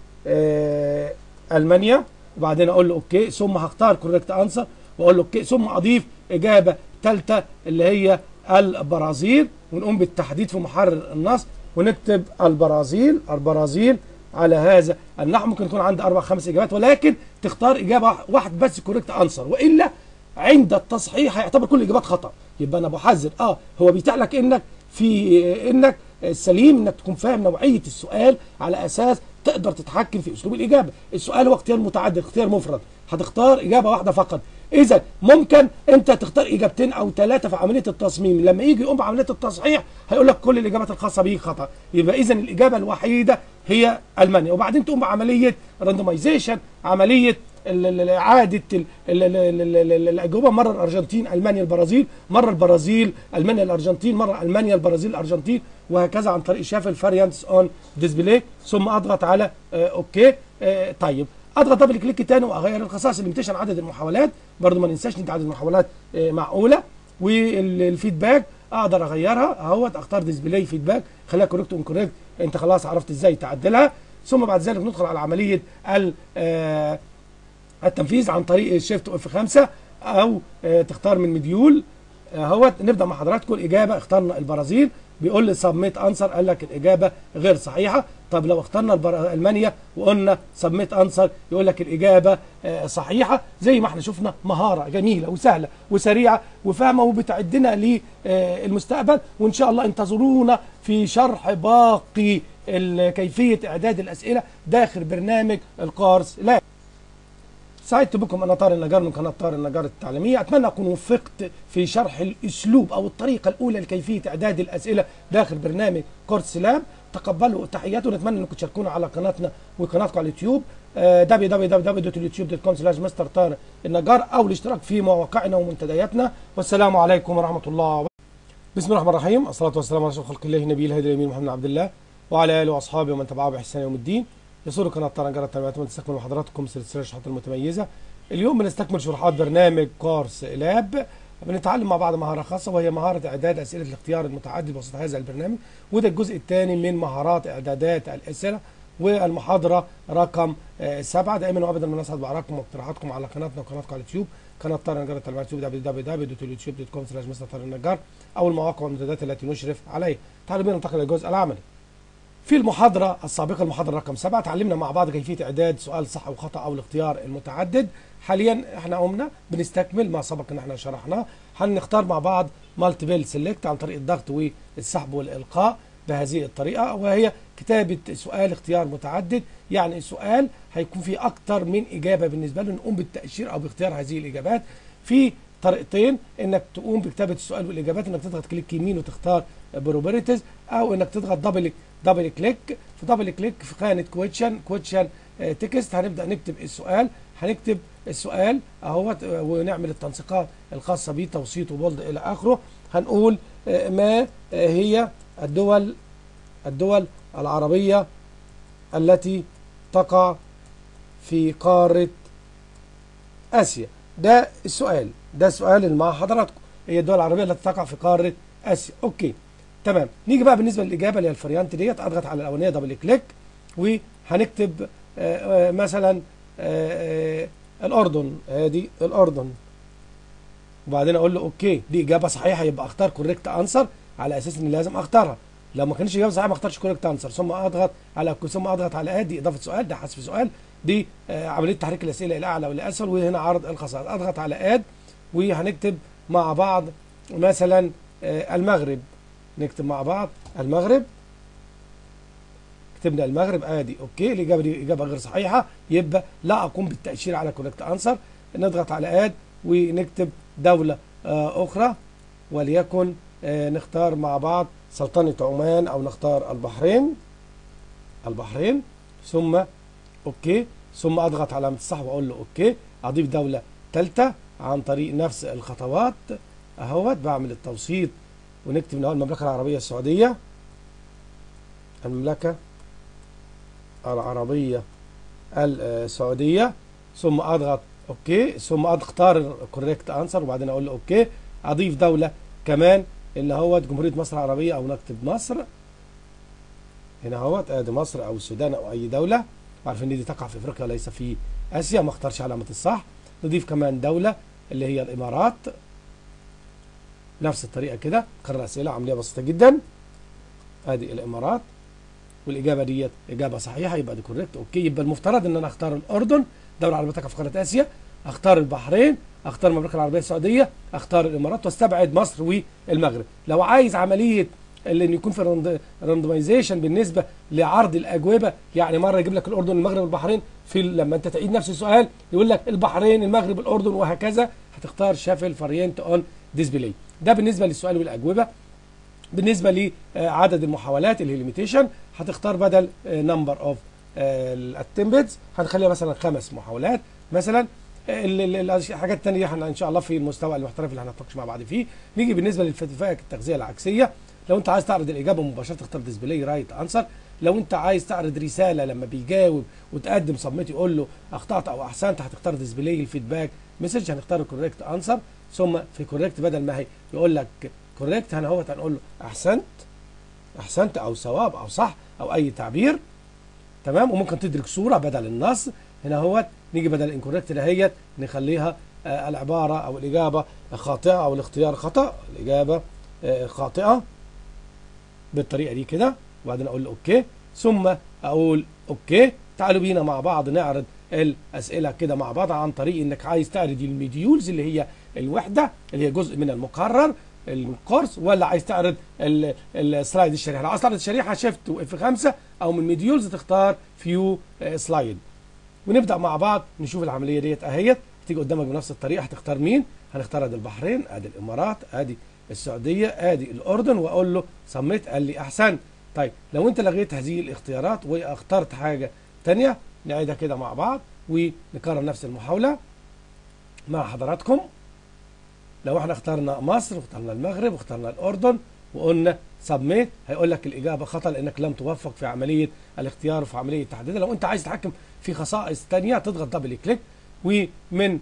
آه المانيا وبعدين اقول له اوكي ثم هختار كوريكت انسر واقول له اوكي ثم اضيف اجابه ثالثه اللي هي البرازيل ونقوم بالتحديد في محرر النص ونكتب البرازيل البرازيل على هذا النحو ممكن يكون عندي اربع خمس اجابات ولكن تختار اجابه واحد بس كوريكت انسر والا عند التصحيح هيعتبر كل الاجابات خطا يبقى انا بحذر اه هو بيتيح لك انك في انك سليم انك تكون فاهم نوعيه السؤال على اساس تقدر تتحكم في اسلوب الاجابه السؤال هو اختيار متعدد اختيار مفرد هتختار اجابه واحده فقط اذا ممكن انت تختار اجابتين او ثلاثه في عمليه التصميم لما يجي يقوم بعمليه التصحيح هيقول لك كل الاجابات الخاصه بيك خطا يبقى اذا الاجابه الوحيده هي المانيا وبعدين تقوم بعمليه راندومايزيشن عمليه ال- ال- اعاده ال- ال- ال- ال- ال- ال- الاجوبه مره الارجنتين المانيا البرازيل مره البرازيل المانيا الارجنتين مره المانيا البرازيل الارجنتين وهكذا عن طريق شافل فاريانتس اون ديسبلاي ثم اضغط على آه اوكي آه طيب اضغط دبل كليك تاني واغير الخصائص الليميتيشن عدد المحاولات برضو ما ننساش ندي عدد المحاولات آه معقوله والفيدباك اقدر اغيرها اهوت اختار ديسبلاي فيدباك خليها كوريكت انكوريكت انت خلاص عرفت ازاي تعدلها ثم بعد ذلك ندخل على عمليه ال آه التنفيذ عن طريق شيفت اف 5 او آه، تختار من مديول اهوت نبدا مع حضراتكم الاجابه اخترنا البرازيل بيقول لي سبميت انسر قال لك الاجابه غير صحيحه طب لو اخترنا البر... المانيا وقلنا سبميت انسر يقول لك الاجابه آه، صحيحه زي ما احنا شفنا مهاره جميله وسهله وسريعه وفاهمه وبتعدنا للمستقبل وان شاء الله انتظرونا في شرح باقي ال- كيفيه اعداد الاسئله داخل برنامج القارس لا سعدت بكم انا طارق النجار من قناه طارق النجار التعليميه اتمنى اكون وفقت في شرح الاسلوب او الطريقه الاولى لكيفيه اعداد الاسئله داخل برنامج كورس لاب تقبلوا تحياتي ونتمنى انكم تشاركونا على قناتنا وقناتكم على اليوتيوب www.youtube.com slash مستر طارق النجار او الاشتراك في مواقعنا ومنتدياتنا والسلام عليكم ورحمه الله وبركاته بسم الله الرحمن الرحيم الصلاه والسلام على اشرف خلق الله نبي الهادي الامين محمد عبد الله وعلى اله واصحابه ومن تبعه باحسان يوم الدين يسر قناه طرنجره التنميات تستكمل مع حضراتكم سلسله الشروحات المتميزه اليوم بنستكمل شروحات برنامج كورس لاب بنتعلم مع بعض مهاره خاصه وهي مهاره اعداد اسئله الاختيار المتعدد وسط هذا البرنامج وده الجزء الثاني من مهارات اعدادات الاسئله والمحاضره رقم آه، سبعه دائما وابدا بنسعد بارائكم واقتراحاتكم على قناتنا وقناتكم على اليوتيوب قناه طارق النجار التعليمات يوتيوب www.youtube.com slash مستر طارق النجار او المواقع والمنتديات التي نشرف عليها تعالوا بينا ننتقل للجزء العملي في المحاضرة السابقة المحاضرة رقم سبعة تعلمنا مع بعض كيفية إعداد سؤال صح وخطأ أو الاختيار المتعدد حاليا احنا قمنا بنستكمل ما سبق ان احنا شرحناه هنختار مع بعض مالتيبل سيلكت عن طريق الضغط والسحب والإلقاء بهذه الطريقة وهي كتابة سؤال اختيار متعدد يعني السؤال هيكون فيه أكتر من إجابة بالنسبة له نقوم بالتأشير أو باختيار هذه الإجابات في طريقتين انك تقوم بكتابه السؤال والاجابات انك تضغط كليك يمين وتختار بروبرتيز او انك تضغط دبل دبل كليك في دبل كليك في خانه كويشن كويشن تكست هنبدا نكتب السؤال هنكتب السؤال اهوت ونعمل التنسيقات الخاصه بيه توسيط وبولد الى اخره هنقول آه، ما آه، هي الدول الدول العربيه التي تقع في قاره اسيا ده السؤال ده السؤال اللي مع حضراتكم هي الدول العربيه التي تقع في قاره اسيا اوكي تمام نيجي بقى بالنسبه للاجابه اللي هي الفريانت ديت اضغط على الاولانيه دبل كليك وهنكتب آه، آه، مثلا آه، آه، الاردن ادي الاردن وبعدين اقول له اوكي دي اجابه صحيحه يبقى اختار كوريكت انسر على اساس ان لازم اختارها لو ما كانش اجابه صحيحه ما اختارش كوريكت انسر ثم اضغط على ثم اضغط على ادي اضافه سؤال ده حذف سؤال دي آه، عمليه تحريك الاسئله الى اعلى والى اسفل وهنا عرض الخصائص اضغط على اد وهنكتب مع بعض مثلا آه، المغرب نكتب مع بعض المغرب كتبنا المغرب ادي اوكي الاجابه دي اجابه غير صحيحه يبقى لا اقوم بالتاشير على كوريكت انسر نضغط على اد ونكتب دوله آه، اخرى وليكن آه، نختار مع بعض سلطنه عمان او نختار البحرين البحرين ثم اوكي ثم اضغط علامه الصح واقول له اوكي اضيف دوله ثالثه عن طريق نفس الخطوات اهوت بعمل التوسيط ونكتب من اول المملكه العربيه السعوديه المملكه العربيه السعوديه ثم اضغط اوكي ثم اختار كوريكت انسر وبعدين اقول له اوكي اضيف دوله كمان اللي هو جمهوريه مصر العربيه او نكتب مصر هنا اهوت ادي مصر او السودان او اي دوله عارفين ان دي تقع في افريقيا وليس في اسيا ما اختارش علامه الصح نضيف كمان دوله اللي هي الامارات نفس الطريقه كده قرر اسئله عمليه بسيطه جدا ادي الامارات والاجابه ديت اجابه صحيحه يبقى دي كوريكت اوكي يبقى المفترض ان انا اختار الاردن دوله عربيه تقع في قاره اسيا اختار البحرين اختار المملكه العربيه السعوديه اختار الامارات واستبعد مصر والمغرب لو عايز عمليه اللي إن يكون في راندمايزيشن بالنسبه لعرض الاجوبه يعني مره يجيب لك الاردن المغرب البحرين في لما انت تعيد نفس السؤال يقول لك البحرين المغرب الاردن وهكذا هتختار شافل فارينت اون ديسبلاي ده بالنسبه للسؤال والاجوبه بالنسبه لعدد المحاولات اللي هي ليميتيشن هتختار بدل نمبر اوف الاتمبتس هنخليها مثلا خمس محاولات مثلا ال- ال- الحاجات الثانيه احنا ان شاء الله في المستوى المحترف اللي هنتناقش مع بعض فيه نيجي بالنسبه للفائق التغذيه العكسيه لو انت عايز تعرض الاجابه مباشره تختار ديسبلاي رايت انسر لو انت عايز تعرض رساله لما بيجاوب وتقدم صمت يقول له اخطات او احسنت هتختار ديسبلاي الفيدباك مسج هنختار الكوريكت انسر ثم في كوريكت بدل ما هي يقول لك كوريكت هنا هو هنقول له احسنت احسنت او صواب او صح او اي تعبير تمام وممكن تدرك صوره بدل النص هنا هو نيجي بدل الانكوريكت دهيت نخليها آه العباره او الاجابه خاطئه او الاختيار خطا الاجابه آه خاطئه بالطريقه دي كده وبعدين اقول له اوكي ثم اقول اوكي تعالوا بينا مع بعض نعرض الاسئله كده مع بعض عن طريق انك عايز تعرض المديولز اللي هي الوحده اللي هي جزء من المقرر الكورس ولا عايز تعرض ال- السلايد الشريحه لو عايز تعرض الشريحه شيفت واف 5 او من مديولز تختار فيو سلايد ونبدا مع بعض نشوف العمليه ديت اهيت هتيجي قدامك بنفس الطريقه هتختار مين هنختار ادي البحرين ادي الامارات ادي السعوديه ادي الاردن واقول له سميت قال لي احسن طيب لو انت لغيت هذه الاختيارات واخترت حاجه تانية نعيدها كده مع بعض ونكرر نفس المحاوله مع حضراتكم لو احنا اخترنا مصر واخترنا المغرب واخترنا الاردن وقلنا سبميت هيقول لك الاجابه خطا لانك لم توفق في عمليه الاختيار وفي عمليه تحديدها لو انت عايز تتحكم في خصائص ثانيه تضغط دبل كليك ومن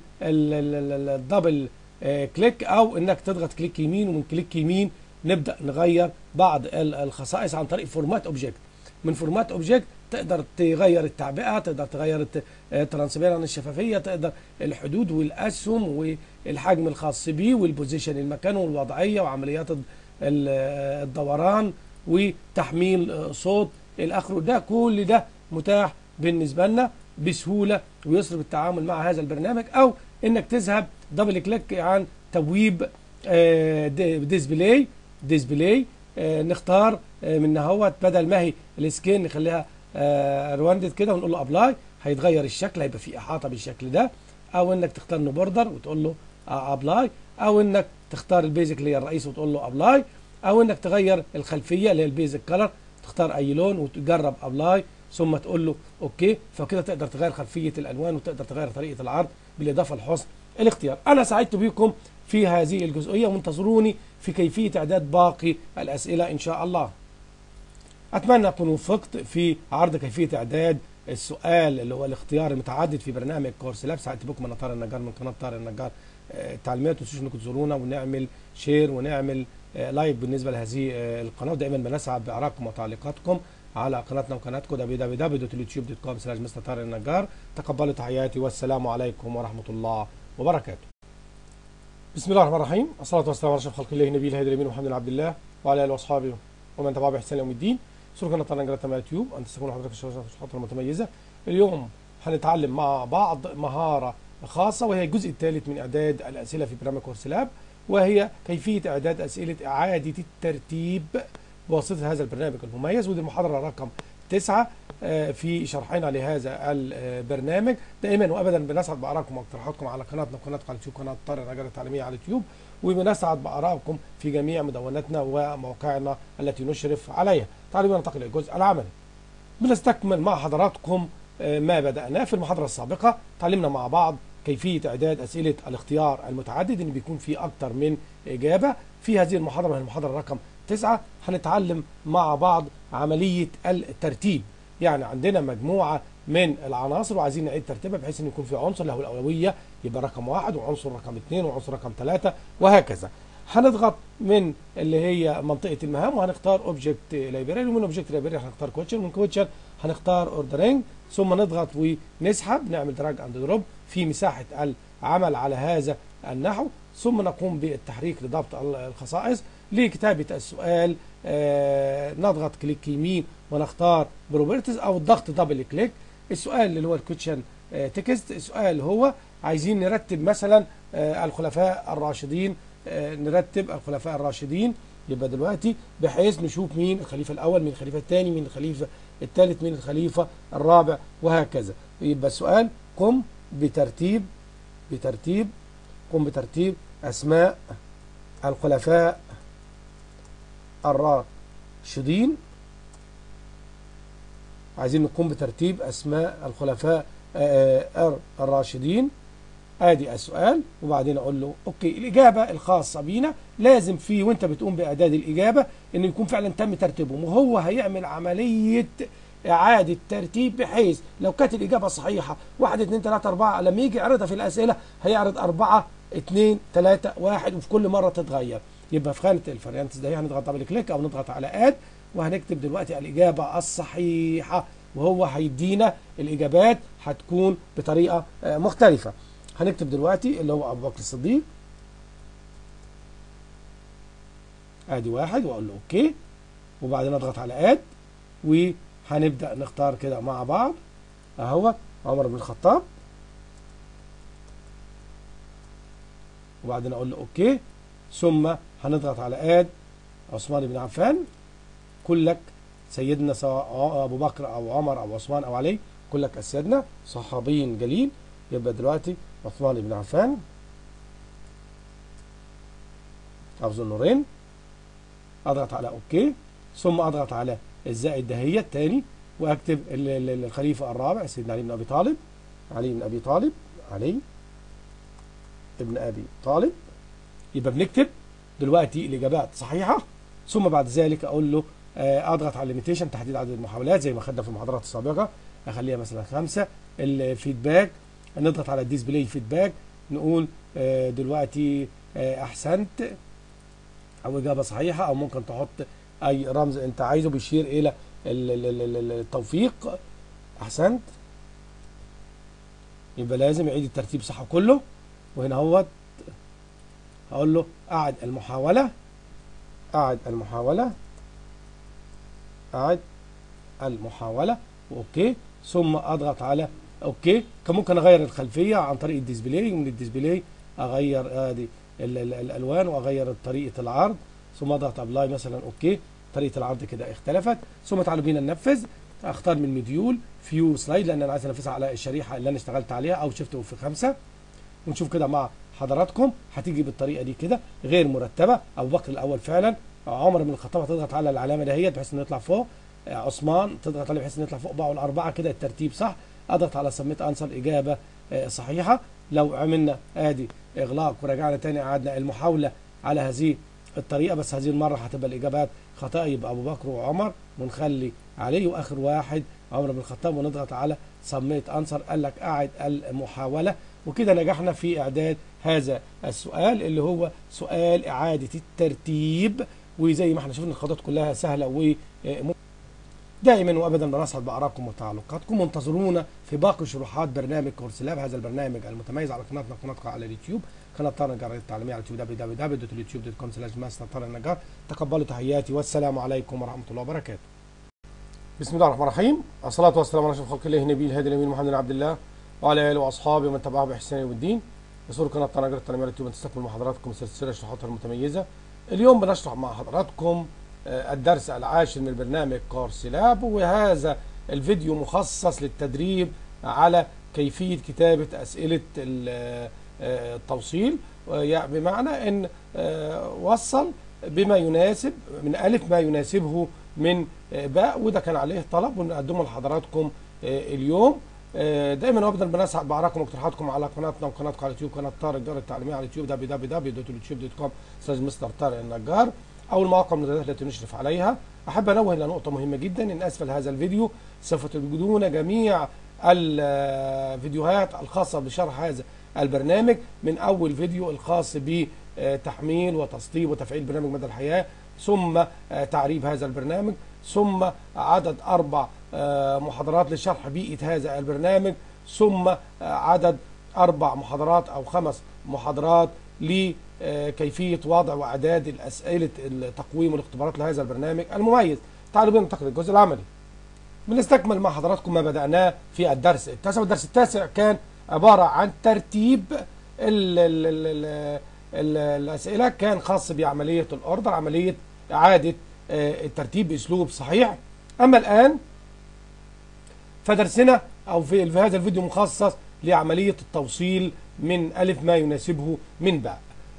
الدبل كليك او انك تضغط كليك يمين ومن كليك يمين نبدا نغير بعض ال- الخصائص عن طريق فورمات اوبجكت من فورمات اوبجكت تقدر تغير التعبئه تقدر تغير الترانسبيرنس الشفافيه تقدر الحدود والاسهم والحجم الخاص بيه والبوزيشن المكان والوضعيه وعمليات الد- ال- الدوران وتحميل آه، صوت الى اخره ده كل ده متاح بالنسبه لنا بسهوله ويسر بالتعامل مع هذا البرنامج او انك تذهب دبل كليك عن تبويب آه، دي- ديسبلاي ديسبلاي آه، نختار آه، من هوت بدل ما هي السكين نخليها آه، رواندد كده ونقول له ابلاي هيتغير الشكل هيبقى في احاطه بالشكل ده او انك تختار انه بوردر وتقول له ابلاي او انك تختار البيزك اللي هي الرئيس وتقول له ابلاي او انك تغير الخلفيه اللي هي البيزك كلر تختار اي لون وتجرب ابلاي ثم تقول له اوكي فكده تقدر تغير خلفيه الالوان وتقدر تغير طريقه العرض بالاضافه لحسن الاختيار انا سعدت بكم في هذه الجزئيه وانتظروني في كيفيه اعداد باقي الاسئله ان شاء الله اتمنى اكون وفقت في عرض كيفيه اعداد السؤال اللي هو الاختيار المتعدد في برنامج كورس لاب سعدت بكم انا طارق النجار من قناه طارق النجار آه، التعليمات ما تنسوش انكم تزورونا ونعمل شير ونعمل آه، لايك بالنسبه لهذه آه، القناه ودائما بنسعد بارائكم وتعليقاتكم على قناتنا وقناتكم www.youtube.com slash مستر طارق النجار تقبلوا تحياتي والسلام عليكم ورحمه الله وبركاته بسم الله الرحمن الرحيم الصلاه والسلام على اشرف خلق الله النبي الهادي الامين محمد بن عبد الله وعلى اله واصحابه ومن تبعه باحسان يوم الدين سورة قناه طارق النجار على اليوتيوب ان تستكونوا حضرتك الشخصيات المتميزه اليوم هنتعلم مع بعض مهاره خاصه وهي الجزء الثالث من اعداد الاسئله في برنامج كورس لاب وهي كيفية إعداد أسئلة إعادة الترتيب بواسطة هذا البرنامج المميز ودي المحاضرة رقم تسعة آه، في شرحنا لهذا البرنامج دائما وابدا بنسعد بارائكم واقتراحاتكم على قناتنا وقناتكم على اليوتيوب قناه طارق الرجاله التعليميه على اليوتيوب وبنسعد بارائكم في جميع مدوناتنا ومواقعنا التي نشرف عليها. تعالوا ننتقل للجزء العملي. بنستكمل مع حضراتكم آه، ما بدأناه في المحاضرة السابقة تعلمنا مع بعض كيفية إعداد أسئلة الاختيار المتعدد إن بيكون في أكتر من إجابة في هذه المحاضرة وهي المحاضرة رقم تسعة هنتعلم مع بعض عملية الترتيب يعني عندنا مجموعة من العناصر وعايزين نعيد ترتيبها بحيث ان يكون في عنصر له الاولويه يبقى رقم واحد وعنصر رقم اثنين وعنصر رقم ثلاثه وهكذا. هنضغط من اللي هي منطقه المهام وهنختار اوبجكت لايبراري ومن اوبجكت لايبراري هنختار كوتشن ومن كوتشن هنختار اوردرنج ثم نضغط ونسحب نعمل دراج اند دروب في مساحه العمل على هذا النحو ثم نقوم بالتحريك لضبط الخصائص لكتابه السؤال آه نضغط كليك يمين ونختار بروبرتيز او الضغط دبل كليك السؤال اللي هو الكوتشن آه تكست السؤال هو عايزين نرتب مثلا آه الخلفاء الراشدين آه نرتب الخلفاء الراشدين يبقى دلوقتي بحيث نشوف مين الخليفه الاول مين الخليفه الثاني مين الخليفه الثالث مين الخليفه الرابع وهكذا يبقى السؤال قم بترتيب بترتيب قم بترتيب اسماء الخلفاء الراشدين عايزين نقوم بترتيب اسماء الخلفاء الراشدين ادي السؤال وبعدين اقول له اوكي الاجابه الخاصه بينا لازم في وانت بتقوم باعداد الاجابه انه يكون فعلا تم ترتيبهم وهو هيعمل عمليه اعاده ترتيب بحيث لو كانت الاجابه صحيحه 1 2 3 4 لما يجي يعرضها في الاسئله هيعرض 4 2 3 1 وفي كل مره تتغير يبقى في خانه الفاريانتس ده هنضغط دبل كليك او نضغط على اد وهنكتب دلوقتي الاجابه الصحيحه وهو هيدينا الاجابات هتكون بطريقه مختلفه هنكتب دلوقتي اللي هو ابو بكر الصديق ادي واحد واقول له اوكي وبعدين اضغط على اد وهنبدا نختار كده مع بعض اهو عمر بن الخطاب وبعدين اقول له اوكي ثم هنضغط على اد عثمان بن عفان كلك سيدنا سواء ابو بكر او عمر او عثمان او علي كلك اسيادنا صحابي جليل يبقى دلوقتي عثمان بن عفان حفظ النورين اضغط على اوكي ثم اضغط على الزائد دهية الثاني واكتب الخليفة الرابع سيدنا علي بن ابي طالب علي بن ابي طالب علي ابن ابي طالب يبقى بنكتب دلوقتي الاجابات صحيحة ثم بعد ذلك اقول له اضغط على الليميتيشن تحديد عدد المحاولات زي ما خدنا في المحاضرات السابقة اخليها مثلا خمسة الفيدباك نضغط على الديسبلاي فيدباك نقول دلوقتي احسنت او اجابه صحيحه او ممكن تحط اي رمز انت عايزه بيشير الى التوفيق احسنت يبقى لازم يعيد الترتيب صح كله وهنا هو هقول له اعد المحاوله اعد المحاوله اعد المحاوله اوكي ثم اضغط على اوكي كان ممكن اغير الخلفيه عن طريق الديسبلاي ومن الديسبلاي اغير ادي الالوان واغير طريقه العرض ثم اضغط ابلاي مثلا اوكي طريقه العرض كده اختلفت ثم تعالوا بينا ننفذ اختار من مديول فيو سلايد لان انا عايز انفذها على الشريحه اللي انا اشتغلت عليها او شفت في خمسه ونشوف كده مع حضراتكم هتيجي بالطريقه دي كده غير مرتبه ابو بكر الاول فعلا عمر بن الخطاب هتضغط على العلامه دهيت بحيث انه يطلع فوق عثمان تضغط عليه بحيث انه يطلع فوق بقى الاربعه كده الترتيب صح اضغط على سميت انسر اجابه صحيحه لو عملنا ادي اغلاق ورجعنا تاني قعدنا المحاوله على هذه الطريقه بس هذه المره هتبقى الاجابات خطا يبقى ابو بكر وعمر ونخلي علي واخر واحد عمر بن الخطاب ونضغط على سميت انسر قال لك اعد المحاوله وكده نجحنا في اعداد هذا السؤال اللي هو سؤال اعاده الترتيب وزي ما احنا شفنا الخطوات كلها سهله و دائما وابدا بنسعد بارائكم وتعليقاتكم وانتظرونا في باقي شروحات برنامج كورس لاب هذا البرنامج المتميز على قناتنا قناتنا على اليوتيوب قناه طارق النجار التعليميه على اليوتيوب www.youtube.com سلاش ماستر طارق النجار تقبلوا تحياتي والسلام عليكم ورحمه الله وبركاته. بسم الله الرحمن الرحيم الصلاه والسلام على اشرف خلق الله النبي الهادي الامين محمد بن عبد الله وعلى اله واصحابه ومن تبعه باحسان يوم الدين. يسر قناه طارق النجار التعليميه على اليوتيوب ان تستقبل مع حضراتكم سلسله شروحاتها المتميزه. اليوم بنشرح مع حضراتكم الدرس العاشر من برنامج كورس لاب وهذا الفيديو مخصص للتدريب على كيفية كتابة أسئلة التوصيل بمعنى أن وصل بما يناسب من ألف ما يناسبه من باء وده كان عليه طلب ونقدمه لحضراتكم اليوم دايما وابدا بنسعد بارائكم واقتراحاتكم على قناتنا وقناتكم على اليوتيوب قناه طارق الجار التعليميه على اليوتيوب www.youtube.com مستر طارق النجار او المواقع المنتديات التي نشرف عليها احب انوه الى نقطه مهمه جدا ان اسفل هذا الفيديو سوف تجدون جميع الفيديوهات الخاصه بشرح هذا البرنامج من اول فيديو الخاص بتحميل وتسطيب وتفعيل برنامج مدى الحياه ثم تعريب هذا البرنامج ثم عدد اربع محاضرات لشرح بيئه هذا البرنامج ثم عدد اربع محاضرات او خمس محاضرات ل كيفية وضع وإعداد الأسئلة التقويم والاختبارات لهذا البرنامج المميز تعالوا بينا ننتقل للجزء العملي بنستكمل مع حضراتكم ما بدأناه في الدرس التاسع والدرس التاسع كان عبارة عن ترتيب ال ال ال ال الأسئلة كان خاص بعملية الأوردر عملية إعادة الترتيب بأسلوب صحيح أما الآن فدرسنا أو في هذا الفيديو مخصص لعملية التوصيل من ألف ما يناسبه من باء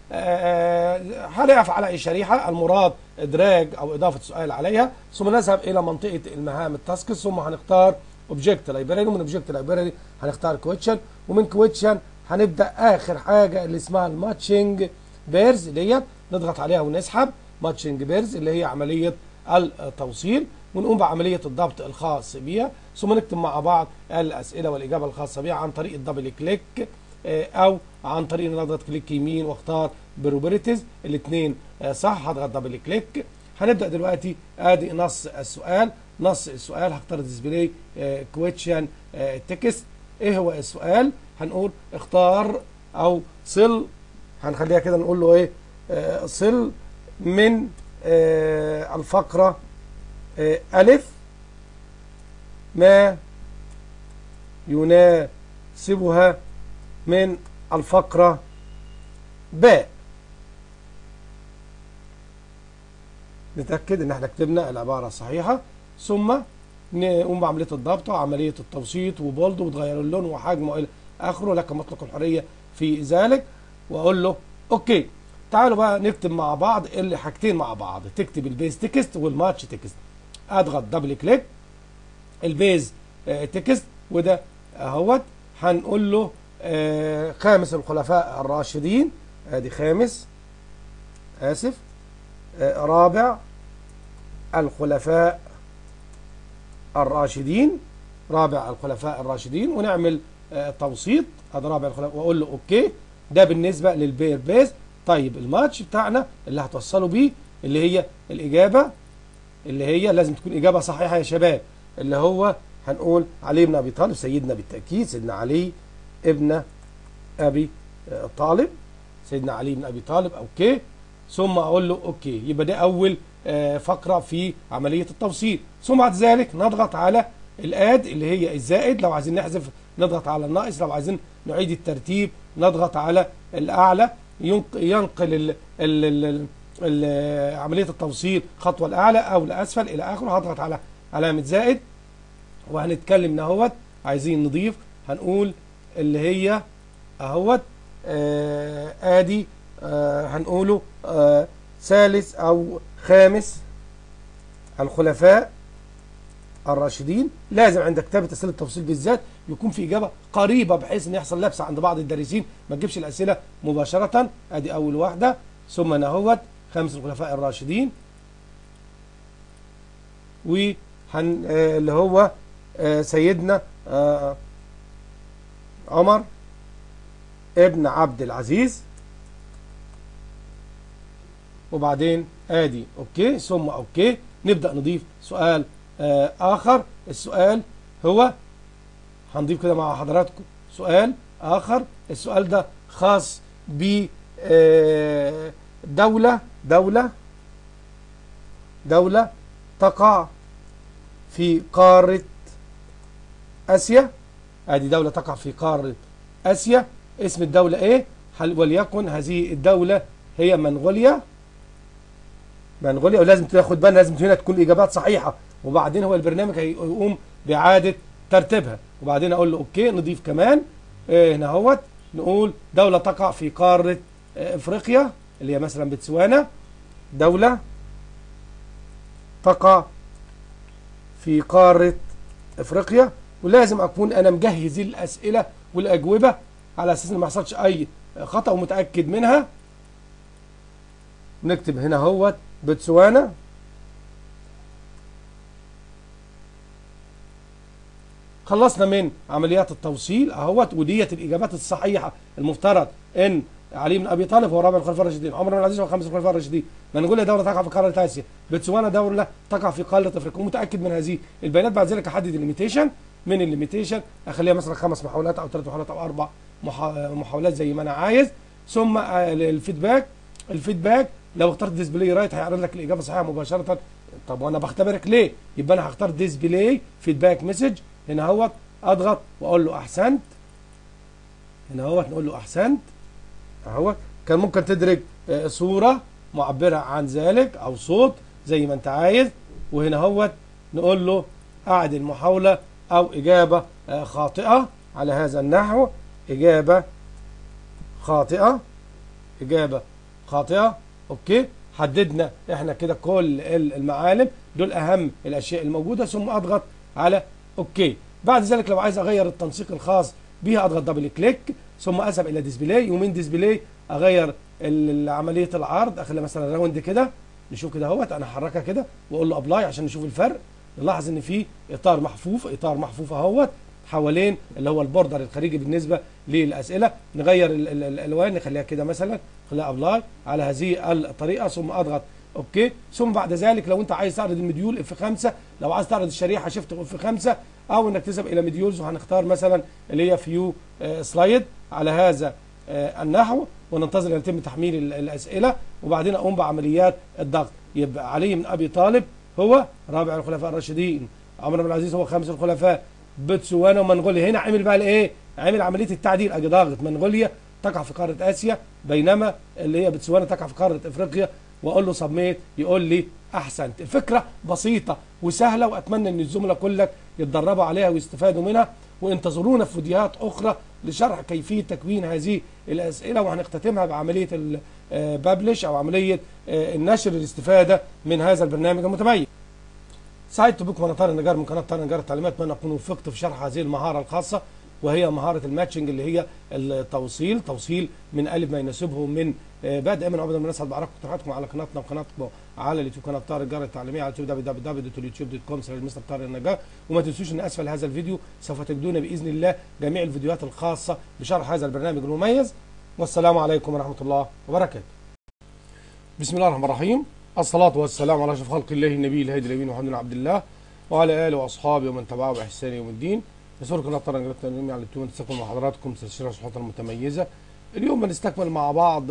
هنقف على الشريحة المراد إدراج أو إضافة سؤال عليها ثم نذهب إلى منطقة المهام التاسكس ثم هنختار اوبجكت لايبراري ومن اوبجكت لايبراري هنختار كويتشن ومن كويتشن هنبدا اخر حاجه اللي اسمها الماتشنج بيرز ديت نضغط عليها ونسحب ماتشنج بيرز اللي هي عمليه التوصيل ونقوم بعمليه الضبط الخاص بيها ثم نكتب مع بعض الاسئله والاجابه الخاصه بيها عن طريق الدبل كليك او عن طريق ان اضغط كليك يمين واختار بروبرتيز الاثنين صح هضغط دبل كليك هنبدا دلوقتي ادي نص السؤال نص السؤال هختار ديسبلاي كويتشن تكست ايه هو السؤال هنقول اختار او صل هنخليها كده نقول له ايه آه صل من آه الفقره آه الف ما يناسبها من الفقره باء نتأكد ان احنا كتبنا العبارة الصحيحة ثم نقوم بعملية الضبط وعملية التبسيط وبولد وتغير اللون وحجمه الى اخره لك مطلق الحرية في ذلك واقول له اوكي تعالوا بقى نكتب مع بعض اللي حاجتين مع بعض تكتب البيز تكست والماتش تكست اضغط دبل كليك البيز اه تكست وده اهوت هنقول له اه خامس الخلفاء الراشدين ادي خامس اسف اه رابع الخلفاء الراشدين رابع الخلفاء الراشدين ونعمل توسيط ادي رابع الخلفاء واقول له اوكي ده بالنسبه للبير بيز طيب الماتش بتاعنا اللي هتوصلوا بيه اللي هي الاجابه اللي هي لازم تكون اجابه صحيحه يا شباب اللي هو هنقول علي بن ابي طالب سيدنا بالتاكيد سيدنا علي ابن ابي طالب سيدنا علي بن ابي طالب اوكي ثم اقول له اوكي يبقى ده اول فقره في عمليه التوصيل ثم بعد ذلك نضغط على الاد اللي هي الزائد لو عايزين نحذف نضغط على الناقص لو عايزين نعيد الترتيب نضغط على الاعلى ينقل ال ال ال ال عمليه التوصيل خطوه الاعلى او الاسفل الى اخره هضغط على علامه زائد وهنتكلم اهوت عايزين نضيف هنقول اللي هي اهوت آه ادي آه هنقوله آه ثالث او خامس الخلفاء الراشدين لازم عند كتابه اسئله التفصيل بالذات يكون في اجابه قريبه بحيث ان يحصل لبس عند بعض الدارسين ما تجيبش الاسئله مباشره ادي اول واحده ثم نهوت خمس الخلفاء الراشدين وهن آه، اللي هو آه، سيدنا آه، عمر ابن عبد العزيز وبعدين ادي اوكي ثم اوكي نبدا نضيف سؤال آه اخر السؤال هو هنضيف كده مع حضراتكم سؤال اخر السؤال ده خاص ب آه دولة دولة دولة تقع في قارة آسيا ادي دولة تقع في قارة آسيا اسم الدولة ايه هل- وليكن هذه الدولة هي منغوليا منغوليا ولازم تاخد بالنا لازم هنا تكون الاجابات صحيحه وبعدين هو البرنامج هيقوم باعاده ترتيبها وبعدين اقول له اوكي نضيف كمان آه، هنا اهوت نقول دوله تقع في قاره آه، افريقيا اللي هي مثلا بتسوانا دوله تقع في قاره افريقيا ولازم اكون انا مجهز الاسئله والاجوبه على اساس ان ما يحصلش اي خطا ومتاكد منها نكتب هنا اهوت بتسوانا خلصنا من عمليات التوصيل اهوت وديت الاجابات الصحيحه المفترض ان علي بن ابي طالب هو رابع الخلفاء الراشدين عمر بن العزيز هو خامس الخلفاء الراشدين منغوليا دوله تقع في قاره اسيا بتسوانا دوله تقع في قاره افريقيا ومتاكد من هذه البيانات بعد ذلك احدد الليميتيشن من الليميتيشن اخليها مثلا خمس محاولات او ثلاث محاولات او اربع محا- محاولات زي ما انا عايز ثم آه، الفيدباك الفيدباك لو اخترت ديسبلاي رايت هيعرض لك الاجابه الصحيحه مباشره طب وانا بختبرك ليه يبقى انا هختار ديسبلاي فيدباك مسج هنا اهوت اضغط واقول له احسنت هنا اهوت نقول له احسنت اهوت كان ممكن تدرج آه، صوره معبره عن ذلك او صوت زي ما انت عايز وهنا اهوت نقول له اعد المحاوله او اجابه آه، خاطئه على هذا النحو اجابه خاطئه اجابه خاطئه اوكي حددنا احنا كده كل ال- المعالم دول اهم الاشياء الموجوده ثم اضغط على اوكي بعد ذلك لو عايز اغير التنسيق الخاص بيها اضغط دبل كليك ثم اذهب الى ديسبلاي ومن ديسبلاي اغير ال- عمليه العرض اخليها مثلا راوند كده نشوف كده اهوت انا احركها كده واقول له ابلاي عشان نشوف الفرق نلاحظ ان في اطار محفوف اطار محفوف اهوت حوالين اللي هو البوردر الخارجي بالنسبه للاسئله نغير ال- ال- الالوان نخليها كده مثلا خليها ابلاي على هذه الطريقه ثم اضغط اوكي ثم بعد ذلك لو انت عايز تعرض المديول اف 5 لو عايز تعرض الشريحه شيفت اف 5 او انك تذهب الى مديولز وهنختار مثلا اللي هي فيو سلايد على هذا آه، النحو وننتظر ان يتم تحميل ال- الاسئله وبعدين اقوم بعمليات الضغط يبقى علي بن ابي طالب هو رابع الخلفاء الراشدين عمر بن العزيز هو خامس الخلفاء بتسوانا ومنغوليا هنا عمل بقى الايه عمل عمليه التعديل اجي ضاغط منغوليا تقع في قاره اسيا بينما اللي هي بتسوانا تقع في قاره افريقيا واقول له سبميت يقول لي احسنت الفكره بسيطه وسهله واتمنى ان الزملاء كلك يتدربوا عليها ويستفادوا منها وانتظرونا في فيديوهات اخرى لشرح كيفيه تكوين هذه الاسئله وهنختتمها بعمليه البابلش او عمليه آه، النشر الاستفاده من هذا البرنامج المتميز سعدت بكم انا طارق النجار من قناه طارق النجار التعليمات اتمنى اكون وفقت في شرح هذه المهاره الخاصه وهي مهاره الماتشنج اللي هي التوصيل توصيل من الف ما يناسبه من آه، بدء من عبد المناسب بعرفكم اقتراحاتكم على قناتنا وقناتكم على اليوتيوب قناه طارق النجار التعليميه على يوتيوب www.youtube.com مستر طارق النجار وما تنسوش ان اسفل هذا الفيديو سوف تجدون باذن الله جميع الفيديوهات الخاصه بشرح هذا البرنامج المميز والسلام عليكم ورحمه الله وبركاته بسم الله الرحمن الرحيم الصلاة والسلام على أشرف خلق الله النبي الهادي الأمين محمد بن عبد الله وعلى آله وأصحابه ومن تبعه بإحسان يوم الدين يسركم الله طبعا جربت التنويم على اليوتيوب تستكمل مع حضراتكم سلسلة شروحات المتميزة اليوم بنستكمل مع بعض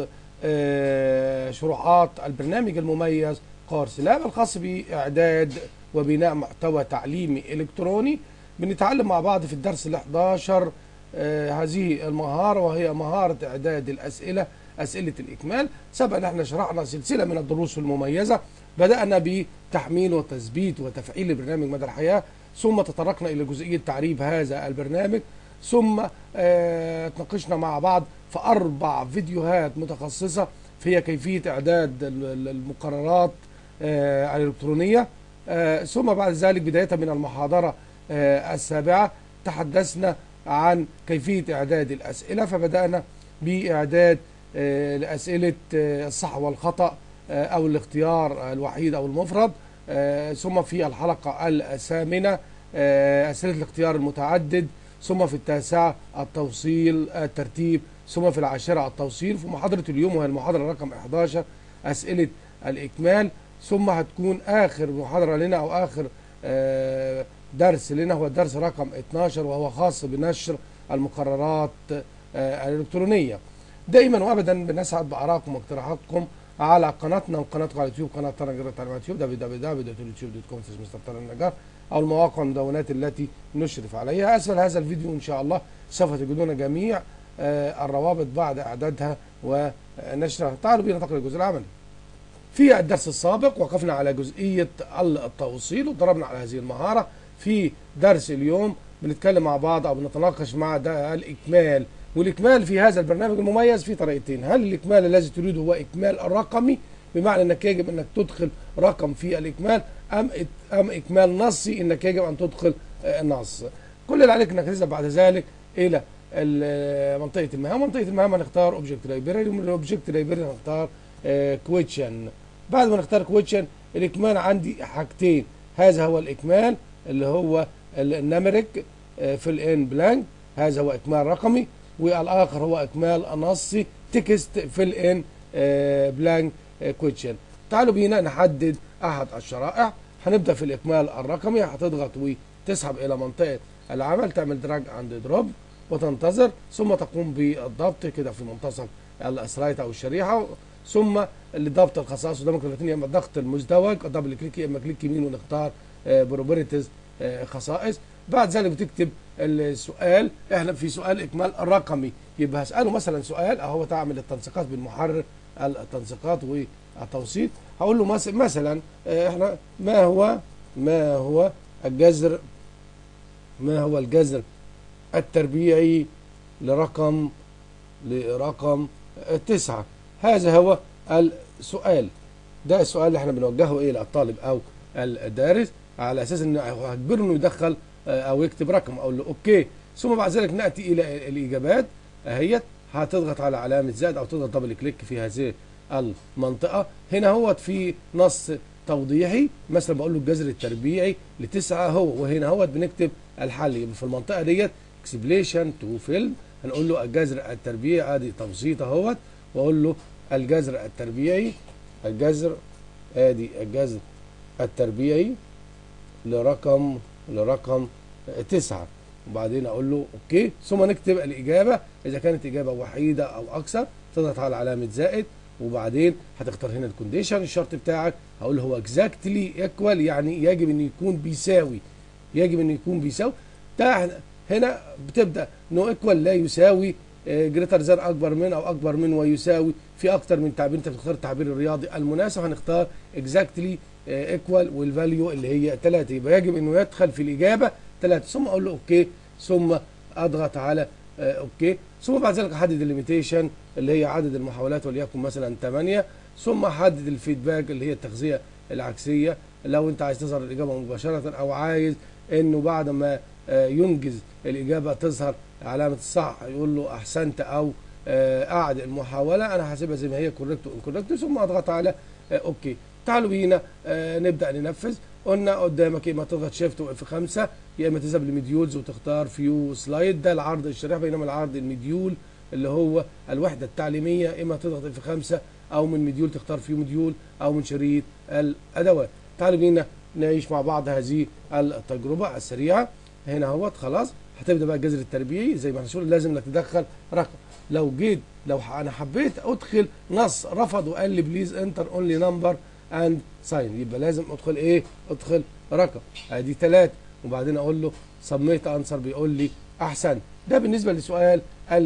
آه، شروحات البرنامج المميز قارس لاب الخاص بإعداد وبناء محتوى تعليمي إلكتروني بنتعلم مع بعض في الدرس ال 11 آه، هذه المهارة وهي مهارة إعداد الأسئلة أسئلة الإكمال سبق أن احنا شرحنا سلسلة من الدروس المميزة بدأنا بتحميل وتثبيت وتفعيل البرنامج مدى الحياة ثم تطرقنا إلى جزئية تعريب هذا البرنامج ثم آه، تناقشنا مع بعض في أربع فيديوهات متخصصة في كيفية إعداد ال- ال- المقررات آه، الإلكترونية آه، ثم بعد ذلك بداية من المحاضرة آه، السابعة تحدثنا عن كيفية إعداد الأسئلة فبدأنا بإعداد آه، لأسئلة آه، الصح والخطأ آه، أو الاختيار الوحيد أو المفرد آه، ثم في الحلقة الثامنة آه، أسئلة الاختيار المتعدد ثم في التاسعة التوصيل الترتيب ثم في العاشرة التوصيل في محاضرة اليوم وهي المحاضرة رقم 11 أسئلة الإكمال ثم هتكون آخر محاضرة لنا أو آخر آه، درس لنا هو الدرس رقم 12 وهو خاص بنشر المقررات آه، الإلكترونية دائما وابدا بنسعد بارائكم واقتراحاتكم على قناتنا وقناتكم على اليوتيوب قناه طارق نجار تعليمات يوتيوب www.youtube.com مستر النجار او المواقع والمدونات التي نشرف عليها اسفل هذا الفيديو ان شاء الله سوف تجدون جميع آه، الروابط بعد اعدادها ونشرها تعالوا بينا ننتقل للجزء العملي في الدرس السابق وقفنا على جزئية التوصيل وضربنا على هذه المهارة في درس اليوم بنتكلم مع بعض أو بنتناقش مع ده الإكمال والإكمال في هذا البرنامج المميز في طريقتين هل الإكمال الذي تريده هو إكمال الرقمي بمعنى أنك يجب أنك تدخل رقم في الإكمال أم أم إكمال نصي أنك يجب أن تدخل آه، نص كل اللي عليك أنك تذهب بعد ذلك إلى ال- منطقة المهام منطقة المهام هنختار اوبجكت لايبراري ومن الاوبجكت لايبراري هنختار كويتشن بعد ما نختار كويتشن الاكمال عندي حاجتين هذا هو الاكمال اللي هو النمرك في الان بلانك هذا هو اكمال رقمي والاخر هو اكمال نصي تكست في الان بلانك كويتشن تعالوا بينا نحدد احد الشرائح هنبدا في الاكمال الرقمي هتضغط وتسحب الى منطقه العمل تعمل دراج عند دروب وتنتظر ثم تقوم بالضبط كده في منتصف السلايد او الشريحه ثم لضبط الخصائص قدامك الاثنين يا اما الضغط المزدوج دبل كليك يا اما كليك يمين ونختار بروبرتيز خصائص بعد ذلك بتكتب السؤال احنا في سؤال اكمال رقمي يبقى هساله مثلا سؤال اهو تعمل التنسيقات بالمحرر التنسيقات والتوصيل هقول له مس- مثلا آه، احنا ما هو ما هو الجذر ما هو الجذر التربيعي لرقم لرقم تسعة هذا هو السؤال ده السؤال اللي احنا بنوجهه ايه للطالب او الدارس على اساس ان هجبره انه يدخل آه، او يكتب رقم اقول له اوكي ثم بعد ذلك ناتي الى الاجابات اهيت هتضغط على علامه زائد او تضغط دبل كليك في هذه المنطقه هنا هو في نص توضيحي مثلا بقول له الجذر التربيعي لتسعه هو وهنا هو بنكتب الحل يبقى في المنطقه ديت اكسبليشن تو فيلم هنقول له الجذر التربيعي ادي تبسيط اهوت واقول له الجذر التربيعي الجذر ادي الجذر التربيعي لرقم لرقم تسعة وبعدين اقول له اوكي ثم نكتب الاجابه اذا كانت اجابه وحيده او اكثر تضغط على علامه زائد وبعدين هتختار هنا الكونديشن الشرط بتاعك هقول له هو اكزاكتلي ايكوال يعني يجب ان يكون بيساوي يجب ان يكون بيساوي ده إحنا هنا بتبدا نو ايكوال لا يساوي جريتر ذان اكبر من او اكبر من ويساوي في اكتر من تعبير انت بتختار التعبير الرياضي المناسب هنختار اكزاكتلي ايكوال والفاليو اللي هي 3 يبقى يجب انه يدخل في الاجابه 3 ثم اقول له اوكي ثم اضغط على آه، اوكي ثم بعد ذلك احدد الليميتيشن اللي هي عدد المحاولات وليكن مثلا 8 ثم احدد الفيدباك اللي هي التغذيه العكسيه لو انت عايز تظهر الاجابه مباشره او عايز انه بعد ما آه، ينجز الاجابه تظهر علامه الصح يقول له احسنت او آه، اعد المحاوله انا هسيبها زي ما هي كوريكت وانكوريكت ثم اضغط على آه، اوكي تعالوا بينا آه، نبدا ننفذ قلنا قدامك يا اما تضغط شيفت واف 5 يا اما تذهب لمديولز وتختار فيو سلايد ده العرض الشريحه بينما العرض المديول اللي هو الوحده التعليميه يا اما تضغط اف 5 او من مديول تختار فيو مديول او من شريط الادوات تعالوا بينا نعيش مع بعض هذه التجربه السريعه هنا اهوت خلاص هتبدا بقى الجذر التربيعي زي ما احنا شغل لازم انك تدخل رقم لو جيت لو ح- انا حبيت ادخل نص رفض وقال لي بليز انتر اونلي نمبر اند ساين يبقى لازم ادخل ايه ادخل رقم ادي ثلاثة وبعدين اقول له سميت انسر بيقول لي احسن ده بالنسبه لسؤال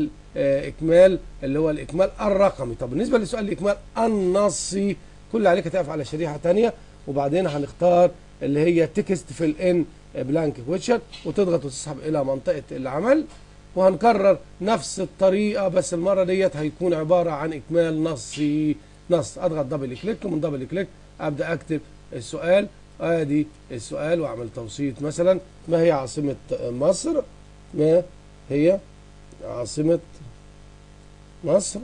الاكمال اللي هو الاكمال الرقمي طب بالنسبه لسؤال الاكمال النصي كل اللي عليك هتقف على شريحه ثانيه وبعدين هنختار اللي هي تكست في الان بلانك كويشن وتضغط وتسحب الى منطقه العمل وهنكرر نفس الطريقه بس المره ديت هيكون عباره عن اكمال نصي نص اضغط دبل كليك ومن دبل كليك ابدا اكتب السؤال ادي السؤال واعمل توسيط مثلا ما هي عاصمة مصر ما هي عاصمة مصر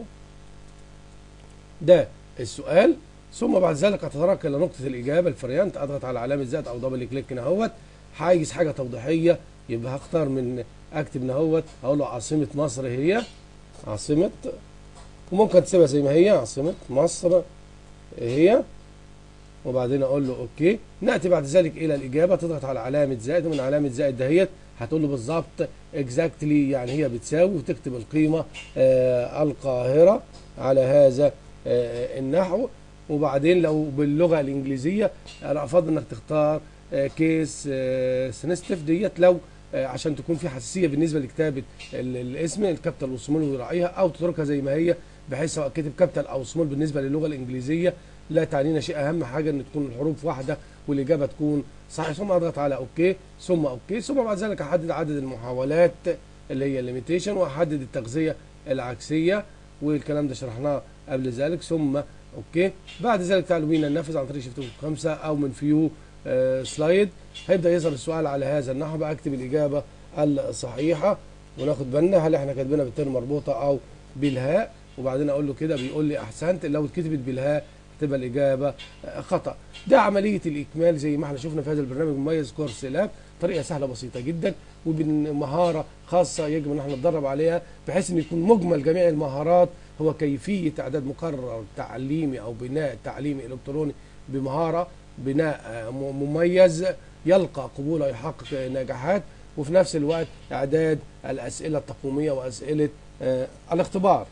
ده السؤال ثم بعد ذلك اتطرق الى نقطة الاجابة الفريانت اضغط على علامة زائد او دبل كليك هنا اهوت هاجس حاجة توضيحية يبقى هختار من اكتب هنا اهوت اقول له عاصمة مصر هي عاصمة وممكن تسيبها زي ما هي عاصمة مصر هي وبعدين اقول له اوكي ناتي بعد ذلك الى الاجابه تضغط على علامه زائد ومن علامه زائد دهيت هتقول له بالظبط اكزاكتلي يعني هي بتساوي وتكتب القيمه آه القاهره على هذا آه النحو وبعدين لو باللغه الانجليزيه انا افضل انك تختار آه كيس آه سنستيف ديت لو آه عشان تكون في حساسيه بالنسبه لكتابه ال- الاسم الكابيتال والسمول ويراعيها او تتركها زي ما هي بحيث سواء كتب كابيتال او سمول بالنسبه للغه الانجليزيه لا تعنينا شيء اهم حاجه ان تكون الحروف واحده والاجابه تكون صحيحه ثم اضغط على اوكي ثم اوكي ثم بعد ذلك احدد عدد المحاولات اللي هي الليميتيشن واحدد التغذيه العكسيه والكلام ده شرحناه قبل ذلك ثم اوكي بعد ذلك تعالوا بينا ننفذ عن طريق شيفت خمسة او من فيو آه سلايد هيبدا يظهر السؤال على هذا النحو بقى اكتب الاجابه الصحيحه وناخد بالنا هل احنا كاتبينها بالتاء المربوطه او بالهاء وبعدين اقول له كده بيقول لي احسنت لو اتكتبت بالهاء تبقى الاجابه خطا ده عمليه الاكمال زي ما احنا شفنا في هذا البرنامج المميز كورس لاب طريقه سهله بسيطه جدا وبمهاره خاصه يجب ان احنا نتدرب عليها بحيث ان يكون مجمل جميع المهارات هو كيفيه اعداد مقرر تعليمي او بناء تعليمي الكتروني بمهاره بناء مميز يلقى قبول ويحقق نجاحات وفي نفس الوقت اعداد الاسئله التقويميه واسئله آه الاختبار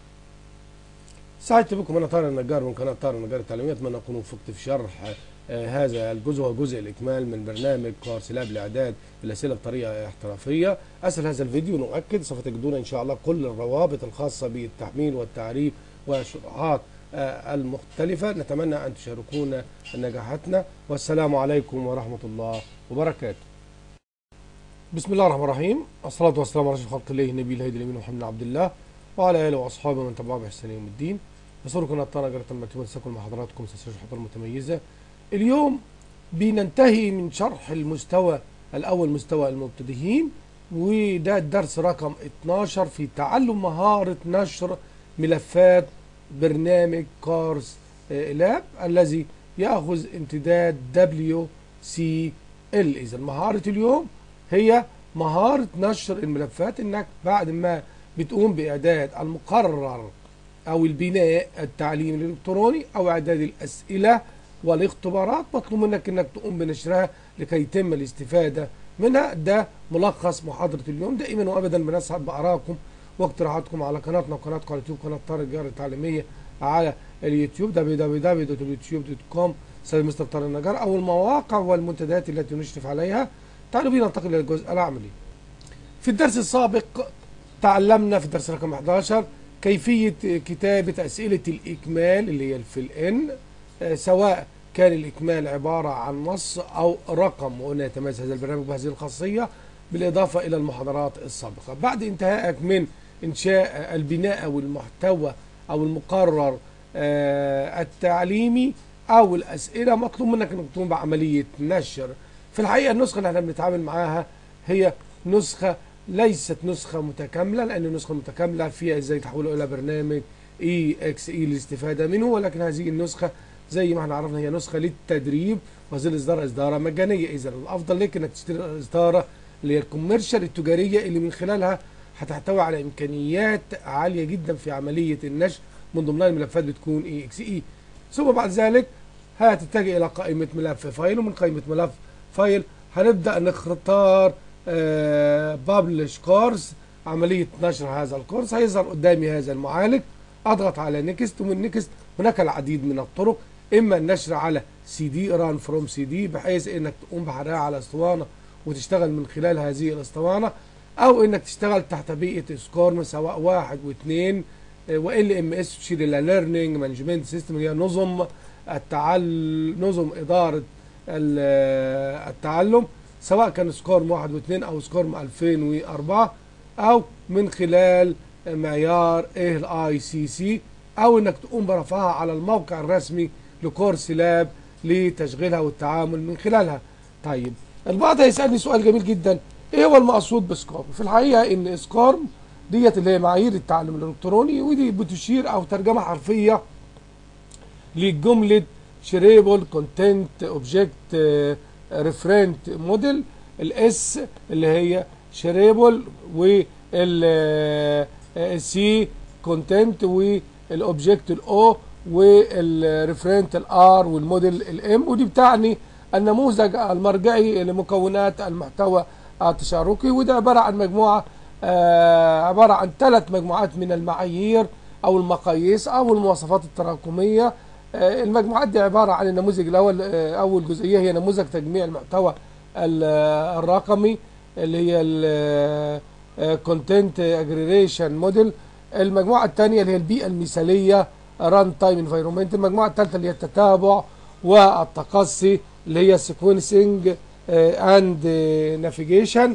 سعدت بكم انا طارق النجار من قناه طارق النجار التعليميه اتمنى اكون وفقت في شرح آه هذا الجزء هو جزء الاكمال من برنامج كورس لاب لاعداد الاسئله بطريقه احترافيه اسفل هذا الفيديو نؤكد سوف تجدون ان شاء الله كل الروابط الخاصه بالتحميل والتعريف والشروحات آه المختلفه نتمنى ان تشاركونا نجاحاتنا والسلام عليكم ورحمه الله وبركاته بسم الله الرحمن الرحيم الصلاه والسلام على اشرف خلق الله النبي الهادي الامين محمد بن عبد الله وعلى اله واصحابه ومن تبعه باحسان يوم الدين يسركم قناه جرة المتيمة تسكن مع حضراتكم سلسله الحضور المتميزه اليوم بننتهي من شرح المستوى الاول مستوى المبتدئين وده الدرس رقم 12 في تعلم مهاره نشر ملفات برنامج كورس لاب الذي ياخذ امتداد دبليو سي ال اذا مهاره اليوم هي مهاره نشر الملفات انك بعد ما بتقوم بإعداد المقرر أو البناء التعليمي الإلكتروني أو إعداد الأسئلة والاختبارات مطلوب منك إنك تقوم بنشرها لكي يتم الاستفادة منها ده ملخص محاضرة اليوم دائما وأبدا بنسعد بآرائكم واقتراحاتكم على قناتنا وقناتكم على اليوتيوب قناة طارق الجار التعليمية على اليوتيوب www.youtube.com سيد مستر طارق النجار أو المواقع والمنتديات التي نشرف عليها تعالوا بينا ننتقل إلى الجزء العملي في الدرس السابق تعلمنا في الدرس رقم 11 كيفية كتابة أسئلة الإكمال اللي هي في الإن سواء كان الإكمال عبارة عن نص أو رقم وقلنا يتميز هذا البرنامج بهذه الخاصية بالإضافة إلى المحاضرات السابقة بعد انتهائك من إنشاء البناء أو المحتوى أو المقرر التعليمي أو الأسئلة مطلوب منك أنك تقوم بعملية نشر في الحقيقة النسخة اللي احنا بنتعامل معاها هي نسخة ليست نسخة متكاملة لأن النسخة المتكاملة فيها إزاي تحوله إلى برنامج إي إكس إي للاستفادة منه ولكن هذه النسخة زي ما احنا عرفنا هي نسخة للتدريب وهذه الإصدار إصدارة مجانية إذا الأفضل لك إنك تشتري الإصدارة اللي هي الكوميرشال التجارية اللي من خلالها هتحتوي على إمكانيات عالية جدا في عملية النشر من ضمنها الملفات بتكون إي إكس إي ثم بعد ذلك هتتجه إلى قائمة ملف فايل ومن قائمة ملف فايل هنبدأ نختار بابلش كورس عملية نشر هذا الكورس هيظهر قدامي هذا المعالج اضغط على نيكست ومن نيكست هناك العديد من الطرق اما النشر على سي دي ران فروم سي دي بحيث انك تقوم بحرقها على اسطوانه وتشتغل من خلال هذه الاسطوانه او انك تشتغل تحت بيئه سكورم سواء واحد واثنين وال ام اس تشير الى ليرنينج مانجمنت سيستم هي نظم التعل نظم اداره التعلم سواء كان سكورم واحد واثنين او سكورم 2004 او من خلال معيار ايه الاي سي سي او انك تقوم برفعها على الموقع الرسمي لكورس لاب لتشغيلها والتعامل من خلالها طيب البعض هيسالني سؤال جميل جدا ايه هو المقصود بسكورم في الحقيقه ان سكورم ديت اللي هي معايير التعلم الالكتروني ودي بتشير او ترجمه حرفيه لجمله شريبل كونتنت اوبجكت ريفرنت موديل الاس اللي هي شريبل والسي كونتنت والاوبجكت الاو والريفرنت الار والموديل الام ودي بتعني النموذج المرجعي لمكونات المحتوى التشاركي وده عباره عن مجموعه آه عباره عن ثلاث مجموعات من المعايير او المقاييس او المواصفات التراكميه آه المجموعات دي عباره عن النموذج الاول آه اول جزئيه هي نموذج تجميع المحتوى الرقمي اللي هي الكونتنت اجريجيشن موديل المجموعه الثانيه اللي هي البيئه المثاليه ران تايم انفايرمنت المجموعه الثالثه اللي هي التتابع والتقصي اللي هي سيكونسنج اند نافيجيشن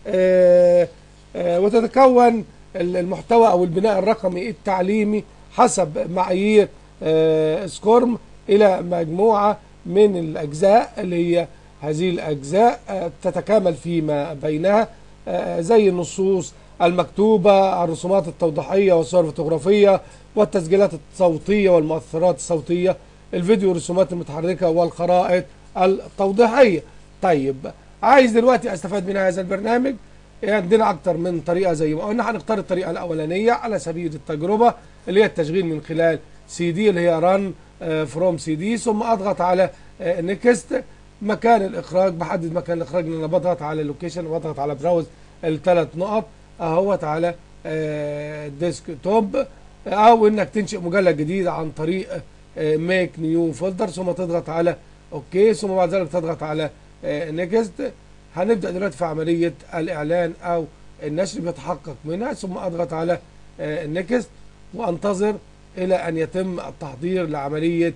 وتتكون المحتوى او البناء الرقمي التعليمي حسب معايير سكورم الى مجموعه من الاجزاء اللي هي هذه الاجزاء تتكامل فيما بينها زي النصوص المكتوبه الرسومات التوضيحيه والصور الفوتوغرافيه والتسجيلات الصوتيه والمؤثرات الصوتيه الفيديو والرسومات المتحركه والخرائط التوضيحيه طيب عايز دلوقتي استفاد من هذا البرنامج عندنا اكتر من طريقه زي ما قلنا هنختار الطريقه الاولانيه على سبيل التجربه اللي هي التشغيل من خلال سي دي اللي هي ران فروم سي دي ثم اضغط على نيكست مكان الاخراج بحدد مكان الاخراج لان انا بضغط على اللوكيشن واضغط على براوز الثلاث نقط اهوت على ديسك توب او انك تنشئ مجلد جديد عن طريق ميك نيو فولدر ثم تضغط على اوكي ثم بعد ذلك تضغط على نيكست هنبدا دلوقتي في عمليه الاعلان او النشر بيتحقق منها ثم اضغط على نيكست وانتظر الى ان يتم التحضير لعمليه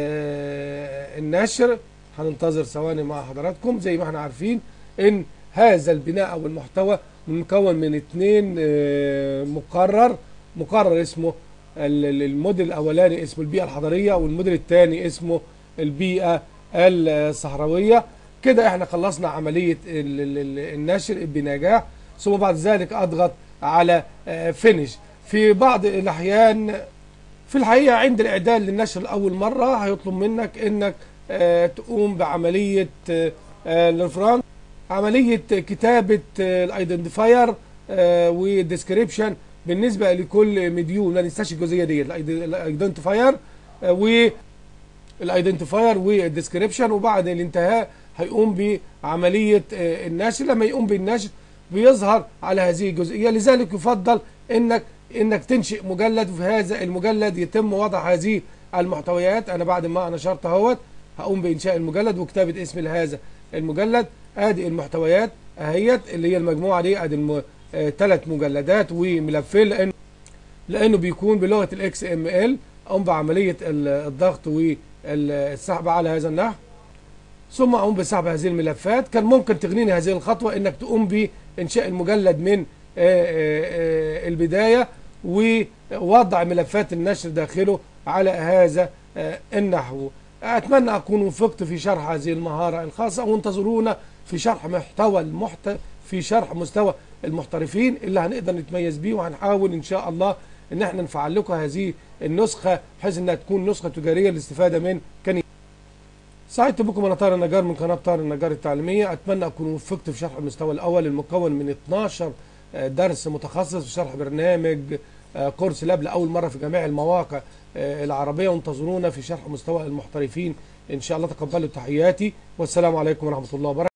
النشر هننتظر ثواني مع حضراتكم زي ما احنا عارفين ان هذا البناء او المحتوى مكون من اثنين مقرر مقرر اسمه الموديل الاولاني اسمه البيئه الحضريه والموديل الثاني اسمه البيئه الصحراويه كده احنا خلصنا عمليه النشر بنجاح ثم بعد ذلك اضغط على فينش في بعض الاحيان في الحقيقه عند الاعداد للنشر لاول مره هيطلب منك انك تقوم بعمليه الرفران عمليه كتابه الايدنتيفاير والديسكريبشن بالنسبه لكل مديول ما ننساش الجزئيه دي الايدنتيفاير و الايدنتيفاير والديسكريبشن وبعد الانتهاء هيقوم بعمليه النشر لما يقوم بالنشر بيظهر على هذه الجزئيه لذلك يفضل انك انك تنشئ مجلد وفي هذا المجلد يتم وضع هذه المحتويات انا بعد ما نشرت اهوت هقوم بانشاء المجلد وكتابه اسم لهذا المجلد ادي المحتويات اهيت اللي هي المجموعه دي ادي الم... ثلاث مجلدات وملفين لانه لانه بيكون بلغه الاكس ام ال اقوم بعمليه الضغط والسحب على هذا النحو ثم اقوم بسحب هذه الملفات كان ممكن تغنيني هذه الخطوه انك تقوم بانشاء المجلد من البدايه ووضع ملفات النشر داخله على هذا النحو اتمنى اكون وفقت في شرح هذه المهاره الخاصه وانتظرونا في شرح محتوى المحت في شرح مستوى المحترفين اللي هنقدر نتميز بيه وهنحاول ان شاء الله ان احنا نفعل لكم هذه النسخه بحيث انها تكون نسخه تجاريه للاستفاده من كان سعدت بكم انا طارق النجار من قناه طارق النجار التعليميه اتمنى اكون وفقت في شرح المستوى الاول المكون من 12 درس متخصص في شرح برنامج كورس لاب لاول مره في جميع المواقع العربيه وانتظرونا في شرح مستوى المحترفين ان شاء الله تقبلوا تحياتي والسلام عليكم ورحمه الله وبركاته